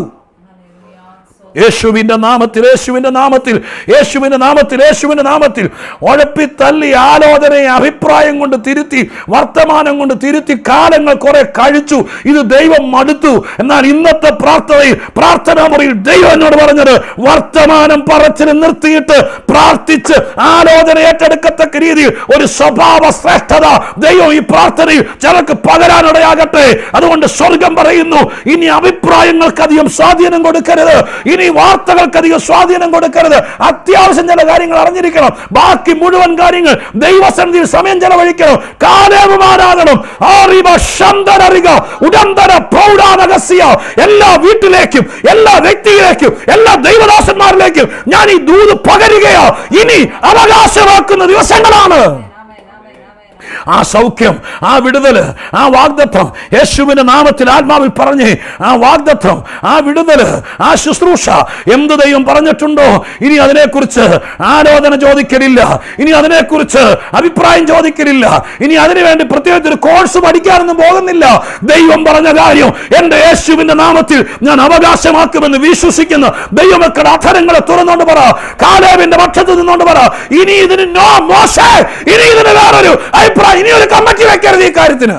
യേശുവിന്റെ നാമത്തിൽ യേശുവിന്റെ നാമത്തിൽ യേശുവിന്റെ നാമത്തിൽ യേശുവിന്റെ നാമത്തിൽ ഉഴപ്പി തല്ലി ആലോചനയെ അഭിപ്രായം കൊണ്ട് തിരുത്തി വർത്തമാനം കൊണ്ട് തിരുത്തി കാലങ്ങൾ കുറെ കഴിച്ചു ഇത് ദൈവം മടുത്തു എന്നാൽ ഇന്നത്തെ പ്രാർത്ഥനയിൽ പ്രാർത്ഥനാ മുറിയിൽ ദൈവം എന്നോട് പറഞ്ഞത് വർത്തമാനം പറച്ചിൽ നിർത്തിയിട്ട് പ്രാർത്ഥിച്ച് ആലോചന ഏറ്റെടുക്കത്തക്ക രീതിയിൽ ഒരു സ്വഭാവ ശ്രേഷ്ഠത ദൈവം ഈ പ്രാർത്ഥനയിൽ ചിലർക്ക് പകരാനിടയാകട്ടെ അതുകൊണ്ട് സ്വർഗം പറയുന്നു ഇനി അഭിപ്രായങ്ങൾക്ക് അധികം സ്വാധീനം കൊടുക്കരുത് ഇനി വാർത്തകൾക്ക് അധികം സ്വാധീനം കൊടുക്കരുത് അത്യാവശ്യം ചില കാര്യങ്ങൾ അറിഞ്ഞിരിക്കണം ബാക്കി മുഴുവൻ കാര്യങ്ങൾ ദൈവസന്നിധിയിൽ സമയം ചെലവഴിക്കണം കാലേവുമാനാകണം ആറിവ ശന്തരറിക ഉടന്തര പ്രൗഢാനകസ്യ എല്ലാ വീട്ടിലേക്കും എല്ലാ വ്യക്തിയിലേക്കും എല്ലാ ദൈവദാസന്മാരിലേക്കും ഞാൻ ഈ ദൂത് പകരുകയോ ഇനി അവകാശമാക്കുന്ന ദിവസങ്ങളാണ് ആ സൗഖ്യം ആ വിടുതല് ആ വാഗ്ദത്വം യേശുവിന്റെ നാമത്തിൽ ആത്മാവിൽ പറഞ്ഞ് ആ വാഗ്ദത്വം ആ വിടുതല് ആ ശുശ്രൂഷ എന്ത് ദൈവം പറഞ്ഞിട്ടുണ്ടോ ഇനി അതിനെക്കുറിച്ച് ആലോചന ചോദിക്കലില്ല ഇനി അതിനെക്കുറിച്ച് അഭിപ്രായം ചോദിക്കലില്ല ഇനി അതിനുവേണ്ടി പ്രത്യേകിച്ച് ഒരു കോഴ്സ് പഠിക്കാനൊന്നും പോകുന്നില്ല ദൈവം പറഞ്ഞ കാര്യം എന്റെ യേശുവിന്റെ നാമത്തിൽ ഞാൻ അവകാശമാക്കുമെന്ന് വിശ്വസിക്കുന്ന ദൈവമക്കളുടെ അധരങ്ങളെ തുറന്നുകൊണ്ട് പറ കാലേവിന്റെ പക്ഷത്ത് നിന്നുകൊണ്ട് പറ ഇനി ഇതിന് നോ മോശേ ഇനി ഇതിന് വേറൊരു അഭിപ്രായം ഇനി ഒരു കമ്മിറ്റി വെക്കരുത് ഈ കാര്യത്തിന്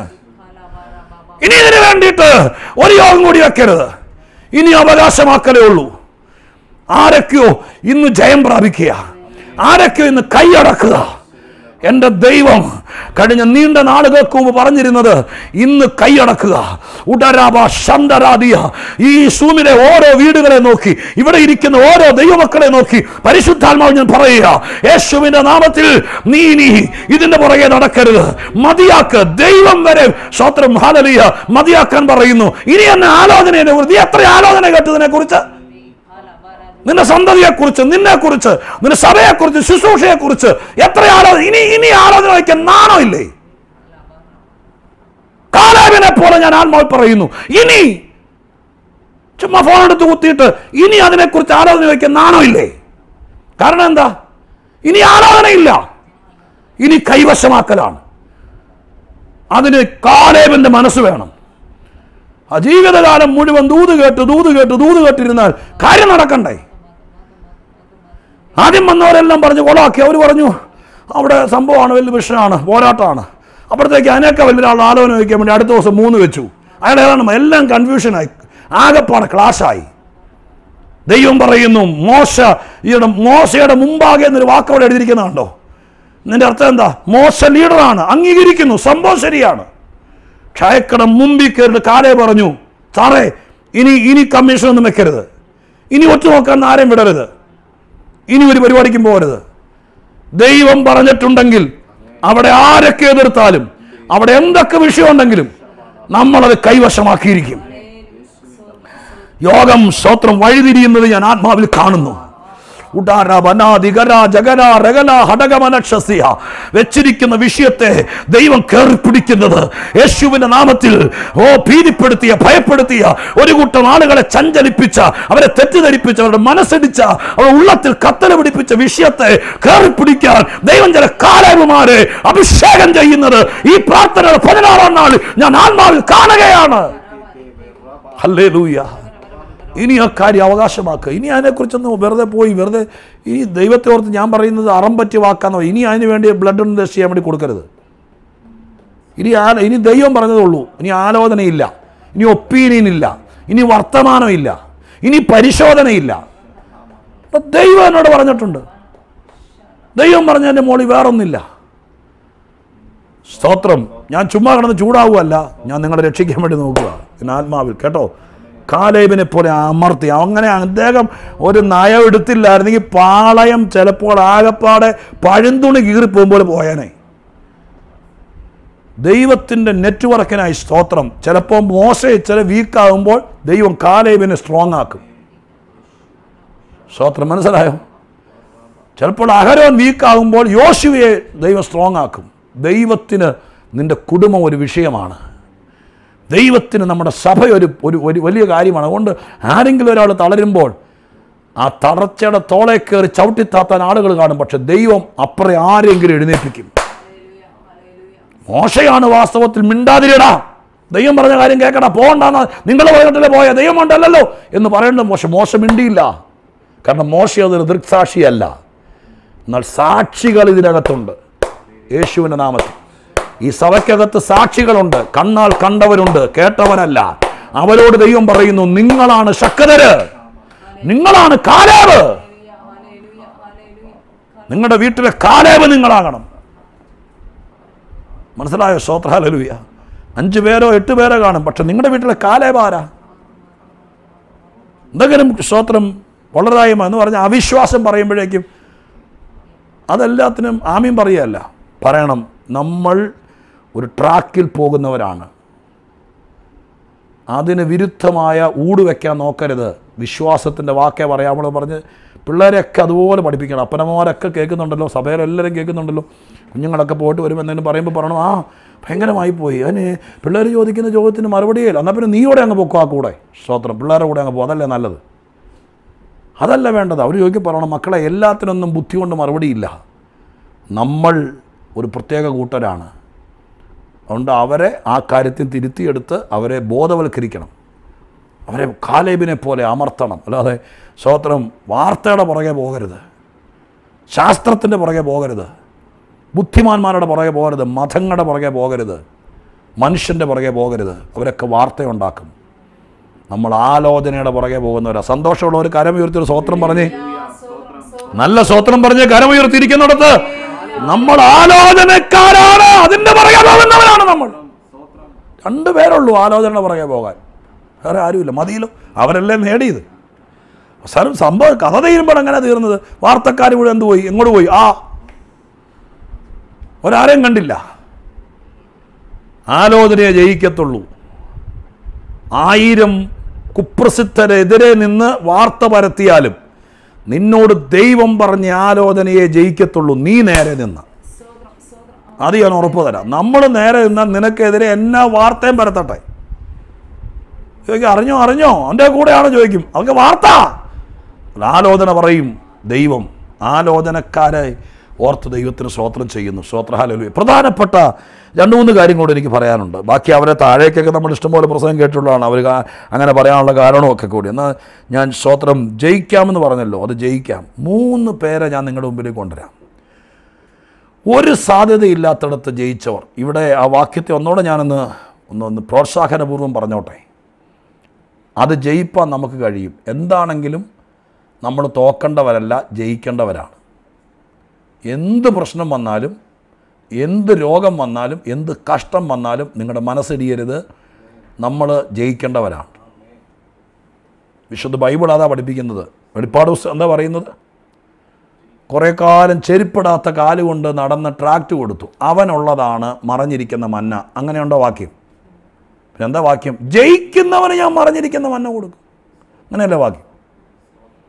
ഇനി ഇതിന് വേണ്ടിയിട്ട് ഒരു യോഗം കൂടി വെക്കരുത് ഇനി അവകാശമാക്കലേ ഉള്ളൂ ആരൊക്കെയോ ഇന്ന് ജയം പ്രാപിക്കുക ആരൊക്കെയോ ഇന്ന് കൈയടക്കുക എൻ്റെ ദൈവം കഴിഞ്ഞ നീണ്ട നാളുകൾക്ക് മുമ്പ് പറഞ്ഞിരുന്നത് ഇന്ന് കൈയടക്കുക ഉടരാബ ശന്തരാദിയ ഈ സൂമിലെ ഓരോ വീടുകളെ നോക്കി ഇവിടെ ഇരിക്കുന്ന ഓരോ ദൈവമക്കളെ നോക്കി പരിശുദ്ധാത്മാവ് ഞാൻ പറയുക യേശുവിന്റെ നാമത്തിൽ നീ നീ ഇതിന്റെ പുറകെ നടക്കരുത് മതിയാക്ക് ദൈവം വരെ സ്വത്രം ഹാലലിയ മതിയാക്കാൻ പറയുന്നു ഇനി എന്നെ ആലോചനയെ കുറിച്ച് നീ എത്ര ആലോചന കേട്ടതിനെ കുറിച്ച് നിന്റെ സന്തതിയെക്കുറിച്ച് നിന്നെക്കുറിച്ച് നിന്റെ സഭയെക്കുറിച്ച് ശുശ്രൂഷയെക്കുറിച്ച് എത്ര ആലോചന ഇനി ഇനി ആലോചന വയ്ക്കാൻ നാണോ ഇല്ലേ കാലാവിനെ പോലെ ഞാൻ ആത്മാവ് പറയുന്നു ഇനി ചുമ്മാ ഫോൺ എടുത്ത് കുത്തിയിട്ട് ഇനി അതിനെക്കുറിച്ച് ആലോചന വയ്ക്കാൻ നാണോ ഇല്ലേ കാരണം എന്താ ഇനി ആലോചനയില്ല ഇനി കൈവശമാക്കലാണ് അതിന് കാലേവിന്റെ മനസ്സ് വേണം ആ ജീവിതകാലം മുഴുവൻ ദൂത് കേട്ട് ദൂത് കേട്ട് ദൂത് കേട്ടിരുന്നാൽ കാര്യം നടക്കണ്ടേ ആദ്യം വന്നവരെല്ലാം പറഞ്ഞു കൊളാക്കി അവർ പറഞ്ഞു അവിടെ സംഭവമാണ് വലിയ വിഷയമാണ് പോരാട്ടമാണ് അപ്പോഴത്തേക്ക് അതിനൊക്കെ വലിയൊരാൾ ആലോചന വയ്ക്കാൻ വേണ്ടി അടുത്ത ദിവസം മൂന്ന് വെച്ചു അയാൾ ഏതാണ് എല്ലാം കൺഫ്യൂഷനായി ആകെപ്പാണ് ക്ലാഷായി ദൈവം പറയുന്നു മോശ ഈയുടെ മോശയുടെ മുമ്പാകെ എന്നൊരു വാക്കവിടെ എഴുതിയിരിക്കുന്നതുണ്ടോ നിന്റെ അർത്ഥം എന്താ മോശ ലീഡറാണ് അംഗീകരിക്കുന്നു സംഭവം ശരിയാണ് ക്ഷയക്കട മുമ്പിൽ കയറിയിട്ട് കാലേ പറഞ്ഞു സാറേ ഇനി ഇനി കമ്മീഷൻ ഒന്നും വെക്കരുത് ഇനി ഒറ്റ നോക്കാൻ ആരെയും വിടരുത് ഇനി ഒരു പരിപാടിക്കും പോകരുത് ദൈവം പറഞ്ഞിട്ടുണ്ടെങ്കിൽ അവിടെ ആരൊക്കെ എതിർത്താലും അവിടെ എന്തൊക്കെ വിഷയമുണ്ടെങ്കിലും നമ്മളത് കൈവശമാക്കിയിരിക്കും യോഗം സ്തോത്രം വഴിതിരിയുന്നത് ഞാൻ ആത്മാവിൽ കാണുന്നു ഉടാര വനാ ദിഗര ജഗര രഗല ഹടകമനക്ഷസ്യ വെച്ചിരിക്കുന്ന വിഷയത്തെ ദൈവം കയറിപ്പിടിക്കുന്നത് യേശുവിന്റെ നാമത്തിൽ ഓ ഭീതിപ്പെടുത്തിയ ഭയപ്പെടുത്തിയ ഒരു കൂട്ടം ആളുകളെ ചഞ്ചലിപ്പിച്ച അവരെ തെറ്റിദ്ധരിപ്പിച്ച അവരുടെ മനസ്സടിച്ച അവരുടെ ഉള്ളത്തിൽ കത്തല പിടിപ്പിച്ച വിഷയത്തെ കയറിപ്പിടിക്കാൻ ദൈവം ചില കാലവുമാരെ അഭിഷേകം ചെയ്യുന്നത് ഈ പ്രാർത്ഥനയുടെ പതിനാറാം നാൾ ഞാൻ ആത്മാവിൽ കാണുകയാണ് ഹല്ലേലൂയ ഇനി ആ കാര്യം അവകാശമാക്കുക ഇനി അതിനെക്കുറിച്ചൊന്നും വെറുതെ പോയി വെറുതെ ഈ ദൈവത്തെ ഓർത്ത് ഞാൻ പറയുന്നത് അറം പറ്റിയ വാക്കാന്നോ ഇനി അതിന് വേണ്ടി ബ്ലഡ് ഒന്ന് ടെസ്റ്റ് ചെയ്യാൻ വേണ്ടി കൊടുക്കരുത് ഇനി ആ ഇനി ദൈവം പറഞ്ഞതേ ഉള്ളൂ ഇനി ആലോചനയില്ല ഇനി ഒപ്പീനിയൻ ഇല്ല ഇനി വർത്തമാനമില്ല ഇനി പരിശോധനയില്ല അപ്പൊ ദൈവം എന്നോട് പറഞ്ഞിട്ടുണ്ട് ദൈവം പറഞ്ഞതിൻ്റെ മോളിൽ വേറൊന്നില്ല സ്തോത്രം ഞാൻ ചുമ്മാ കിടന്ന് ചൂടാവുകയല്ല ഞാൻ നിങ്ങളെ രക്ഷിക്കാൻ വേണ്ടി നോക്കുക പിന്നെ ആത്മാവിൽ കേട്ടോ കാലേബിനെ പോലെ അമർത്തി അങ്ങനെ അദ്ദേഹം ഒരു നയം എടുത്തില്ലായിരുന്നെങ്കിൽ പാളയം ചിലപ്പോൾ ആകപ്പാടെ പഴുന്തുണി കീറിപ്പോകുമ്പോൾ പോയാനേ ദൈവത്തിൻ്റെ നെറ്റ്വർക്കിനായി സ്തോത്രം ചിലപ്പോൾ മോശ ചില വീക്കാകുമ്പോൾ ദൈവം കാലേബിനെ സ്ട്രോങ് ആക്കും സ്തോത്രം മനസ്സിലായോ ചിലപ്പോൾ അഹരോൻ വീക്കാകുമ്പോൾ യോശുവയെ ദൈവം സ്ട്രോങ് ആക്കും ദൈവത്തിന് നിന്റെ കുടുംബം ഒരു വിഷയമാണ് ദൈവത്തിന് നമ്മുടെ സഭ ഒരു ഒരു ഒരു വലിയ കാര്യമാണ് അതുകൊണ്ട് ആരെങ്കിലും ഒരാൾ തളരുമ്പോൾ ആ തളർച്ചയുടെ തോളെ കയറി ചവിട്ടിത്താത്താൻ ആളുകൾ കാണും പക്ഷെ ദൈവം അപ്പുറം ആരെങ്കിലും എഴുന്നേൽപ്പിക്കും മോശയാണ് വാസ്തവത്തിൽ മിണ്ടാതിരിടാ ദൈവം പറഞ്ഞ കാര്യം കേൾക്കടാ പോകണ്ടെന്ന് നിങ്ങൾ പറഞ്ഞിട്ടല്ലേ പോയ ദൈവം ഉണ്ടല്ലോ എന്ന് പറയേണ്ടത് മോശ മോശ മിണ്ടിയില്ല കാരണം മോശ അതൊരു ദൃക്സാക്ഷിയല്ല എന്നാൽ സാക്ഷികൾ ഇതിനകത്തുണ്ട് യേശുവിൻ്റെ നാമത്തിൽ ഈ സഭയ്ക്കകത്ത് സാക്ഷികളുണ്ട് കണ്ണാൽ കണ്ടവരുണ്ട് കേട്ടവനല്ല അവരോട് ദൈവം പറയുന്നു നിങ്ങളാണ് ശക്തര് നിങ്ങളാണ് കാലേവ് നിങ്ങളുടെ വീട്ടിലെ കാലേവ് നിങ്ങളാകണം മനസ്സിലായോ ശ്രോത്രാലലുയ അഞ്ച് പേരോ എട്ട് പേരോ കാണും പക്ഷെ നിങ്ങളുടെ വീട്ടിലെ കാലേവ് ആരാ എന്തെങ്കിലും സ്തോത്രം വളരായ്മ എന്ന് പറഞ്ഞ അവിശ്വാസം പറയുമ്പോഴേക്കും അതെല്ലാത്തിനും ആമീൻ പറയുകയല്ല പറയണം നമ്മൾ ഒരു ട്രാക്കിൽ പോകുന്നവരാണ് അതിന് വിരുദ്ധമായ ഊട് വയ്ക്കാൻ നോക്കരുത് വിശ്വാസത്തിൻ്റെ വാക്കേ പറയാമോ പറഞ്ഞ് പിള്ളേരെയൊക്കെ അതുപോലെ പഠിപ്പിക്കണം അപ്പനമ്മമാരൊക്കെ കേൾക്കുന്നുണ്ടല്ലോ സഭയിലെല്ലാവരും കേൾക്കുന്നുണ്ടല്ലോ കുഞ്ഞുങ്ങളൊക്കെ പോയിട്ട് വരുമ്പോൾ എന്തെങ്കിലും പറയുമ്പോൾ പറയണം ആ ഭയങ്കരമായി പോയി അതിന് പിള്ളേർ ചോദിക്കുന്ന ചോദ്യത്തിന് മറുപടിയില്ല എന്നാൽ പിന്നെ നീയോടെ അങ്ങ് പൊക്കോ ആ കൂടെ സ്തോത്രം പിള്ളേരുടെ കൂടെ അങ്ങ് പോകും അതല്ലേ നല്ലത് അതല്ല വേണ്ടത് അവർ ചോദിക്കും പറയണം മക്കളെ എല്ലാത്തിനൊന്നും ബുദ്ധി കൊണ്ട് മറുപടിയില്ല നമ്മൾ ഒരു പ്രത്യേക കൂട്ടരാണ് അതുകൊണ്ട് അവരെ ആ കാര്യത്തിൽ തിരുത്തിയെടുത്ത് അവരെ ബോധവൽക്കരിക്കണം അവരെ കാലേബിനെ പോലെ അമർത്തണം അല്ലാതെ സ്വോത്രം വാർത്തയുടെ പുറകെ പോകരുത് ശാസ്ത്രത്തിൻ്റെ പുറകെ പോകരുത് ബുദ്ധിമാന്മാരുടെ പുറകെ പോകരുത് മതങ്ങളുടെ പുറകെ പോകരുത് മനുഷ്യൻ്റെ പുറകെ പോകരുത് അവരൊക്കെ വാർത്തയുണ്ടാക്കും നമ്മൾ ആലോചനയുടെ പുറകെ പോകുന്നവരാ സന്തോഷമുള്ള ഒരു കരമുയർത്തി ഒരു സ്വോത്രം പറഞ്ഞേ നല്ല സ്വോത്രം പറഞ്ഞ് കരമുയർത്തിയിരിക്കുന്നിടത്ത് നമ്മൾ ആലോചനക്കാരാണ് അതിന്റെ പുറകെ പോകുന്നവരാണ് നമ്മൾ രണ്ടു പേരുള്ളൂ ആലോചനയുടെ പുറകെ പോകാൻ വേറെ ആരുമില്ല മതിയല്ലോ അവരല്ലേ നേടിയത് അവസാനം സംഭവം കഥ തീരുമ്പോൾ എങ്ങനെ തീർന്നത് വാർത്തക്കാർ ഇവിടെ എന്ത് പോയി എങ്ങോട്ട് പോയി ആ ഒരാരെയും കണ്ടില്ല ആലോചനയെ ജയിക്കത്തുള്ളൂ ആയിരം കുപ്രസിദ്ധരെതിരെ നിന്ന് വാർത്ത പരത്തിയാലും നിന്നോട് ദൈവം പറഞ്ഞ ആലോചനയെ ജയിക്കത്തുള്ളൂ നീ നേരെ നിന്ന് അത് ഞാൻ ഉറപ്പ് തരാം നമ്മൾ നേരെ നിന്നാൽ നിനക്കെതിരെ എന്നാ വാർത്തയും പരത്തട്ടെ ചോദിക്കും അറിഞ്ഞോ അറിഞ്ഞോ അവൻ്റെ കൂടെയാണ് ചോദിക്കും അതൊക്കെ വാർത്ത ആലോചന പറയും ദൈവം ആലോചനക്കാരെ ഓർത്ത് ദൈവത്തിന് സ്തോത്രം ചെയ്യുന്നു സ്തോത്രഹാലു പ്രധാനപ്പെട്ട രണ്ട് മൂന്ന് കാര്യം കൂടെ എനിക്ക് പറയാനുണ്ട് ബാക്കി അവരെ താഴേക്കൊക്കെ നമ്മൾ ഇഷ്ടംപോലെ പ്രസംഗം കേട്ടുള്ളതാണ് അവർ കാ- അങ്ങനെ പറയാനുള്ള കാരണമൊക്കെ കൂടി എന്നാൽ ഞാൻ സ്തോത്രം ജയിക്കാമെന്ന് പറഞ്ഞല്ലോ അത് ജയിക്കാം മൂന്ന് പേരെ ഞാൻ നിങ്ങളുടെ മുമ്പിലേക്ക് കൊണ്ടുവരാം ഒരു സാധ്യതയില്ലാത്തിടത്ത് ജയിച്ചവർ ഇവിടെ ആ വാക്യത്തെ ഒന്നുകൂടെ ഞാനൊന്ന് ഒന്ന് ഒന്ന് പ്രോത്സാഹനപൂർവ്വം പറഞ്ഞോട്ടെ അത് ജയിപ്പാൻ നമുക്ക് കഴിയും എന്താണെങ്കിലും നമ്മൾ തോക്കേണ്ടവരല്ല ജയിക്കേണ്ടവരാണ് എന്ത് പ്രശ്നം വന്നാലും എന്ത് രോഗം വന്നാലും എന്ത് കഷ്ടം വന്നാലും നിങ്ങളുടെ മനസ്സിടിയരുത് നമ്മൾ ജയിക്കേണ്ടവരാണ് വിശുദ്ധ ബൈബിൾ അതാ പഠിപ്പിക്കുന്നത് വെളിപ്പാട് പുസ്തകം എന്താ പറയുന്നത് കുറേ കാലം ചെരുപ്പിടാത്ത കാലുകൊണ്ട് നടന്ന് ട്രാക്റ്റ് കൊടുത്തു അവനുള്ളതാണ് മറഞ്ഞിരിക്കുന്ന മന്ന അങ്ങനെയുണ്ടോ വാക്യം പിന്നെ എന്താ വാക്യം ജയിക്കുന്നവന് ഞാൻ മറഞ്ഞിരിക്കുന്ന മന്ന കൊടുക്കും അങ്ങനെയല്ലേ വാക്യം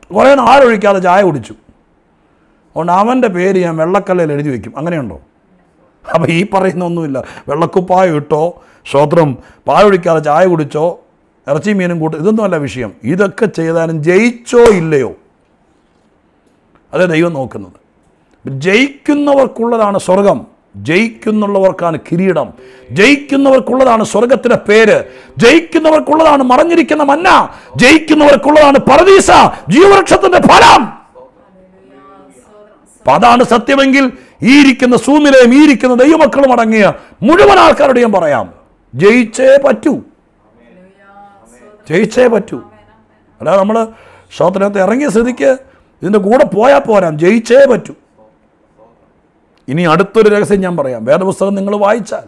കുറേ നാളൊഴിക്കാതെ ചായ കുടിച്ചു അതുകൊണ്ട് അവൻ്റെ പേര് ഞാൻ വെള്ളക്കല്ലയിൽ എഴുതി വയ്ക്കും അങ്ങനെയുണ്ടോ അപ്പോൾ ഈ പറയുന്ന ഒന്നുമില്ല വെള്ളക്കുപ്പായം ഇട്ടോ സ്വോത്രം പായൊഴിക്കാതെ ചായ കുടിച്ചോ ഇറച്ചി മീനും കൂട്ട് ഇതൊന്നുമല്ല വിഷയം ഇതൊക്കെ ചെയ്താലും ജയിച്ചോ ഇല്ലയോ അതേ ദൈവം നോക്കുന്നത് ജയിക്കുന്നവർക്കുള്ളതാണ് സ്വർഗം ജയിക്കുന്നുള്ളവർക്കാണ് കിരീടം ജയിക്കുന്നവർക്കുള്ളതാണ് സ്വർഗത്തിന്റെ പേര് ജയിക്കുന്നവർക്കുള്ളതാണ് മറഞ്ഞിരിക്കുന്ന മന്ന ജയിക്കുന്നവർക്കുള്ളതാണ് പറദീസ ജീവവൃക്ഷത്തിന്റെ ഫലം അപ്പൊ അതാണ് സത്യമെങ്കിൽ ഈ ഇരിക്കുന്ന സൂമിലെയും ഈ ഇരിക്കുന്ന ദൈവമക്കളും അടങ്ങിയ മുഴുവൻ ആൾക്കാരോട് ഞാൻ പറയാം ജയിച്ചേ പറ്റൂ ജയിച്ചേ പറ്റൂ അല്ലാതെ നമ്മൾ ക്ഷോത്രത്തെ ഇറങ്ങിയ സ്ഥിതിക്ക് ഇതിൻ്റെ കൂടെ പോയാൽ പോരാം ജയിച്ചേ പറ്റൂ ഇനി അടുത്തൊരു രഹസ്യം ഞാൻ പറയാം വേദപുസ്തകം നിങ്ങൾ വായിച്ചാൽ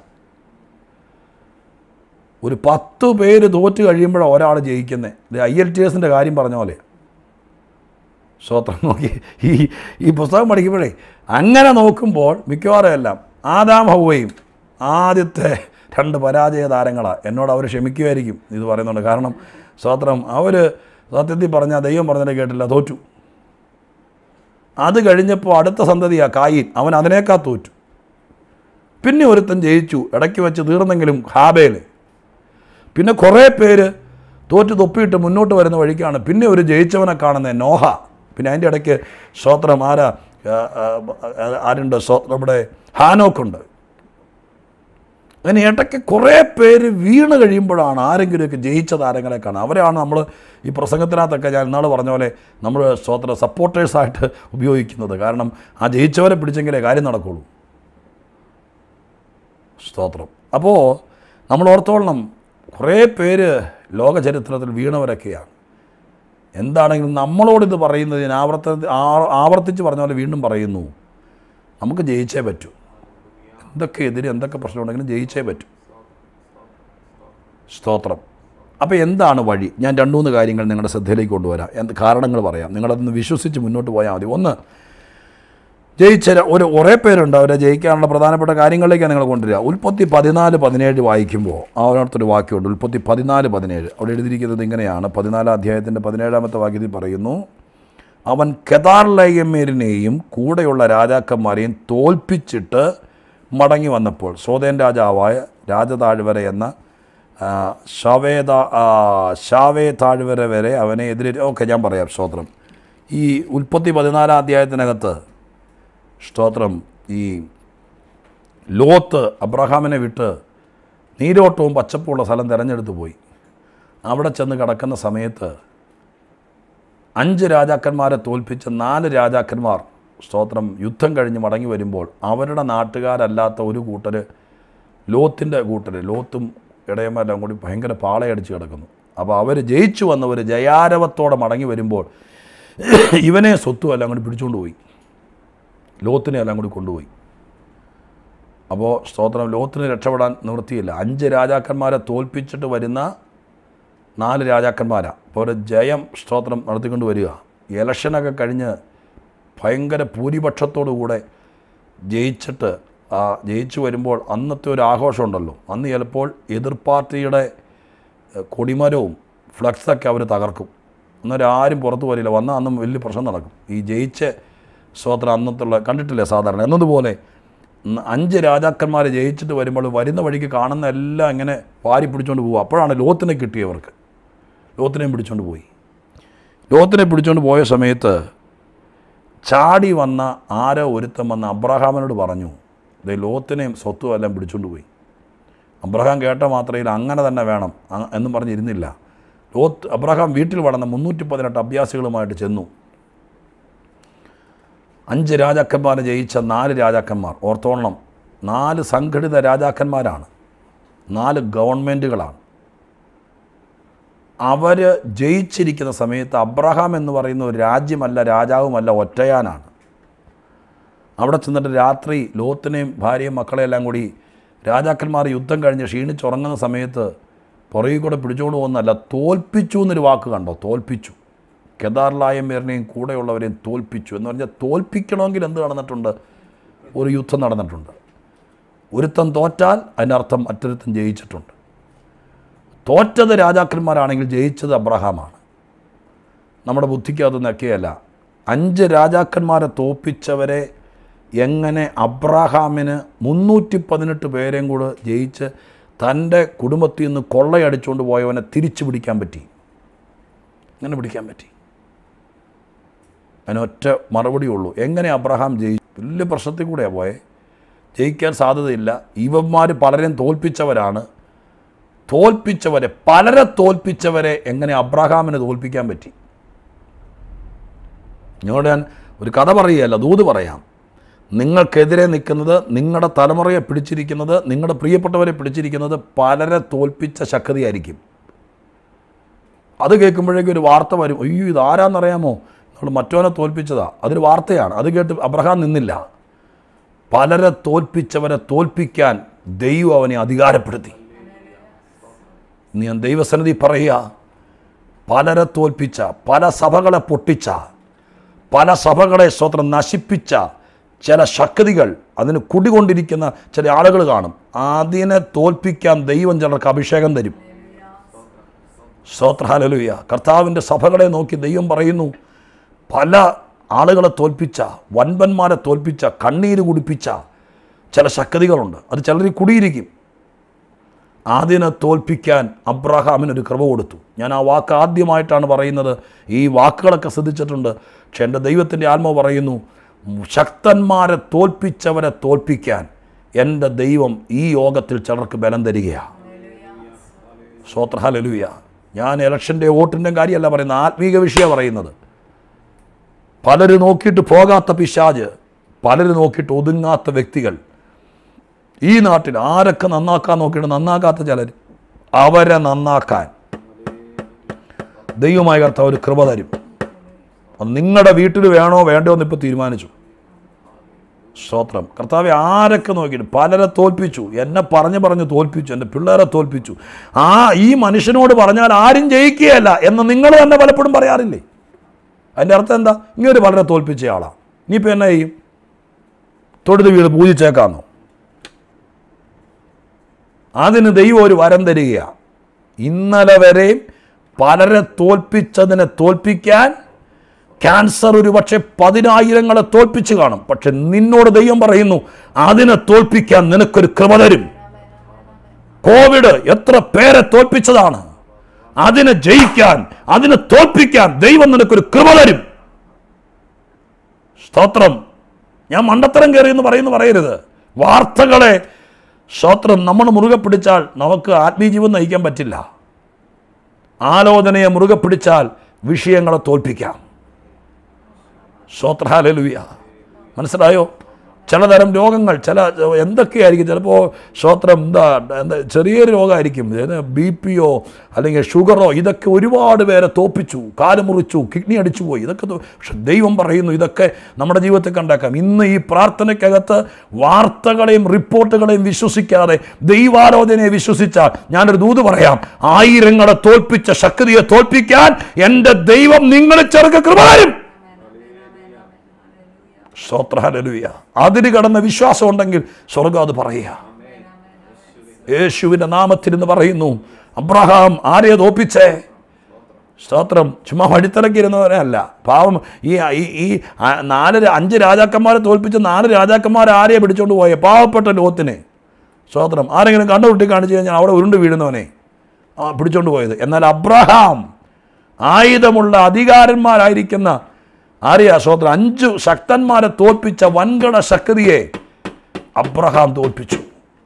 ഒരു പത്ത് പേര് തോറ്റ് കഴിയുമ്പോഴാണ് ഒരാൾ ജയിക്കുന്നത് ഇത് ഐ എൽ ടി എസിൻ്റെ കാര്യം പറഞ്ഞ പോലെ സ്വത്രം നോക്കി ഈ ഈ പുസ്തകം പഠിക്കുമ്പോഴേ അങ്ങനെ നോക്കുമ്പോൾ മിക്കവാറും എല്ലാം ആദാം ഹൗവയും ആദ്യത്തെ രണ്ട് പരാജയ താരങ്ങളാണ് എന്നോട് അവർ ക്ഷമിക്കുമായിരിക്കും ഇത് പറയുന്നുണ്ട് കാരണം സ്വത്രം അവർ സത്യത്തിൽ പറഞ്ഞാൽ ദൈവം പറഞ്ഞതിനെ കേട്ടില്ല തോറ്റു അത് കഴിഞ്ഞപ്പോൾ അടുത്ത സന്തതിയാ കായിൻ അവൻ അതിനേക്കാൾ തോറ്റു പിന്നെ ഒരുത്തൻ ജയിച്ചു ഇടയ്ക്ക് വെച്ച് തീർന്നെങ്കിലും ഹാബേൽ പിന്നെ കുറേ പേര് തോറ്റ് തൊപ്പിയിട്ട് മുന്നോട്ട് വരുന്ന വഴിക്കാണ് പിന്നെ ഒരു ജയിച്ചവനെ കാണുന്നത് നോഹ പിന്നെ അതിൻ്റെ ഇടയ്ക്ക് സ്തോത്രം ആരാ ആ, ആ, ആ, ആരുണ്ട് സ്വ നമ്മുടെ ഹാനോക്കുണ്ട് അങ്ങനെ ഇടയ്ക്ക് കുറേ പേര് വീണ് കഴിയുമ്പോഴാണ് ആരെങ്കിലുമൊക്കെ ജയിച്ച താരങ്ങളെ കാണുക അവരെയാണ് നമ്മൾ ഈ പ്രസംഗത്തിനകത്തൊക്കെ ഞാൻ ഇന്നാൾ പറഞ്ഞ പോലെ നമ്മൾ സ്വത്ര സപ്പോർട്ടേഴ്സായിട്ട് ഉപയോഗിക്കുന്നത് കാരണം ആ ജയിച്ചവരെ പിടിച്ചെങ്കിലേ കാര്യം നടക്കുള്ളൂ സ്തോത്രം അപ്പോൾ നമ്മൾ ഓർത്തോളണം കുറേ പേര് ലോക ചരിത്രത്തിൽ വീണവരൊക്കെയാണ് എന്താണെങ്കിലും നമ്മളോടിത് പറയുന്നത് ഞാൻ ആവർത്ത ആ- ആവർത്തിച്ച് പറഞ്ഞ പോലെ വീണ്ടും പറയുന്നു നമുക്ക് ജയിച്ചേ പറ്റൂ എന്തൊക്കെ എതിര് എന്തൊക്കെ പ്രശ്നമുണ്ടെങ്കിലും ജയിച്ചേ പറ്റൂ സ്തോത്രം അപ്പോൾ എന്താണ് വഴി ഞാൻ രണ്ട് മൂന്ന് കാര്യങ്ങൾ നിങ്ങളുടെ ശ്രദ്ധയിലേക്ക് കൊണ്ടുവരാം എന്ത് കാരണങ്ങൾ പറയാം നിങ്ങളതൊന്ന് വിശ്വസിച്ച് മുന്നോട്ട് പോയാൽ മതി ഒന്ന് ജയിച്ച ര- ഒരു കുറേ പേരുണ്ട് അവരെ ജയിക്കാനുള്ള പ്രധാനപ്പെട്ട കാര്യങ്ങളിലേക്കാണ് നിങ്ങൾ കൊണ്ടുവരിക ഉൽപ്പത്തി പതിനാല് പതിനേഴ് വായിക്കുമ്പോൾ അതിനകത്തൊരു വാക്യമുണ്ട് ഉൽപ്പത്തി പതിനാല് പതിനേഴ് അവിടെ എഴുതിയിരിക്കുന്നത് ഇങ്ങനെയാണ് പതിനാലാം അധ്യായത്തിൻ്റെ പതിനേഴാമത്തെ വാക്യത്തിൽ പറയുന്നു അവൻ കെദാർലയമേരിനെയും കൂടെയുള്ള രാജാക്കന്മാരെയും തോൽപ്പിച്ചിട്ട് മടങ്ങി വന്നപ്പോൾ സോതേൻ രാജാവായ രാജതാഴ്വര എന്ന ആ, ശവേത ആ, ശാവേ താഴ്വര വരെ അവനെ എതിരെ ഓക്കെ ഞാൻ പറയാം സ്തോത്രം ഈ ഉൽപ്പത്തി പതിനാലാം അധ്യായത്തിനകത്ത് സ്തോത്രം ഈ ലോത്ത് അബ്രഹാമിനെ വിട്ട് നീരോട്ടവും പച്ചപ്പുള്ള സ്ഥലം തിരഞ്ഞെടുത്ത് പോയി അവിടെ ചെന്ന് കിടക്കുന്ന സമയത്ത് അഞ്ച് രാജാക്കന്മാരെ തോൽപ്പിച്ച നാല് രാജാക്കന്മാർ സ്തോത്രം യുദ്ധം കഴിഞ്ഞ് മടങ്ങി വരുമ്പോൾ അവരുടെ നാട്ടുകാരല്ലാത്ത ഒരു കൂട്ടർ ലോത്തിൻ്റെ കൂട്ടർ ലോത്തും ഇടയന്മാരെല്ലാം കൂടി ഭയങ്കര പാളയടിച്ച് കിടക്കുന്നു അപ്പോൾ അവർ ജയിച്ചു വന്നവർ ജയാരവത്തോടെ മടങ്ങി വരുമ്പോൾ ഇവനെ സ്വത്തും എല്ലാം കൂടി പിടിച്ചുകൊണ്ട് പോയി ലോത്തിനെ എല്ലാം കൂടി കൊണ്ടുപോയി അപ്പോൾ സ്തോത്രം ലോത്തിന് രക്ഷപ്പെടാൻ നിവൃത്തിയില്ല അഞ്ച് രാജാക്കന്മാരെ തോൽപ്പിച്ചിട്ട് വരുന്ന നാല് രാജാക്കന്മാരാണ് അപ്പോൾ ഒരു ജയം സ്തോത്രം നടത്തിക്കൊണ്ട് വരിക ഇലക്ഷനൊക്കെ കഴിഞ്ഞ് ഭയങ്കര ഭൂരിപക്ഷത്തോടു കൂടെ ജയിച്ചിട്ട് ആ ജയിച്ചു വരുമ്പോൾ അന്നത്തെ ഒരു ആഘോഷമുണ്ടല്ലോ അന്ന് ചിലപ്പോൾ എതിർ പാർട്ടിയുടെ എഹ്, കൊടിമരവും ഫ്ലക്സൊക്കെ അവർ തകർക്കും അന്നേരം ആരും പുറത്തു വരില്ല വന്നാൽ അന്നും വലിയ പ്രശ്നം നടക്കും ഈ ജയിച്ച സ്തോത്രം അന്നത്തുള്ള കണ്ടിട്ടില്ലേ സാധാരണ എന്നതുപോലെ ഉം, അഞ്ച് രാജാക്കന്മാർ ജയിച്ചിട്ട് വരുമ്പോൾ വരുന്ന വഴിക്ക് കാണുന്ന എല്ലാം ഇങ്ങനെ വാരി പിടിച്ചുകൊണ്ട് പോകും അപ്പോഴാണ് ലോത്തിനെ കിട്ടിയവർക്ക് ലോത്തിനെയും പിടിച്ചുകൊണ്ട് പോയി ലോത്തിനെ പിടിച്ചുകൊണ്ട് പോയ സമയത്ത് ചാടി വന്ന ആരോ ഒരുത്തൻ വന്ന് അബ്രഹാമിനോട് പറഞ്ഞു ദേ ലോത്തിനെയും സ്വത്തും എല്ലാം പിടിച്ചുകൊണ്ട് പോയി അബ്രഹാം കേട്ട മാത്രയിൽ അങ്ങനെ തന്നെ വേണം അ- എന്നും പറഞ്ഞിരുന്നില്ല ലോത്ത് അബ്രഹാം വീട്ടിൽ വളർന്ന മുന്നൂറ്റി പതിനെട്ട് അഭ്യാസികളുമായിട്ട് ചെന്നു അഞ്ച് രാജാക്കന്മാരെ ജയിച്ച നാല് രാജാക്കന്മാർ ഓർത്തോളണം നാല് സംഘടിത രാജാക്കന്മാരാണ് നാല് ഗവൺമെൻറ്റുകളാണ് അവർ ജയിച്ചിരിക്കുന്ന സമയത്ത് അബ്രഹാം എന്ന് പറയുന്ന ഒരു രാജ്യമല്ല രാജാവുമല്ല ഒറ്റയാനാണ് അവിടെ ചെന്നിട്ട് രാത്രി ലോത്തിനെയും ഭാര്യയും മക്കളെല്ലാം കൂടി രാജാക്കന്മാർ യുദ്ധം കഴിഞ്ഞ് ക്ഷീണിച്ചുറങ്ങുന്ന സമയത്ത് പുറകിൽ കൂടെ പിടിച്ചുകൊണ്ട് പോകുന്നതല്ല തോൽപ്പിച്ചു എന്നൊരു വാക്ക് കണ്ടോ തോൽപ്പിച്ചു കെദാർലായമേറിനെയും കൂടെയുള്ളവരെയും തോൽപ്പിച്ചു എന്ന് പറഞ്ഞാൽ തോൽപ്പിക്കണമെങ്കിൽ എന്ത് നടന്നിട്ടുണ്ട് ഒരു യുദ്ധം നടന്നിട്ടുണ്ട് ഒരുത്തൻ തോറ്റാൽ അതിനർത്ഥം മറ്റൊരുത്തൻ ജയിച്ചിട്ടുണ്ട് തോറ്റത് രാജാക്കന്മാരാണെങ്കിൽ ജയിച്ചത് അബ്രഹാമാണ് നമ്മുടെ ബുദ്ധിക്ക് അത് നിൽക്കുകയല്ല അഞ്ച് രാജാക്കന്മാരെ തോപ്പിച്ചവരെ എങ്ങനെ അബ്രാഹാമിന് മുന്നൂറ്റി പതിനെട്ട് പേരെയും കൂടെ ജയിച്ച് തൻ്റെ കുടുംബത്തിൽ നിന്ന് കൊള്ളയടിച്ചുകൊണ്ട് പോയവനെ തിരിച്ചു പിടിക്കാൻ പറ്റി അങ്ങനെ പിടിക്കാൻ പറ്റി അതിനൊറ്റ മറുപടി ഉള്ളൂ എങ്ങനെ അബ്രഹാം ജയി വലിയ പ്രശ്നത്തിൽ കൂടെയാണ് പോയെ ജയിക്കാൻ സാധ്യതയില്ല ഇവന്മാർ പലരെയും തോൽപ്പിച്ചവരാണ് തോൽപ്പിച്ചവരെ പലരെ തോൽപ്പിച്ചവരെ എങ്ങനെ അബ്രഹാമിനെ തോൽപ്പിക്കാൻ പറ്റി നിങ്ങളോട് ഞാൻ ഒരു കഥ പറയുകയല്ല ദൂത് പറയാം നിങ്ങൾക്കെതിരെ നിൽക്കുന്നത് നിങ്ങളുടെ തലമുറയെ പിടിച്ചിരിക്കുന്നത് നിങ്ങളുടെ പ്രിയപ്പെട്ടവരെ പിടിച്ചിരിക്കുന്നത് പലരെ തോൽപ്പിച്ച ശക്തിയായിരിക്കും അത് കേൾക്കുമ്പോഴേക്കും ഒരു വാർത്ത വരും അയ്യോ ഇത് ആരാന്നറിയാമോ നമ്മൾ മറ്റവനെ തോൽപ്പിച്ചതാ അതൊരു വാർത്തയാണ് അത് കേട്ട് അബ്രഹാം നിന്നില്ല പലരെ തോൽപ്പിച്ചവരെ തോൽപ്പിക്കാൻ ദൈവം അവനെ അധികാരപ്പെടുത്തി ഇന്ന് ഞാൻ ദൈവസന്നിധി പറയുക പലരെ തോൽപ്പിച്ച പല സഭകളെ പൊട്ടിച്ച പല സഭകളെ സ്വത്രം നശിപ്പിച്ച ചില ശക്തികൾ അതിന് കുടികൊണ്ടിരിക്കുന്ന ചില ആളുകൾ കാണും അതിനെ തോൽപ്പിക്കാൻ ദൈവം ചിലർക്ക് അഭിഷേകം തരും സ്തോത്രഹാലലുയ കർത്താവിൻ്റെ സഭകളെ നോക്കി ദൈവം പറയുന്നു പല ആളുകളെ തോൽപ്പിച്ച വൻപന്മാരെ തോൽപ്പിച്ച കണ്ണീര് കുടിപ്പിച്ച ചില ശക്തികളുണ്ട് അത് ചിലർ കുടിയിരിക്കും അതിനെ തോൽപ്പിക്കാൻ അബ്രഹാമിനൊരു കൃപ കൊടുത്തു ഞാൻ ആ വാക്ക് ആദ്യമായിട്ടാണ് പറയുന്നത് ഈ വാക്കുകളൊക്കെ ശ്രദ്ധിച്ചിട്ടുണ്ട് പക്ഷെ എൻ്റെ ദൈവത്തിൻ്റെ ആത്മാവ് പറയുന്നു ശക്തന്മാരെ തോൽപ്പിച്ചവരെ തോൽപ്പിക്കാൻ എൻ്റെ ദൈവം ഈ യോഗത്തിൽ ചിലർക്ക് ബലം തരികയാണ് സ്വത്രഹാലലുയ ഞാൻ ഇലക്ഷൻ്റെ വോട്ടിൻ്റെ കാര്യമല്ല പറയുന്നത് ആത്മീക വിഷയമാണ് പറയുന്നത് പലര് നോക്കിയിട്ട് പോകാത്ത പിശാജ് പലര് നോക്കിയിട്ട് ഒതുങ്ങാത്ത വ്യക്തികൾ ഈ നാട്ടിൽ ആരൊക്കെ നന്നാക്കാൻ നോക്കിയിട്ട് നന്നാക്കാത്ത ചിലർ അവരെ നന്നാക്കാൻ ദൈവമായ കർത്താവ് ഒരു കൃപ തരും അത് നിങ്ങളുടെ വീട്ടിൽ വേണോ വേണ്ടോ എന്ന് ഇപ്പോൾ തീരുമാനിച്ചു സ്തോത്രം കർത്താവെ ആരൊക്കെ നോക്കിയിട്ട് പലരെ തോൽപ്പിച്ചു എന്നെ പറഞ്ഞ് പറഞ്ഞ് തോൽപ്പിച്ചു എൻ്റെ പിള്ളേരെ തോൽപ്പിച്ചു ആ ഈ മനുഷ്യനോട് പറഞ്ഞാൽ ആരും ജയിക്കുകയല്ല എന്ന് നിങ്ങൾ തന്നെ പലപ്പോഴും പറയാറില്ലേ അതിൻ്റെ അർത്ഥം എന്താ ഇങ്ങനെ വളരെ തോൽപ്പിച്ച ആളാണ് ഇനിയിപ്പോൾ എന്നാ ചെയ്യും തൊഴുത് വീട് പൂജിച്ചേക്കാന്നോ അതിന് ദൈവം ഒരു വരം തരികയാണ് ഇന്നലെ വരെയും പലരെ തോൽപ്പിച്ചതിനെ തോൽപ്പിക്കാൻ ക്യാൻസർ ഒരു പക്ഷേ പതിനായിരങ്ങളെ തോൽപ്പിച്ച് കാണും പക്ഷെ നിന്നോട് ദൈവം പറയുന്നു അതിനെ തോൽപ്പിക്കാൻ നിനക്കൊരു കൃപ തരും കോവിഡ് എത്ര പേരെ തോൽപ്പിച്ചതാണ് അതിനെ ജയിക്കാൻ അതിനെ തോൽപ്പിക്കാൻ ദൈവം നിനക്കൊരു കൃപ തരും സ്തോത്രം ഞാൻ മണ്ടത്തരം കയറി എന്ന് പറയുന്നു പറയരുത് വാർത്തകളെ സ്തോത്രം നമ്മൾ മുറുകെ പിടിച്ചാൽ നമുക്ക് ആത്മീയജീവൻ നയിക്കാൻ പറ്റില്ല ആലോചനയെ മുറുകെ പിടിച്ചാൽ വിഷയങ്ങളെ തോൽപ്പിക്കാം ശ്രോത്രഹാലലുയ മനസ്സിലായോ ചിലതരം രോഗങ്ങൾ ചില എന്തൊക്കെയായിരിക്കും ചിലപ്പോൾ ശ്രോത്രം എന്താ എന്താ ചെറിയൊരു രോഗമായിരിക്കും ബി പിയോ അല്ലെങ്കിൽ ഷുഗറോ ഇതൊക്കെ ഒരുപാട് പേരെ തോപ്പിച്ചു കാല് മുറിച്ചു കിഡ്നി അടിച്ചു പോയി ഇതൊക്കെ തോ- പക്ഷെ ദൈവം പറയുന്നു ഇതൊക്കെ നമ്മുടെ ജീവിതത്തിൽ കണ്ടാക്കാം ഇന്ന് ഈ പ്രാർത്ഥനയ്ക്കകത്ത് വാർത്തകളെയും റിപ്പോർട്ടുകളെയും വിശ്വസിക്കാതെ ദൈവാലോചനയെ വിശ്വസിച്ചാൽ ഞാനൊരു ദൂത് പറയാം ആയിരങ്ങളെ തോൽപ്പിച്ച ശക്തിയെ തോൽപ്പിക്കാൻ എൻ്റെ ദൈവം നിങ്ങളെ ചെറുക്ക് കൃപ തരും സ്തോത്രഹലലുയ അതിന് കടന്ന വിശ്വാസം ഉണ്ടെങ്കിൽ സ്വർഗം അത് പറയുക യേശുവിൻ്റെ നാമത്തിരുന്ന് പറയുന്നു അബ്രഹാം ആരെയെ തോപ്പിച്ചേ സ്തോത്രം ചുമ്മാ വഴിത്തിറക്കിയിരുന്നവരല്ല പാവം ഈ ഈ- ഈ ആ- നാല് ര- അഞ്ച് രാജാക്കന്മാരെ തോൽപ്പിച്ച് നാല് രാജാക്കന്മാരെ ആരെയെ പിടിച്ചോണ്ട് പോയ പാവപ്പെട്ട ലോത്തിനെ സ്തോത്രം ആരെങ്കിലും കണ്ടുപിട്ടി കാണിച്ചു കഴിഞ്ഞാൽ അവിടെ ഉരുണ്ട് വീഴുന്നവനെ ആ പിടിച്ചോണ്ട് പോയത് എന്നാൽ അബ്രഹാം ആയുധമുള്ള അധികാരന്മാരായിരിക്കുന്ന ആരെയാ സ്തോത്രം അഞ്ചു ശക്തന്മാരെ തോൽപ്പിച്ച വൻകട ശക്തിയെ അബ്രഹാം തോൽപ്പിച്ചു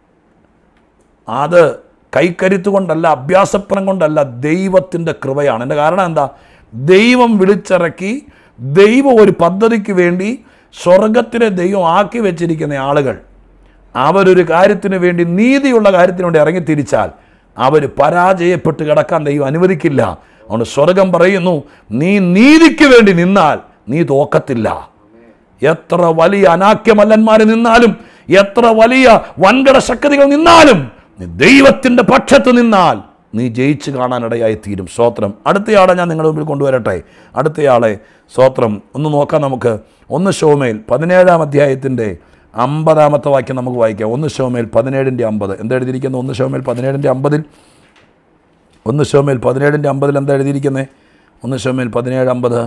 അത് കൈക്കരുത്ത് കൊണ്ടല്ല അഭ്യാസപ്രം കൊണ്ടല്ല ദൈവത്തിൻ്റെ കൃപയാണ് എൻ്റെ കാരണം എന്താ ദൈവം വിളിച്ചിറക്കി ദൈവം ഒരു പദ്ധതിക്ക് വേണ്ടി സ്വർഗത്തിലെ ദൈവം ആക്കി വെച്ചിരിക്കുന്ന ആളുകൾ അവരൊരു കാര്യത്തിന് വേണ്ടി നീതിയുള്ള കാര്യത്തിന് വേണ്ടി ഇറങ്ങി തിരിച്ചാൽ അവർ പരാജയപ്പെട്ട് കിടക്കാൻ ദൈവം അനുവദിക്കില്ല അതുകൊണ്ട് സ്വർഗം പറയുന്നു നീ നീതിക്ക് വേണ്ടി നിന്നാൽ നീ തോക്കത്തില്ല എത്ര വലിയ അനാക്യമല്ലന്മാർ നിന്നാലും എത്ര വലിയ വൻകട ശക്തികൾ നിന്നാലും നീ ദൈവത്തിൻ്റെ പക്ഷത്ത് നിന്നാൽ നീ ജയിച്ച് കാണാനിടയായി തീരും സ്തോത്രം അടുത്തയാളെ ഞാൻ നിങ്ങളുടെ മുമ്പിൽ കൊണ്ടുവരട്ടെ അടുത്തയാളെ സ്തോത്രം ഒന്ന് നോക്കാം നമുക്ക് ഒന്ന് ഷോമേൽ പതിനേഴാം അധ്യായത്തിൻ്റെ അമ്പതാമത്തെ വാക്യം നമുക്ക് വായിക്കാം ഒന്ന് ഷോമേൽ പതിനേഴിൻ്റെ അമ്പത് എന്താ എഴുതിയിരിക്കുന്നത് ഒന്ന് ഷോമേൽ പതിനേഴിൻ്റെ അമ്പതിൽ ഒന്ന് ഷോമേൽ പതിനേഴിൻ്റെ അമ്പതിൽ എന്താ എഴുതിയിരിക്കുന്നത് ഒന്ന് ശമേൽ പതിനേഴ് അമ്പത്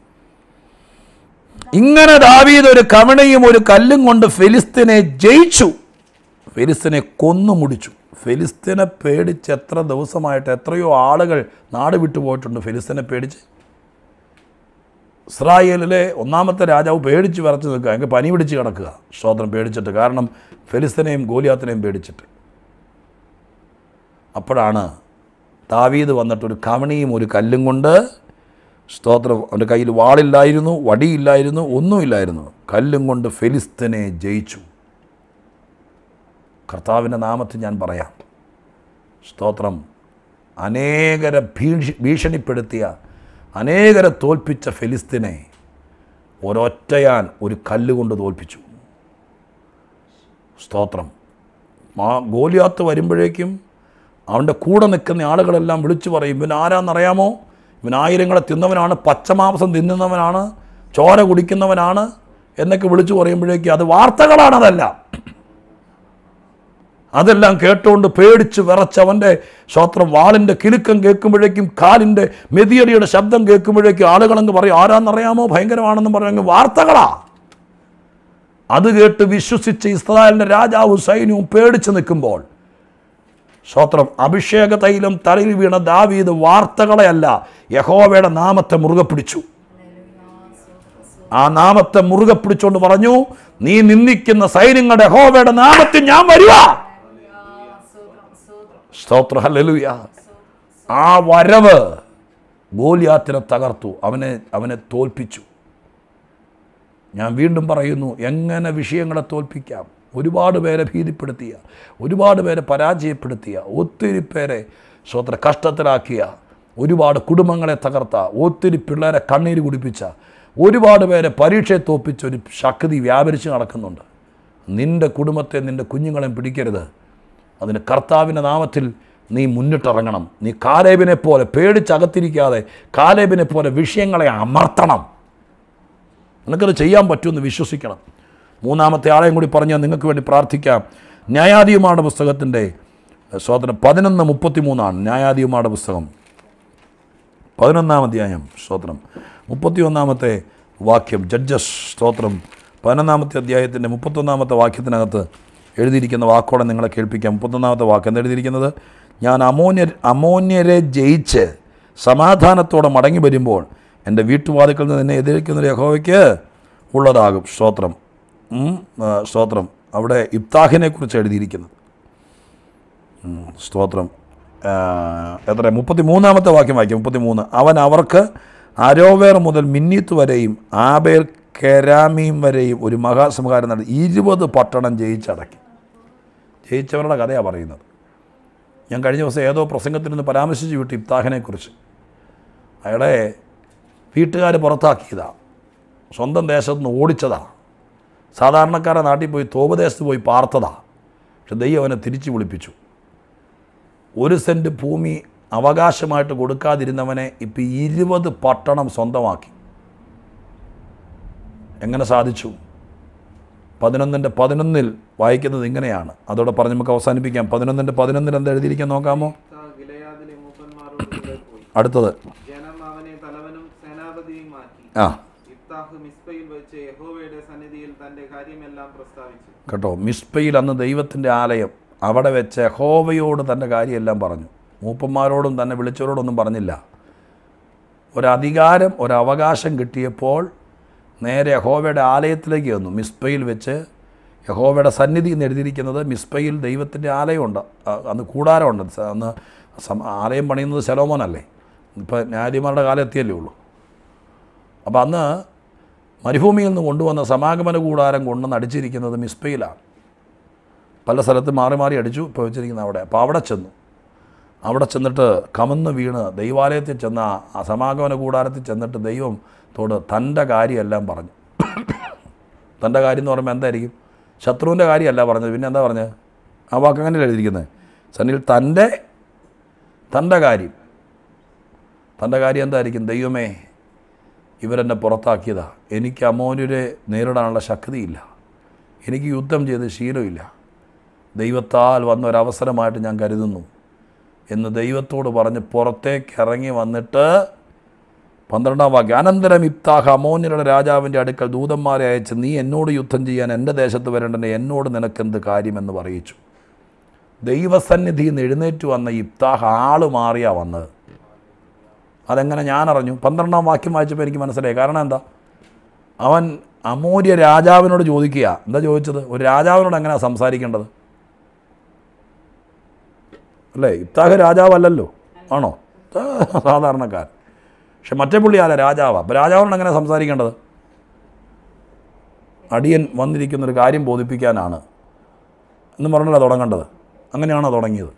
ഇങ്ങനെ ദാവീദ് ഒരു കവണയും ഒരു കല്ലും കൊണ്ട് ഫെലിസ്തീനെ ജയിച്ചു ഫെലിസ്തീനെ കൊന്നു മുടിച്ചു ഫെലിസ്തീനെ പേടിച്ച് എത്ര ദിവസമായിട്ട് എത്രയോ ആളുകൾ നാട് വിട്ടു പോയിട്ടുണ്ട് ഫെലിസ്തീനെ പേടിച്ച് ഇസ്രായേലിലെ ഒന്നാമത്തെ രാജാവ് പേടിച്ച് വിറച്ച് നിൽക്കുക എനിക്ക് പനി പിടിച്ച് കിടക്കുക സ്തോത്രം പേടിച്ചിട്ട് കാരണം ഫെലിസ്തീനെയും ഗോലിയാത്തിനെയും പേടിച്ചിട്ട് അപ്പോഴാണ് ദാവീദ് വന്നിട്ട് ഒരു കവണിയും ഒരു കല്ലും കൊണ്ട് സ്തോത്രം അവൻ്റെ കയ്യിൽ വാളില്ലായിരുന്നു വടിയില്ലായിരുന്നു ഒന്നുമില്ലായിരുന്നു കല്ലും കൊണ്ട് ഫെലിസ്തീനെ ജയിച്ചു കർത്താവിൻ്റെ നാമത്തിൽ ഞാൻ പറയാം സ്തോത്രം അനേകരെ ഭീഷ ഭീഷണിപ്പെടുത്തിയ അനേകരെ തോൽപ്പിച്ച ഫെലിസ്തീനെ ഒരൊറ്റയാൻ ഒരു കല്ലുകൊണ്ട് തോൽപ്പിച്ചു സ്തോത്രം ആ ഗോലിയാത്ത് വരുമ്പോഴേക്കും അവൻ്റെ കൂടെ നിൽക്കുന്ന ആളുകളെല്ലാം വിളിച്ചു പറയും ഇവൻ ആരാന്നറിയാമോ ഇവൻ ആയിരങ്ങളെ തിന്നവനാണ് പച്ചമാംസം തിന്നുന്നവനാണ് ചോര കുടിക്കുന്നവനാണ് എന്നൊക്കെ വിളിച്ചു പറയുമ്പോഴേക്കും അത് വാർത്തകളാണതല്ല അതെല്ലാം കേട്ടുകൊണ്ട് പേടിച്ച് വിറച്ച് അവൻ്റെ സ്വത്രം വാളിൻ്റെ കിലുക്കം കേൾക്കുമ്പോഴേക്കും കാലിൻ്റെ മെതിയടിയുടെ ശബ്ദം കേൾക്കുമ്പോഴേക്കും ആളുകളങ്ങ് പറയും ആരാന്നറിയാമോ ഭയങ്കരമാണെന്ന് പറഞ്ഞങ്ങ് വാർത്തകളാ അത് കേട്ട് വിശ്വസിച്ച് ഇസ്രായേലിൻ്റെ രാജാവും സൈന്യവും പേടിച്ച് നിൽക്കുമ്പോൾ സ്വത്രം അഭിഷേക തൈലം തലയിൽ വീണ ദാവീദ് വാർത്തകളെയല്ല യഹോവയുടെ നാമത്തെ മുറുകെ പിടിച്ചു ആ നാമത്തെ മുറുകെ പിടിച്ചുകൊണ്ട് പറഞ്ഞു നീ നിന്ദിക്കുന്ന സൈന്യങ്ങളുടെ യഹോവയുടെ നാമത്തിൽ ഞാൻ വരുക സ്തോത്ര ഹല്ലേലൂയ ആ വരവ് ഗോലിയാത്തിനെ തകർത്തു അവനെ അവനെ തോൽപ്പിച്ചു ഞാൻ വീണ്ടും പറയുന്നു എങ്ങനെ വിഷയങ്ങളെ തോൽപ്പിക്കാം ഒരുപാട് പേരെ ഭീതിപ്പെടുത്തിയ ഒരുപാട് പേരെ പരാജയപ്പെടുത്തിയ ഒത്തിരി പേരെ സ്വത്ര കഷ്ടത്തിലാക്കിയ ഒരുപാട് കുടുംബങ്ങളെ തകർത്ത ഒത്തിരി പിള്ളേരെ കണ്ണീര് കുടിപ്പിച്ച ഒരുപാട് പേരെ പരീക്ഷയെ തോൽപ്പിച്ച ഒരു ശക്തി വ്യാപരിച്ച് നടക്കുന്നുണ്ട് നിൻ്റെ കുടുംബത്തെ നിൻ്റെ കുഞ്ഞുങ്ങളെയും പിടിക്കരുത് അതിന് കർത്താവിൻ്റെ നാമത്തിൽ നീ മുന്നിട്ടിറങ്ങണം നീ കാലേബിനെ പോലെ പേടിച്ചകത്തിരിക്കാതെ കാലേബിനെ പോലെ വിഷയങ്ങളെ അമർത്തണം നിനക്കത് ചെയ്യാൻ പറ്റുമെന്ന് വിശ്വസിക്കണം മൂന്നാമത്തെ ആളെയും കൂടി പറഞ്ഞാൽ നിങ്ങൾക്ക് വേണ്ടി പ്രാർത്ഥിക്കാം ന്യായാധിപമാരുടെ പുസ്തകത്തിൻ്റെ സ്വാതന്ത്ര്യം പതിനൊന്ന് മുപ്പത്തി മൂന്നാണ് ന്യായാധിപമാരുടെ പുസ്തകം പതിനൊന്നാം അധ്യായം സ്തോത്രം മുപ്പത്തി ഒന്നാമത്തെ വാക്യം ജഡ്ജസ് സ്തോത്രം പതിനൊന്നാമത്തെ അധ്യായത്തിൻ്റെ മുപ്പത്തൊന്നാമത്തെ വാക്യത്തിനകത്ത് എഴുതിയിരിക്കുന്ന വാക്കോടെ നിങ്ങളെ കേൾപ്പിക്കാം മുപ്പത്തൊന്നാമത്തെ വാക്ക് എന്താ എഴുതിയിരിക്കുന്നത് ഞാൻ അമോന്യ അമോന്യരെ ജയിച്ച് സമാധാനത്തോടെ മടങ്ങി വരുമ്പോൾ എൻ്റെ വീട്ടുവാതിക്കൽ നിന്ന് എന്നെ എതിർക്കുന്ന ഒരു യഹോവയ്ക്ക് ഉള്ളതാകും സ്തോത്രം ഉം, ആ, സ്തോത്രം അവിടെ ഇബ്താഹിനെ കുറിച്ച് എഴുതിയിരിക്കുന്നത് ഉം, സ്തോത്രം ആ, എത്ര മുപ്പത്തി മൂന്നാമത്തെ വാക്യം വായിക്കാം മുപ്പത്തി മൂന്ന് അവൻ അവർക്ക് അരോവേർ മുതൽ മിന്നീത്ത് വരെയും ആബേൽ കെരാമീം വരെയും ഒരു മഹാസംഹാരം നടത്തി ഇരുപത് പട്ടണം ജയിച്ചടക്കി ജയിച്ചവരുടെ കഥയാണ് പറയുന്നത് ഞാൻ കഴിഞ്ഞ ദിവസം ഏതോ പ്രസംഗത്തിൽ നിന്ന് പരാമർശിച്ച് വിട്ടു ഇബ്താഹിനെക്കുറിച്ച് അയാളെ വീട്ടുകാർ പുറത്താക്കിയതാ സ്വന്തം ദേശത്ത് നിന്ന് ഓടിച്ചതാ സാധാരണക്കാരെ നാട്ടിൽ പോയി തോപദേശത്ത് പോയി പാർത്തതാ പക്ഷെ ദൈവം അവനെ തിരിച്ചു വിളിപ്പിച്ചു ഒരു സെൻറ്റ് ഭൂമി അവകാശമായിട്ട് കൊടുക്കാതിരുന്നവനെ ഇപ്പം ഇരുപത് പട്ടണം സ്വന്തമാക്കി എങ്ങനെ സാധിച്ചു പതിനൊന്നിൻ്റെ പതിനൊന്നിൽ വായിക്കുന്നത് ഇങ്ങനെയാണ് അതോടെ പറഞ്ഞ് നമുക്ക് അവസാനിപ്പിക്കാം പതിനൊന്നിൻ്റെ പതിനൊന്നിൽ എന്താ എഴുതിയിരിക്കാൻ നോക്കാമോ ഇഫ്താഹ് ഗിലെയാദിലെ മൂപ്പന്മാരോട് കൂടെ പോയി അടുത്തത് ജനം അവനെ തലവനും സേനാപതിയും മാറ്റി ആ ഇഫ്താഹ് മിസ്പയിൽ വെച്ച് യഹോവയുടെ സന്നിധിയിൽ തന്റെ കാര്യമെല്ലാം പ്രസ്താവിച്ചു കേട്ടോ മിസ്പയിൽ അന്ന് ദൈവത്തിൻ്റെ ആലയം അവിടെ വെച്ച് ഹോവയോട് തൻ്റെ കാര്യമെല്ലാം പറഞ്ഞു മൂപ്പന്മാരോടും തന്നെ വിളിച്ചവരോടൊന്നും പറഞ്ഞില്ല ഒരധികാരം ഒരവകാശം കിട്ടിയപ്പോൾ നേരെ യഹോവയുടെ ആലയത്തിലേക്ക് വന്നു മിസ്പയിൽ വെച്ച് യഹോവയുടെ സന്നിധി എന്ന് എഴുതിയിരിക്കുന്നത് മിസ്പയിൽ ദൈവത്തിൻ്റെ ആലയമുണ്ട് അ- അന്ന് കൂടാരമുണ്ട് സ- അന്ന് സം- ആലയം പണിയുന്നത് ശലോമോനല്ലേ ഇപ്പം ന്യായാധിമാരുടെ കാലം എത്തിയല്ലേ ഉള്ളൂ അപ്പോൾ അന്ന് മരുഭൂമിയിൽ നിന്ന് കൊണ്ടുവന്ന സമാഗമന കൂടാരം കൊണ്ടുവന്ന് അടിച്ചിരിക്കുന്നത് മിസ്പയിലാണ് പല സ്ഥലത്ത് മാറി മാറി അടിച്ചു ഇപ്പോൾ വെച്ചിരിക്കുന്നത് അവിടെ അപ്പോൾ അവിടെ ചെന്നു അവിടെ ചെന്നിട്ട് കമന്ന് വീണ് ദൈവാലയത്തിൽ ചെന്ന ആ സമാഗമന കൂടാരത്തിൽ ചെന്നിട്ട് ദൈവത്തോട് തൻ്റെ കാര്യമെല്ലാം പറഞ്ഞു തൻ്റെ കാര്യം എന്ന് പറയുമ്പോൾ എന്തായിരിക്കും ശത്രുവിൻ്റെ കാര്യമല്ല പറഞ്ഞത് പിന്നെ എന്താ പറഞ്ഞത് ആ വാക്ക് അങ്ങനെ എഴുതിയിരിക്കുന്നത് സന്നിൽ തൻ്റെ തൻ്റെ കാര്യം തൻ്റെ കാര്യം എന്തായിരിക്കും ദൈവമേ ഇവരെന്നെ പുറത്താക്കിയതാ എനിക്ക് അമോനുരെ നേരിടാനുള്ള ശക്തിയില്ല എനിക്ക് യുദ്ധം ചെയ്ത് ശീലമില്ല ദൈവത്താൽ വന്ന ഒരവസരമായിട്ട് ഞാൻ കരുതുന്നു എന്ന് ദൈവത്തോട് പറഞ്ഞ് പുറത്തേക്ക് ഇറങ്ങി വന്നിട്ട് പന്ത്രണ്ടാം വാക്യം അനന്തരം ഇബ്താഹ് അമോന്യരുടെ രാജാവിൻ്റെ അടുക്കൽ ദൂതന്മാരെ അയച്ച് നീ എന്നോട് യുദ്ധം ചെയ്യാൻ എൻ്റെ ദേശത്ത് വരേണ്ടതിന് എന്നോട് നിനക്കെന്ത് കാര്യമെന്ന് പറയിച്ചു ദൈവസന്നിധിയിൽ നിന്ന് എഴുന്നേറ്റ് വന്ന ഇബ്താഹ് ആള് മാറിയാ വന്നത് അതെങ്ങനെ ഞാൻ അറിഞ്ഞു പന്ത്രണ്ടാം വാക്യം വായിച്ചപ്പോൾ എനിക്ക് മനസ്സിലായി കാരണം എന്താ അവൻ അമൂര്യ രാജാവിനോട് ചോദിക്കുക എന്താ ചോദിച്ചത് ഒരു രാജാവിനോട് എങ്ങനെയാണ് സംസാരിക്കേണ്ടത് അല്ലേ ഇബ്താഹ് രാജാവല്ലല്ലോ ആണോ ഇബ്താഹ് സാധാരണക്കാരൻ പക്ഷെ മറ്റേ പുള്ളി ആരാ രാജാവാ അപ്പോൾ രാജാവിനോട് എങ്ങനെ സംസാരിക്കേണ്ടത് അടിയൻ വന്നിരിക്കുന്നൊരു കാര്യം ബോധിപ്പിക്കാനാണ് എന്ന് പറഞ്ഞല്ല തുടങ്ങേണ്ടത് അങ്ങനെയാണോ തുടങ്ങിയത്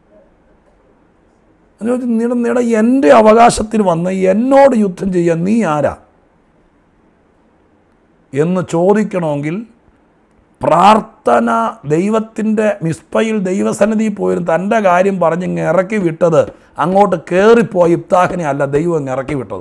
എന്ന് ചോദിച്ചാൽ നിട നിട എൻ്റെ അവകാശത്തിൽ വന്ന് എന്നോട് യുദ്ധം ചെയ്യാൻ നീ ആരാ എന്ന് ചോദിക്കണമെങ്കിൽ പ്രാർത്ഥന ദൈവത്തിൻ്റെ മിസ്പയിൽ ദൈവസന്നിധി പോയിരുന്നു തൻ്റെ കാര്യം പറഞ്ഞ് ഇങ്ങ് ഇറക്കി വിട്ടത് അങ്ങോട്ട് കയറിപ്പോയി ഇബ്താഹിനെ അല്ല ദൈവം ഇങ്ങ് ഇറക്കി വിട്ടത്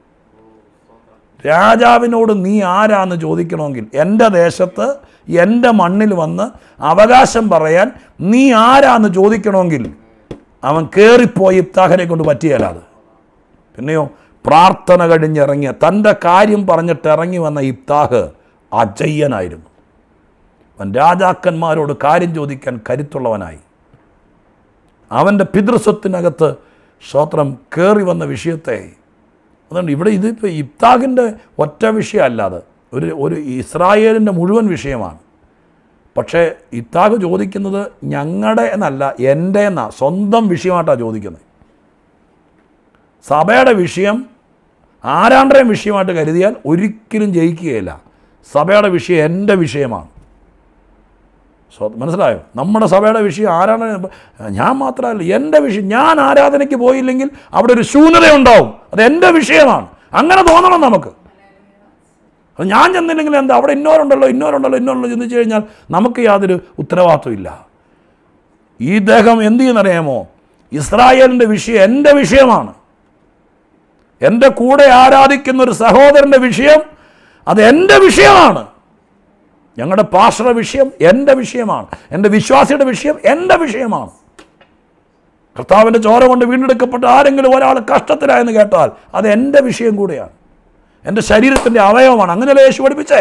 രാജാവിനോട് നീ ആരാന്ന് ചോദിക്കണമെങ്കിൽ എൻ്റെ ദേശത്ത് എൻ്റെ മണ്ണിൽ വന്ന് അവകാശം പറയാൻ നീ ആരാന്ന് ചോദിക്കണമെങ്കിൽ അവൻ കയറിപ്പോയി ഇബ്താഹിനെ കൊണ്ട് പറ്റിയല്ല അത് പിന്നെയോ പ്രാർത്ഥന കഴിഞ്ഞിറങ്ങിയ തൻ്റെ കാര്യം പറഞ്ഞിട്ട് ഇറങ്ങി വന്ന ഇബ്താഹ് അജയ്യനായിരുന്നു അവൻ രാജാക്കന്മാരോട് കാര്യം ചോദിക്കാൻ കരുത്തുള്ളവനായി അവൻ്റെ പിതൃസ്വത്തിനകത്ത് സ്തോത്രം കയറി വന്ന വിഷയത്തെ അതുകൊണ്ട് ഇവിടെ ഇതിപ്പോൾ ഇബ്താഹിൻ്റെ ഒറ്റ വിഷയമല്ലാതെ ഒരു ഒരു ഇസ്രായേലിൻ്റെ മുഴുവൻ വിഷയമാണ് പക്ഷേ ഇത്താഖ് ചോദിക്കുന്നത് ഞങ്ങളുടെ എന്നല്ല എൻ്റെ എന്നാ സ്വന്തം വിഷയമായിട്ടാണ് ചോദിക്കുന്നത് സഭയുടെ വിഷയം ആരാണ്ടരെയും വിഷയമായിട്ട് കരുതിയാൽ ഒരിക്കലും ജയിക്കുകയില്ല സഭയുടെ വിഷയം എൻ്റെ വിഷയമാണ് സ്വ മനസ്സിലായോ നമ്മുടെ സഭയുടെ വിഷയം ആരാണ് ഞാൻ മാത്രമല്ല എൻ്റെ വിഷയം ഞാൻ ആരാധനയ്ക്ക് പോയില്ലെങ്കിൽ അവിടെ ഒരു ശൂന്യതയുണ്ടാവും അത് എൻ്റെ വിഷയമാണ് അങ്ങനെ തോന്നണം നമുക്ക് അത് ഞാൻ ചെന്നില്ലെങ്കിൽ എന്താ അവിടെ ഇന്നോരുണ്ടല്ലോ ഇന്നോരുണ്ടല്ലോ ഇന്നോരുണ്ടല്ലോ ചിന്തിച്ചു കഴിഞ്ഞാൽ നമുക്ക് യാതൊരു ഉത്തരവാദിത്വമില്ല ഈ ദേഹം എന്ത് ചെയ്യുന്നറിയാമോ ഇസ്രായേലിൻ്റെ വിഷയം എൻ്റെ വിഷയമാണ് എൻ്റെ കൂടെ ആരാധിക്കുന്ന ഒരു സഹോദരൻ്റെ വിഷയം അത് എൻ്റെ വിഷയമാണ് ഞങ്ങളുടെ പാഷയുടെ വിഷയം എൻ്റെ വിഷയമാണ് എൻ്റെ വിശ്വാസിയുടെ വിഷയം എൻ്റെ വിഷയമാണ് കർത്താവിൻ്റെ ചോര കൊണ്ട് വീണ്ടെടുക്കപ്പെട്ട ആരെങ്കിലും ഒരാൾ കഷ്ടത്തിലായെന്ന് കേട്ടാൽ അത് എൻ്റെ വിഷയം കൂടെയാണ് എൻ്റെ ശരീരത്തിൻ്റെ അവയവമാണ് അങ്ങനെയല്ലേ യേശു പഠിപ്പിച്ചേ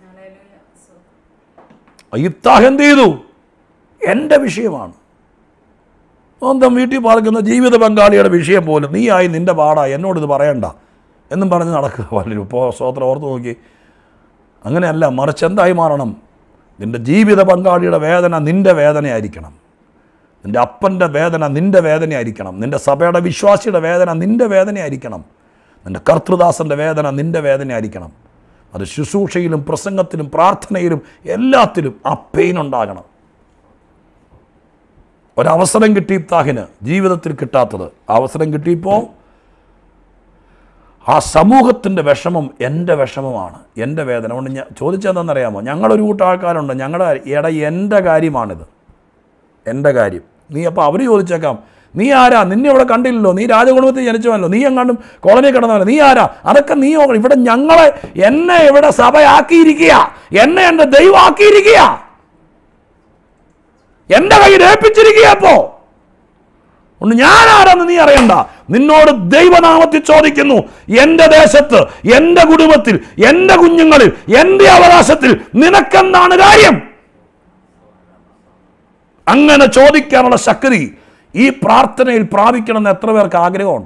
ഇബ്താഹ് എന്ത് ചെയ്തു എൻ്റെ വിഷയമാണ് സ്വന്തം വീട്ടിൽ പാർക്കുന്ന ജീവിത പങ്കാളിയുടെ വിഷയം പോലും നീയായി നിൻ്റെ പാടായി എന്നോടിത് പറയണ്ട എന്നും പറഞ്ഞ് നടക്കുക പലരും ഇപ്പോൾ സ്വോത്രം ഓർത്ത് നോക്കി അങ്ങനെയല്ല മറിച്ച് എന്തായി മാറണം നിൻ്റെ ജീവിത പങ്കാളിയുടെ വേദന നിൻ്റെ വേദനയായിരിക്കണം നിൻ്റെ അപ്പൻ്റെ വേദന നിൻ്റെ വേദനയായിരിക്കണം നിൻ്റെ സഭയുടെ വിശ്വാസിയുടെ വേദന നിൻ്റെ വേദനയായിരിക്കണം നിൻ്റെ കർത്തൃദാസൻ്റെ വേദന നിൻ്റെ വേദനയായിരിക്കണം അത് ശുശ്രൂഷയിലും പ്രസംഗത്തിലും പ്രാർത്ഥനയിലും എല്ലാത്തിലും ആ പെയിൻ ഉണ്ടാകണം ഒരവസരം കിട്ടി ഇബ്താഹിന് ജീവിതത്തിൽ കിട്ടാത്തത് അവസരം കിട്ടിയപ്പോൾ ആ സമൂഹത്തിൻ്റെ വിഷമം എൻ്റെ വിഷമമാണ് എൻ്റെ വേദന കൊണ്ട് ഞാൻ ചോദിച്ചതെന്താണെന്നറിയാമോ ഞങ്ങളൊരു കൂട്ടം ആൾക്കാരുണ്ട് ഞങ്ങളുടെ എട എൻ്റെ കാര്യമാണിത് എൻ്റെ കാര്യം നീ അപ്പോൾ അവർ ചോദിച്ചേക്കാം നീ ആരാ നിന്നെ ഇവിടെ കണ്ടില്ലല്ലോ നീ രാജകുടുംബത്തിൽ ജനിച്ചവല്ലോ നീ എങ്ങാണ്ടും കോളനി കിടന്നവല്ലോ നീ ആരാ അതൊക്കെ നീ നോക്കണം ഇവിടെ ഞങ്ങളെ എന്നെ ഇവിടെ സഭയാക്കിയിരിക്കുക എന്നെ എൻ്റെ ദൈവം ആക്കിയിരിക്കുക എൻ്റെ കയ്യിൽ ഏൽപ്പിച്ചിരിക്കുക അപ്പോ ഒന്ന് ഞാൻ ആരാന്ന് നീ അറിയണ്ട നിന്നോട് ദൈവനാമത്തിൽ ചോദിക്കുന്നു എൻ്റെ ദേശത്ത് എൻ്റെ കുടുംബത്തിൽ എൻ്റെ കുഞ്ഞുങ്ങളിൽ എൻ്റെ അവകാശത്തിൽ നിനക്കെന്താണ് കാര്യം അങ്ങനെ ചോദിക്കാനുള്ള ശക്തി ഈ പ്രാർത്ഥനയിൽ പ്രാപിക്കണമെന്ന് എത്ര പേർക്ക് ആഗ്രഹമുണ്ട്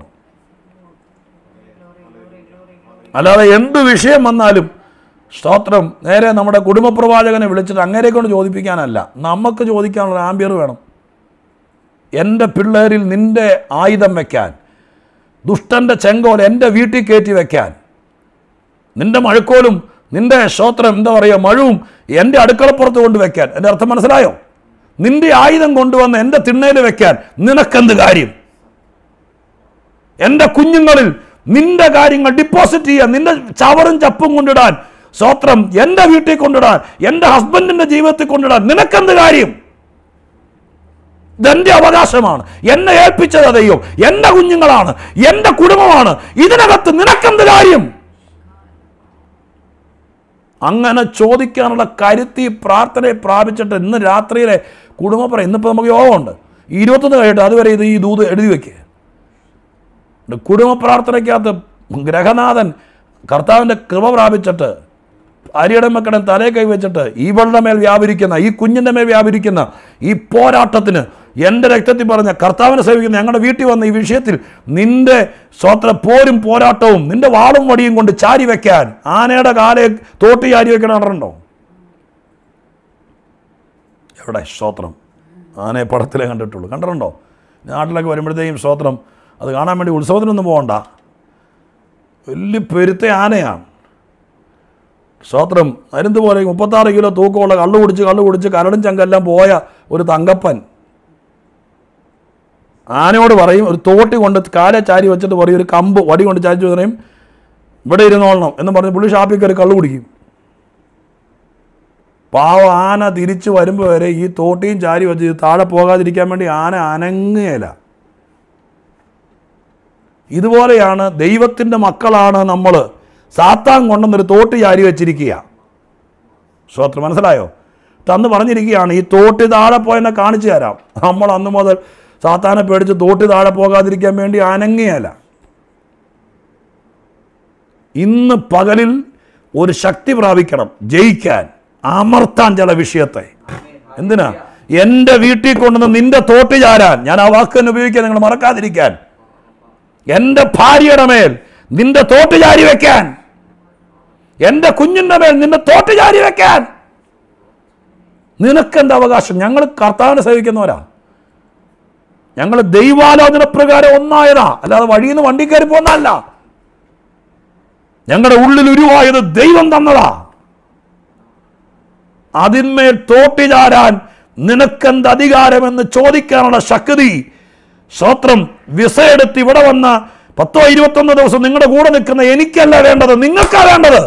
അല്ലാതെ എന്ത് വിഷയം വന്നാലും സ്തോത്രം നേരെ നമ്മുടെ കുടുംബ പ്രവാചകനെ വിളിച്ചിട്ട് അങ്ങേരെ കൊണ്ട് ചോദിപ്പിക്കാനല്ല നമുക്ക് ചോദിക്കാനുള്ള ആംബിയർ വേണം എൻ്റെ പിള്ളേരിൽ നിൻ്റെ ആയുധം വയ്ക്കാൻ ദുഷ്ടൻ്റെ ചെങ്കോൽ എൻ്റെ വീട്ടിൽ കയറ്റി വയ്ക്കാൻ നിൻ്റെ മഴക്കോലും നിൻ്റെ സ്തോത്രം എന്താ പറയുക മഴവും എൻ്റെ അടുക്കളപ്പുറത്ത് കൊണ്ട് വെക്കാൻ എൻ്റെ അർത്ഥം മനസ്സിലായോ നിന്റെ ആയുധം കൊണ്ടുവന്ന് എൻ്റെ തിണ്ണയിൽ വെക്കാൻ നിനക്കെന്ത് കാര്യം എൻ്റെ കുഞ്ഞുങ്ങളിൽ നിന്റെ കാര്യങ്ങൾ ഡിപ്പോസിറ്റ് ചെയ്യാൻ നിന്റെ ചവറും ചപ്പും കൊണ്ടിടാൻ സ്വത്രം എൻ്റെ വീട്ടിൽ കൊണ്ടിടാൻ എൻ്റെ ഹസ്ബൻഡിൻ്റെ ജീവിതത്തിൽ കൊണ്ടിടാൻ നിനക്കെന്ത് കാര്യം ഇതെന്റെ അവകാശമാണ് എന്നെ ഏൽപ്പിച്ചത് ദൈവം എൻ്റെ കുഞ്ഞുങ്ങളാണ് എൻ്റെ കുടുംബമാണ് ഇതിനകത്ത് നിനക്കെന്ത് കാര്യം അങ്ങനെ ചോദിക്കാനുള്ള കരുത്തി പ്രാർത്ഥനയെ പ്രാപിച്ചിട്ട് ഇന്ന് രാത്രിയിലെ കുടുംബപ്പറ ഇന്നിപ്പോൾ നമുക്ക് യോഗമുണ്ട് ഇരുപത്തൊന്ന് കഴിയട്ടെ അതുവരെ ഇത് ഈ ദൂത് എഴുതി വെക്കുക കുടുംബ പ്രാർത്ഥനയ്ക്കകത്ത് ഗ്രഹനാഥൻ കർത്താവിൻ്റെ കൃപ പ്രാപിച്ചിട്ട് ഭാര്യയുടെ മക്കളുടെ തലയെ കൈവച്ചിട്ട് ഇവളുടെ മേൽ വ്യാപരിക്കുന്ന ഈ കുഞ്ഞിൻ്റെ മേൽ വ്യാപരിക്കുന്ന ഈ പോരാട്ടത്തിന് എൻ്റെ രക്തത്തിൽ പറഞ്ഞ കർത്താവിനെ സേവിക്കുന്ന ഞങ്ങളുടെ വീട്ടിൽ വന്ന ഈ വിഷയത്തിൽ നിന്റെ സ്വത്ര പോരും പോരാട്ടവും നിന്റെ വാളും വടിയും കൊണ്ട് ചാരി വെക്കാൻ ആനയുടെ കാലെ തോട്ടി ചാരി വെക്കണ കണ്ടിട്ടുണ്ടോ എവിടെ സ്തോത്രം ആനയെ പടത്തിലേ കണ്ടിട്ടുള്ളൂ കണ്ടിട്ടുണ്ടോ നാട്ടിലൊക്കെ വരുമ്പോഴത്തേക്കും സ്തോത്രം അത് കാണാൻ വേണ്ടി ഉത്സവത്തിനൊന്നും പോകണ്ട വലിയ പെരുത്ത ആനയാണ് സ്തോത്രം അരുന്ത് പോലെ മുപ്പത്താറ് കിലോ തൂക്കമുള്ള കള്ളു കുടിച്ച് കള്ളു കുടിച്ച് കരടും ചങ്കെല്ലാം പോയ ഒരു തങ്കപ്പൻ ആനയോട് പറയും ഒരു തോട്ടി കൊണ്ട് കാലെ ചാരി വെച്ചിട്ട് പറയും ഒരു കമ്പ് വടി കൊണ്ട് ചാരി പറയും ഇവിടെ ഇരുന്നോളണം എന്ന് പറഞ്ഞ് പുള്ളി ഷാപ്പിൽ കയറി കള്ളു കുടിക്കും പാവ ആന തിരിച്ചു വരുമ്പോൾ വരെ ഈ തോട്ടിയും ചാരി വെച്ച് താഴെ പോകാതിരിക്കാൻ വേണ്ടി ആന അനങ്ങുകയില്ല ഇതുപോലെയാണ് ദൈവത്തിൻ്റെ മക്കളാണ് നമ്മൾ സാത്താൻ കൊണ്ടുവന്നൊരു തോട്ടി ചാരി വെച്ചിരിക്കുക ശ്രോത്രം മനസ്സിലായോ തന്ന് പറഞ്ഞിരിക്കുകയാണ് ഈ തോട്ടി താഴെ പോയെന്നെ കാണിച്ചു തരാം നമ്മൾ അന്ന് മുതൽ സാത്താനെ പേടിച്ച് തോട്ടി താഴെ പോകാതിരിക്കാൻ വേണ്ടി അനങ്ങിയല്ല ഇന്ന് പകലിൽ ഒരു ശക്തി പ്രാപിക്കണം ജയിക്കാൻ അമർത്താൻ ചില വിഷയത്തെ എന്തിനാ എൻ്റെ വീട്ടിൽ കൊണ്ടുവന്ന് നിന്റെ തോട്ടി ചാരാൻ ഞാൻ ആ വാക്ക് തന്നെ ഉപയോഗിക്കാൻ നിങ്ങൾ മറക്കാതിരിക്കാൻ എൻ്റെ ഭാര്യയുടെ മേൽ നിന്റെ തോട്ട് ചാരി വെക്കാൻ എൻ്റെ കുഞ്ഞിൻ്റെ മേൽ നിന്റെ തോട്ട് ചാരി വെക്കാൻ നിനക്കെന്ത് അവകാശം ഞങ്ങൾ കർത്താവിനെ സേവിക്കുന്നവരാ ഞങ്ങൾ ദൈവാലോചന പ്രകാരം ഒന്നായതാ അല്ലാതെ വഴിയിൽ നിന്ന് വണ്ടി കയറി പോന്നല്ല ഞങ്ങളുടെ ഉള്ളിൽ ഉരുവായത് ദൈവം തന്നതാ അതിന്മേൽ തോട്ടി ചാരാൻ നിനക്കെന്ത് അധികാരമെന്ന് ചോദിക്കാനുള്ള ശക്തി സ്വത്രം വിസ എടുത്ത് ഇവിടെ വന്ന പത്തോ ഇരുപത്തൊന്ന് ദിവസം നിങ്ങളുടെ കൂടെ നിൽക്കുന്ന എനിക്കല്ല വേണ്ടത് നിങ്ങൾക്കാ വേണ്ടത്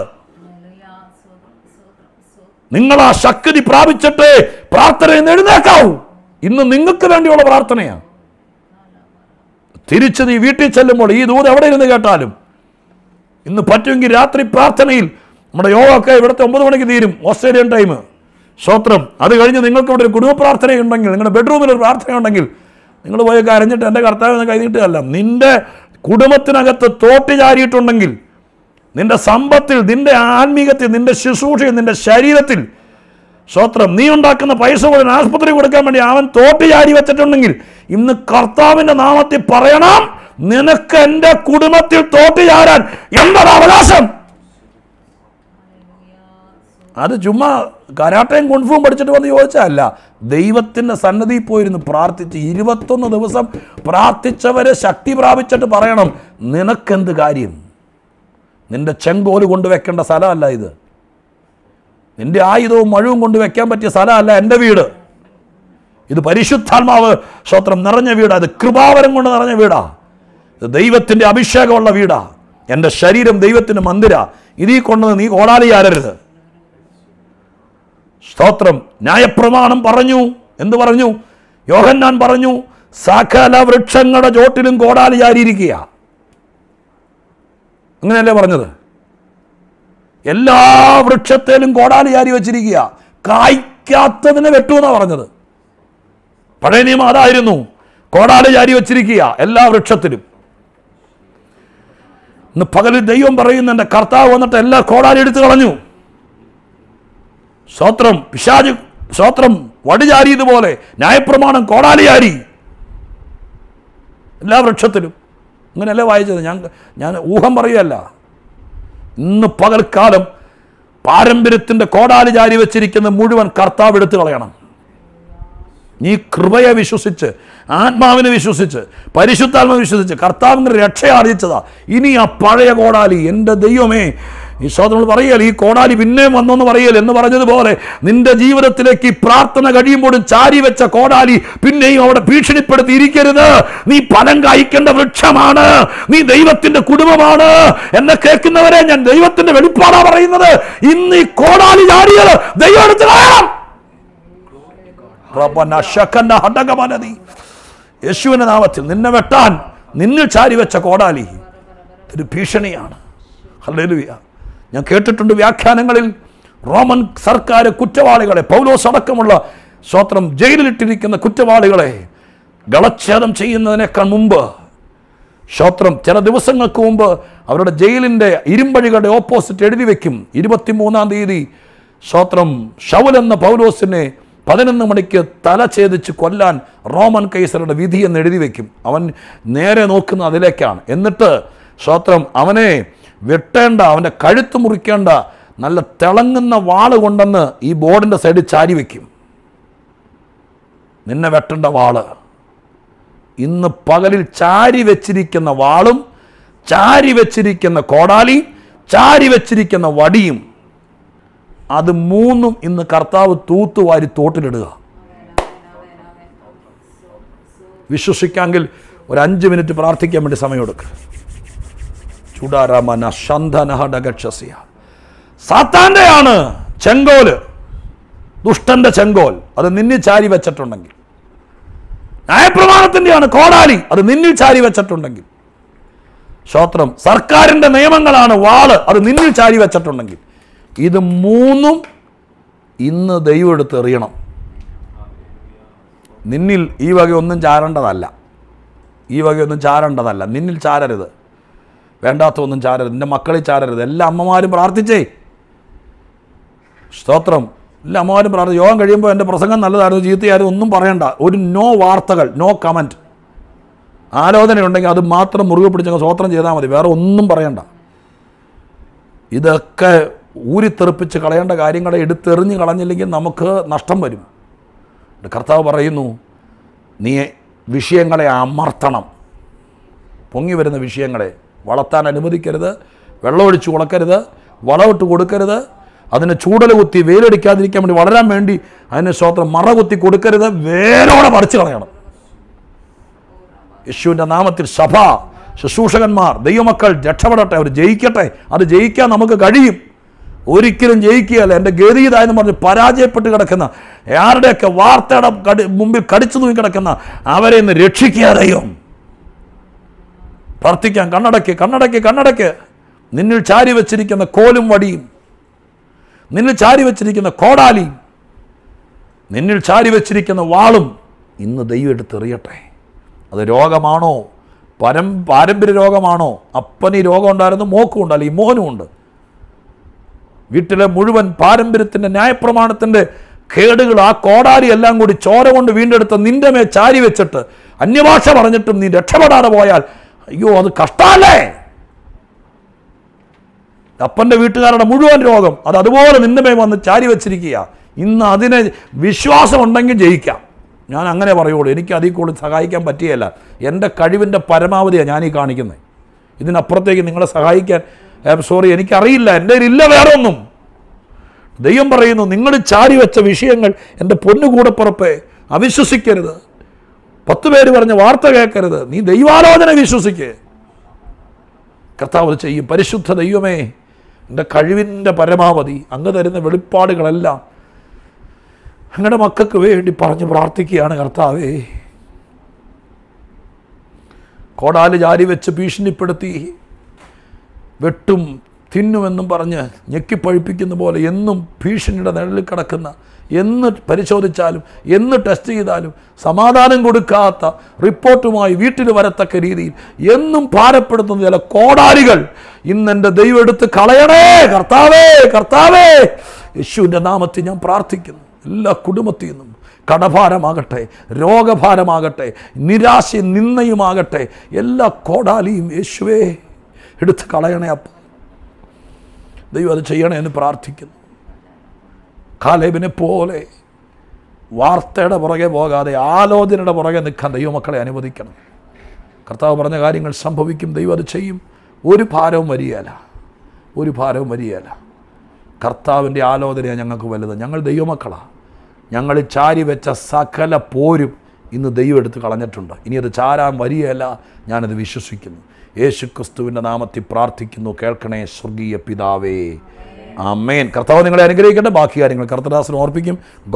നിങ്ങൾ ആ ശക്തി പ്രാപിച്ചിട്ട് പ്രാർത്ഥനയിൽ നിന്ന് എഴുന്നേക്കാവൂ ഇന്ന് നിങ്ങൾക്ക് വേണ്ടിയുള്ള പ്രാർത്ഥനയാണ് തിരിച്ച് നീ വീട്ടിൽ ചെല്ലുമ്പോൾ ഈ ദൂത് എവിടെ ഇരുന്ന് കേട്ടാലും ഇന്ന് പറ്റുമെങ്കിൽ രാത്രി പ്രാർത്ഥനയിൽ നമ്മുടെ യോഗ ഒക്കെ ഇവിടുത്തെ ഒമ്പത് മണിക്ക് തീരും ഓസ്ട്രേലിയൻ ടൈം സ്വത്രം അത് കഴിഞ്ഞ് നിങ്ങൾക്ക് ഇവിടെ ഒരു കുടുംബ പ്രാർത്ഥനയുണ്ടെങ്കിൽ നിങ്ങളുടെ ബെഡ്റൂമിൽ ഒരു പ്രാർത്ഥനയുണ്ടെങ്കിൽ നിങ്ങൾ പോയി കരഞ്ഞിട്ട് എൻ്റെ കർത്താവിനെ കൈനീട്ടുകയല്ല നിന്റെ കുടുംബത്തിനകത്ത് തോട്ടി ചാരിയിട്ടുണ്ടെങ്കിൽ നിന്റെ സമ്പത്തിൽ നിന്റെ ആത്മീകത്തിൽ നിന്റെ ശുശ്രൂഷയിൽ നിന്റെ ശരീരത്തിൽ സ്വത്രം നീ ഉണ്ടാക്കുന്ന പൈസ മുഴുവൻ ആസ്പത്രി കൊടുക്കാൻ വേണ്ടി അവൻ തോട്ടി ചാരി വെച്ചിട്ടുണ്ടെങ്കിൽ ഇന്ന് കർത്താവിന്റെ നാമത്തിൽ പറയണം നിനക്ക് എൻ്റെ കുടുംബത്തിൽ തോട്ടി ചാരാൻ എന്താണ് അവകാശം അത് ചുമ്മാ കരാട്ടയും കുൺഫും പഠിച്ചിട്ട് വന്ന് ചോദിച്ചതല്ല ദൈവത്തിൻ്റെ സന്നദ്ധിയിൽ പോയിരുന്നു പ്രാർത്ഥിച്ച് ഇരുപത്തൊന്ന് ദിവസം പ്രാർത്ഥിച്ചവരെ ശക്തി പ്രാപിച്ചിട്ട് പറയണം നിനക്കെന്ത് കാര്യം നിന്റെ ചെങ്കോല് കൊണ്ട് വെക്കേണ്ട സ്ഥലമല്ല ഇത് നിന്റെ ആയുധവും മഴവും കൊണ്ട് വെക്കാൻ പറ്റിയ സ്ഥലമല്ല എൻ്റെ വീട് ഇത് പരിശുദ്ധാത്മാവ് സ്വത്രം നിറഞ്ഞ വീടാ ഇത് കൃപാവരം കൊണ്ട് നിറഞ്ഞ വീടാ ഇത് ദൈവത്തിൻ്റെ അഭിഷേകമുള്ള വീടാ എൻ്റെ ശരീരം ദൈവത്തിൻ്റെ മന്ദിര ഇതിൽ കൊണ്ടത് നീ കോടാലി ആരരുത് സ്തോത്രം ന്യായപ്രമാണം പറഞ്ഞു എന്ത് പറഞ്ഞു യോഹന്നാൻ പറഞ്ഞു സകല വൃക്ഷങ്ങളുടെ ചോട്ടിലും കോടാലി ചാരിയിരിക്കുക അങ്ങനെയല്ലേ പറഞ്ഞത് എല്ലാ വൃക്ഷത്തേലും കോടാലി ചാരി വെച്ചിരിക്കുക കായ്ക്കാത്തതിനെ വെട്ടുമെന്നാണ് പറഞ്ഞത് പഴയ നിയമം അതായിരുന്നു കോടാലി ചാരി വെച്ചിരിക്കുക എല്ലാ വൃക്ഷത്തിലും ഇന്ന് പകലിൽ ദൈവം പറയുന്ന എൻ്റെ കർത്താവ് വന്നിട്ട് എല്ലാ കോടാലി എടുത്തു കളഞ്ഞു സ്വത്രം പിശാജ് സ്വത്രം വടിചാരിയതുപോലെ ന്യായപ്രമാണം കോടാലിയാരി എല്ലാ വൃക്ഷത്തിലും ഇങ്ങനെയല്ലേ വായിച്ചത് ഞാൻ ഞാൻ ഊഹം പറയുകയല്ല ഇന്ന് പകൽക്കാലം പാരമ്പര്യത്തിൻ്റെ കോടാലി ചാരി വെച്ചിരിക്കുന്ന മുഴുവൻ കർത്താവ് എടുത്തു കളയണം നീ കൃപയെ വിശ്വസിച്ച് ആത്മാവിനെ വിശ്വസിച്ച് പരിശുദ്ധാത്മാവിനെ വിശ്വസിച്ച് കർത്താവിൻ്റെ രക്ഷ ആർജിച്ചതാ ഇനി ആ പഴയ കോടാലി എൻ്റെ ദൈവമേ ഈ ശ്രോതങ്ങൾ പറയൽ ഈ കോടാലി പിന്നെയും വന്നെന്ന് പറയൽ എന്ന് പറഞ്ഞതുപോലെ നിന്റെ ജീവിതത്തിലേക്ക് ഈ പ്രാർത്ഥന കഴിയുമ്പോഴും ചാരി വെച്ച കോടാലി പിന്നെയും അവിടെ ഭീഷണിപ്പെടുത്തി ഇരിക്കരുത് നീ ഫലം കായ്ക്കേണ്ട വൃക്ഷമാണ് നീ ദൈവത്തിന്റെ കുടുംബമാണ് എന്നെ കേൾക്കുന്നവരെ ഞാൻ ദൈവത്തിന്റെ വെളിപ്പാടാ പറയുന്നത് ഇന്ന് ഈ കോടാലി ചാടിയത് ദൈവം എടുത്ത് കളയണം റബ്ബന ശകന ഹടകമനതി. യേശുവിന്റെ നാമത്തിൽ നിന്നെ വെട്ടാൻ നിന്നിൽ ചാരി വെച്ച കോടാലി ഒരു ഭീഷണിയാണ് ഹല്ലേലൂയ ഞാൻ കേട്ടിട്ടുണ്ട് വ്യാഖ്യാനങ്ങളിൽ റോമൻ സർക്കാർ കുറ്റവാളികളെ പൗലോസ് അടക്കമുള്ള സ്വത്രം ജയിലിലിട്ടിരിക്കുന്ന കുറ്റവാളികളെ ഗളച്ഛേദം ചെയ്യുന്നതിനേക്കാൾ മുമ്പ് ശ്രോത്രം ചില ദിവസങ്ങൾക്ക് മുമ്പ് അവരുടെ ജയിലിൻ്റെ ഇരുമ്പഴികളുടെ ഓപ്പോസിറ്റ് എഴുതി വെക്കും ഇരുപത്തിമൂന്നാം തീയതി ശ്രോത്രം ഷൗൽ എന്ന പൗലോസിനെ പതിനൊന്ന് മണിക്ക് തല ഛേദിച്ച് കൊല്ലാൻ റോമൻ കൈസറുടെ വിധി എന്ന് എഴുതി വെക്കും അവൻ നേരെ നോക്കുന്ന അതിലേക്കാണ് എന്നിട്ട് ശ്രോത്രം അവനെ വെട്ടേണ്ട അവൻ്റെ കഴുത്ത് മുറിക്കേണ്ട നല്ല തിളങ്ങുന്ന വാള് കൊണ്ടെന്ന് ഈ ബോർഡിൻ്റെ സൈഡിൽ ചാരി വെക്കും നിന്നെ വെട്ടേണ്ട വാള് ഇന്ന് പകലിൽ ചാരി വെച്ചിരിക്കുന്ന വാളും ചാരി വെച്ചിരിക്കുന്ന കോടാലിയും ചാരി വെച്ചിരിക്കുന്ന വടിയും അത് മൂന്നും ഇന്ന് കർത്താവ് തൂത്തുവാരി തോട്ടിലിടുക വിശ്വസിക്കാമെങ്കിൽ ഒരു അഞ്ച് മിനിറ്റ് പ്രാർത്ഥിക്കാൻ വേണ്ടി സമയമെടുക്കുക ചുടാരാമന ശന്ധനഹടകക്ഷസിയ സാത്താൻ്റെയാണ് ചെങ്കോല് ദുഷ്ടന്റെ ചെങ്കോൽ അത് നിന്നിൽ ചാരി വെച്ചിട്ടുണ്ടെങ്കിൽ ന്യായപ്രമാണത്തിൻ്റെയാണ് കോടാലി അത് നിന്നിൽ ചാരി വെച്ചിട്ടുണ്ടെങ്കിൽ ശ്രോത്രം സർക്കാരിൻ്റെ നിയമങ്ങളാണ് വാള് അത് നിന്നിൽ ചാരി വെച്ചിട്ടുണ്ടെങ്കിൽ ഇത് മൂന്നും ഇന്ന് ദൈവം എടുത്ത് എറിയണം നിന്നിൽ ഈ വകയൊന്നും ചാരേണ്ടതല്ല ഈ വകയൊന്നും ചാരേണ്ടതല്ല നിന്നിൽ ചാരരുത് വേണ്ടാത്തൊന്നും ചാരരുത് നിൻ്റെ മക്കളിൽ ചാരരുത് എല്ലാ അമ്മമാരും പ്രാർത്ഥിച്ചേ സ്തോത്രം എല്ലാ അമ്മമാരും പ്രാർത്ഥിച്ചു യോഗം കഴിയുമ്പോൾ എൻ്റെ പ്രസംഗം നല്ലതായിരുന്നു ചീത്തയായിരുന്നു ഒന്നും പറയണ്ട ഒരു നോ വാർത്തകൾ നോ കമൻറ്റ് ആലോചനയുണ്ടെങ്കിൽ അത് മാത്രം മുറുകെ പിടിച്ചങ്ങ് സ്വോത്രം ചെയ്താൽ മതി വേറെ ഒന്നും പറയണ്ട ഇതൊക്കെ ഊരിത്തെറിപ്പിച്ച് കളയേണ്ട കാര്യങ്ങളെ എടുത്തെറിഞ്ഞ് കളഞ്ഞില്ലെങ്കിൽ നമുക്ക് നഷ്ടം വരും കർത്താവ് പറയുന്നു നീ വിഷയങ്ങളെ അമർത്തണം പൊങ്ങി വരുന്ന വിഷയങ്ങളെ വളർത്താൻ അനുവദിക്കരുത് വെള്ളമൊഴിച്ച് ഉളക്കരുത് വളമിട്ട് കൊടുക്കരുത് അതിന് ചൂടൽ കുത്തി വെയിലടിക്കാതിരിക്കാൻ വേണ്ടി വളരാൻ വേണ്ടി അതിന് സ്വോത്രം മറ കുത്തി കൊടുക്കരുത് വേരോടെ പറിച്ചു കളയണം യേശുവിൻ്റെ നാമത്തിൽ സഭ ശുശ്രൂഷകന്മാർ ദൈവമക്കൾ രക്ഷപ്പെടട്ടെ അവർ ജയിക്കട്ടെ അത് ജയിക്കാൻ നമുക്ക് കഴിയും ഒരിക്കലും ജയിക്കുകയല്ല എൻ്റെ ഗതിയിതായെന്ന് പറഞ്ഞ് പരാജയപ്പെട്ട് കിടക്കുന്ന ആരുടെയൊക്കെ വാർത്തയുടെ കടി മുമ്പിൽ കടിച്ചു തൂങ്ങി കിടക്കുന്ന അവരെ ഇന്ന് രക്ഷിക്കുക ദൈവം പ്രാർത്ഥിക്കാം കണ്ണടയ്ക്ക് കണ്ണടയ്ക്ക് കണ്ണടയ്ക്ക് നിന്നിൽ ചാരി വെച്ചിരിക്കുന്ന കോലും വടിയും നിന്നിൽ ചാരി വെച്ചിരിക്കുന്ന കോടാലിയും നിന്നിൽ ചാരി വെച്ചിരിക്കുന്ന വാളും ഇന്ന് ദൈവം എടുത്തെറിയട്ടെ അത് രോഗമാണോ പരം പാരമ്പര്യ രോഗമാണോ അപ്പന് ഈ രോഗം ഉണ്ടായിരുന്നു മോക്കും ഉണ്ട് അല്ലെങ്കിൽ മോനും ഉണ്ട് വീട്ടിലെ മുഴുവൻ പാരമ്പര്യത്തിൻ്റെ ന്യായപ്രമാണത്തിൻ്റെ കേടുകൾ ആ കോടാലി എല്ലാം കൂടി ചോര കൊണ്ട് വീണ്ടെടുത്ത് നിന്റെ മേ ചാരി വെച്ചിട്ട് അന്യഭാഷ പറഞ്ഞിട്ടും നീ രക്ഷപ്പെടാതെ പോയാൽ അയ്യോ അത് കഷ്ടമല്ലേ അപ്പൻ്റെ വീട്ടുകാരുടെ മുഴുവൻ രോഗം അത് അതുപോലെ നിന്റെ മേ വന്ന് ചാരി വെച്ചിരിക്കുക ഇന്ന് അതിനെ വിശ്വാസമുണ്ടെങ്കിൽ ജയിക്കാം ഞാൻ അങ്ങനെ പറയുള്ളൂ എനിക്ക് അതിൽ കൂടുതൽ സഹായിക്കാൻ പറ്റിയല്ല എൻ്റെ കഴിവിൻ്റെ പരമാവധിയാണ് ഞാൻ ഈ കാണിക്കുന്നത് ഇതിനപ്പുറത്തേക്ക് നിങ്ങളെ സഹായിക്കാൻ സോറി എനിക്കറിയില്ല എൻ്റെ ഇല്ല വേറെ ഒന്നും ദൈവം പറയുന്നു നിങ്ങൾ ചാരി വെച്ച വിഷയങ്ങൾ എൻ്റെ പൊന്നു കൂടപ്പുറപ്പെ അവിശ്വസിക്കരുത് പത്ത് പേര് പറഞ്ഞ വാർത്ത കേൾക്കരുത് നീ ദൈവാലോചന വിശ്വസിക്കേ കർത്താവ് അത് ചെയ്യും പരിശുദ്ധ ദൈവമേ എൻ്റെ കഴിവിൻ്റെ പരമാവധി അങ്ങ് തരുന്ന വെളിപ്പാടുകളെല്ലാം അങ്ങയുടെ മക്കൾക്ക് വേണ്ടി പറഞ്ഞ് പ്രാർത്ഥിക്കുകയാണ് കർത്താവേ കോടാല് ജാരി വെച്ച് ഭീഷണിപ്പെടുത്തി വെട്ടും തിന്നുമെന്നും പറഞ്ഞ് ഞെക്കിപ്പഴിപ്പിക്കുന്ന പോലെ എന്നും ഭീഷണിയുടെ നിഴലിൽ കിടക്കുന്ന എന്ന് പരിശോധിച്ചാലും എന്ന് ടെസ്റ്റ് ചെയ്താലും സമാധാനം കൊടുക്കാത്ത റിപ്പോർട്ടുമായി വീട്ടിൽ വരത്തക്ക രീതിയിൽ എന്നും ഭാരപ്പെടുത്തുന്ന ചില കോടാലികൾ ഇന്ന് എൻ്റെ ദൈവം എടുത്ത് കളയണേ കർത്താവേ കർത്താവേ യേശുവിൻ്റെ നാമത്തിൽ ഞാൻ പ്രാർത്ഥിക്കുന്നു എല്ലാ കുടുംബത്തിൽ നിന്നും കടഭാരമാകട്ടെ രോഗഭാരമാകട്ടെ നിരാശയും നിന്നയുമാകട്ടെ എല്ലാ കോടാലിയും യേശുവേ എടുത്ത് കളയണേ അപ്പ ദൈവം അത് ചെയ്യണേ എന്ന് പ്രാർത്ഥിക്കുന്നു കാലേബിനെ പോലെ വാർത്തയുടെ പുറകെ പോകാതെ ആലോചനയുടെ പുറകെ നിൽക്കാൻ ദൈവമക്കളെ അനുവദിക്കണം കർത്താവ് പറഞ്ഞ കാര്യങ്ങൾ സംഭവിക്കും ദൈവം അത് ചെയ്യും ഒരു ഭാരവും വരികയല്ല ഒരു ഭാരവും വരികയല്ല കർത്താവിൻ്റെ ആലോചനയാണ് ഞങ്ങൾക്ക് വലുത് ഞങ്ങൾ ദൈവമക്കളാണ് ഞങ്ങൾ ചാരി വെച്ച സകല പോരും ഇന്ന് ദൈവം എടുത്ത് കളഞ്ഞിട്ടുണ്ട് ഇനി അത് ചാരാൻ വരികയല്ല ഞാനത് വിശ്വസിക്കുന്നു യേശു ക്രിസ്തുവിൻ്റെ നാമത്തിൽ പ്രാർത്ഥിക്കുന്നു കേൾക്കണേ സ്വർഗീയ പിതാവേ ആമേൻ കർത്താവ് നിങ്ങളെ അനുഗ്രഹിക്കട്ടെ ബാക്കി കാര്യങ്ങൾ കർത്തദാസന് ഓർപ്പിക്കും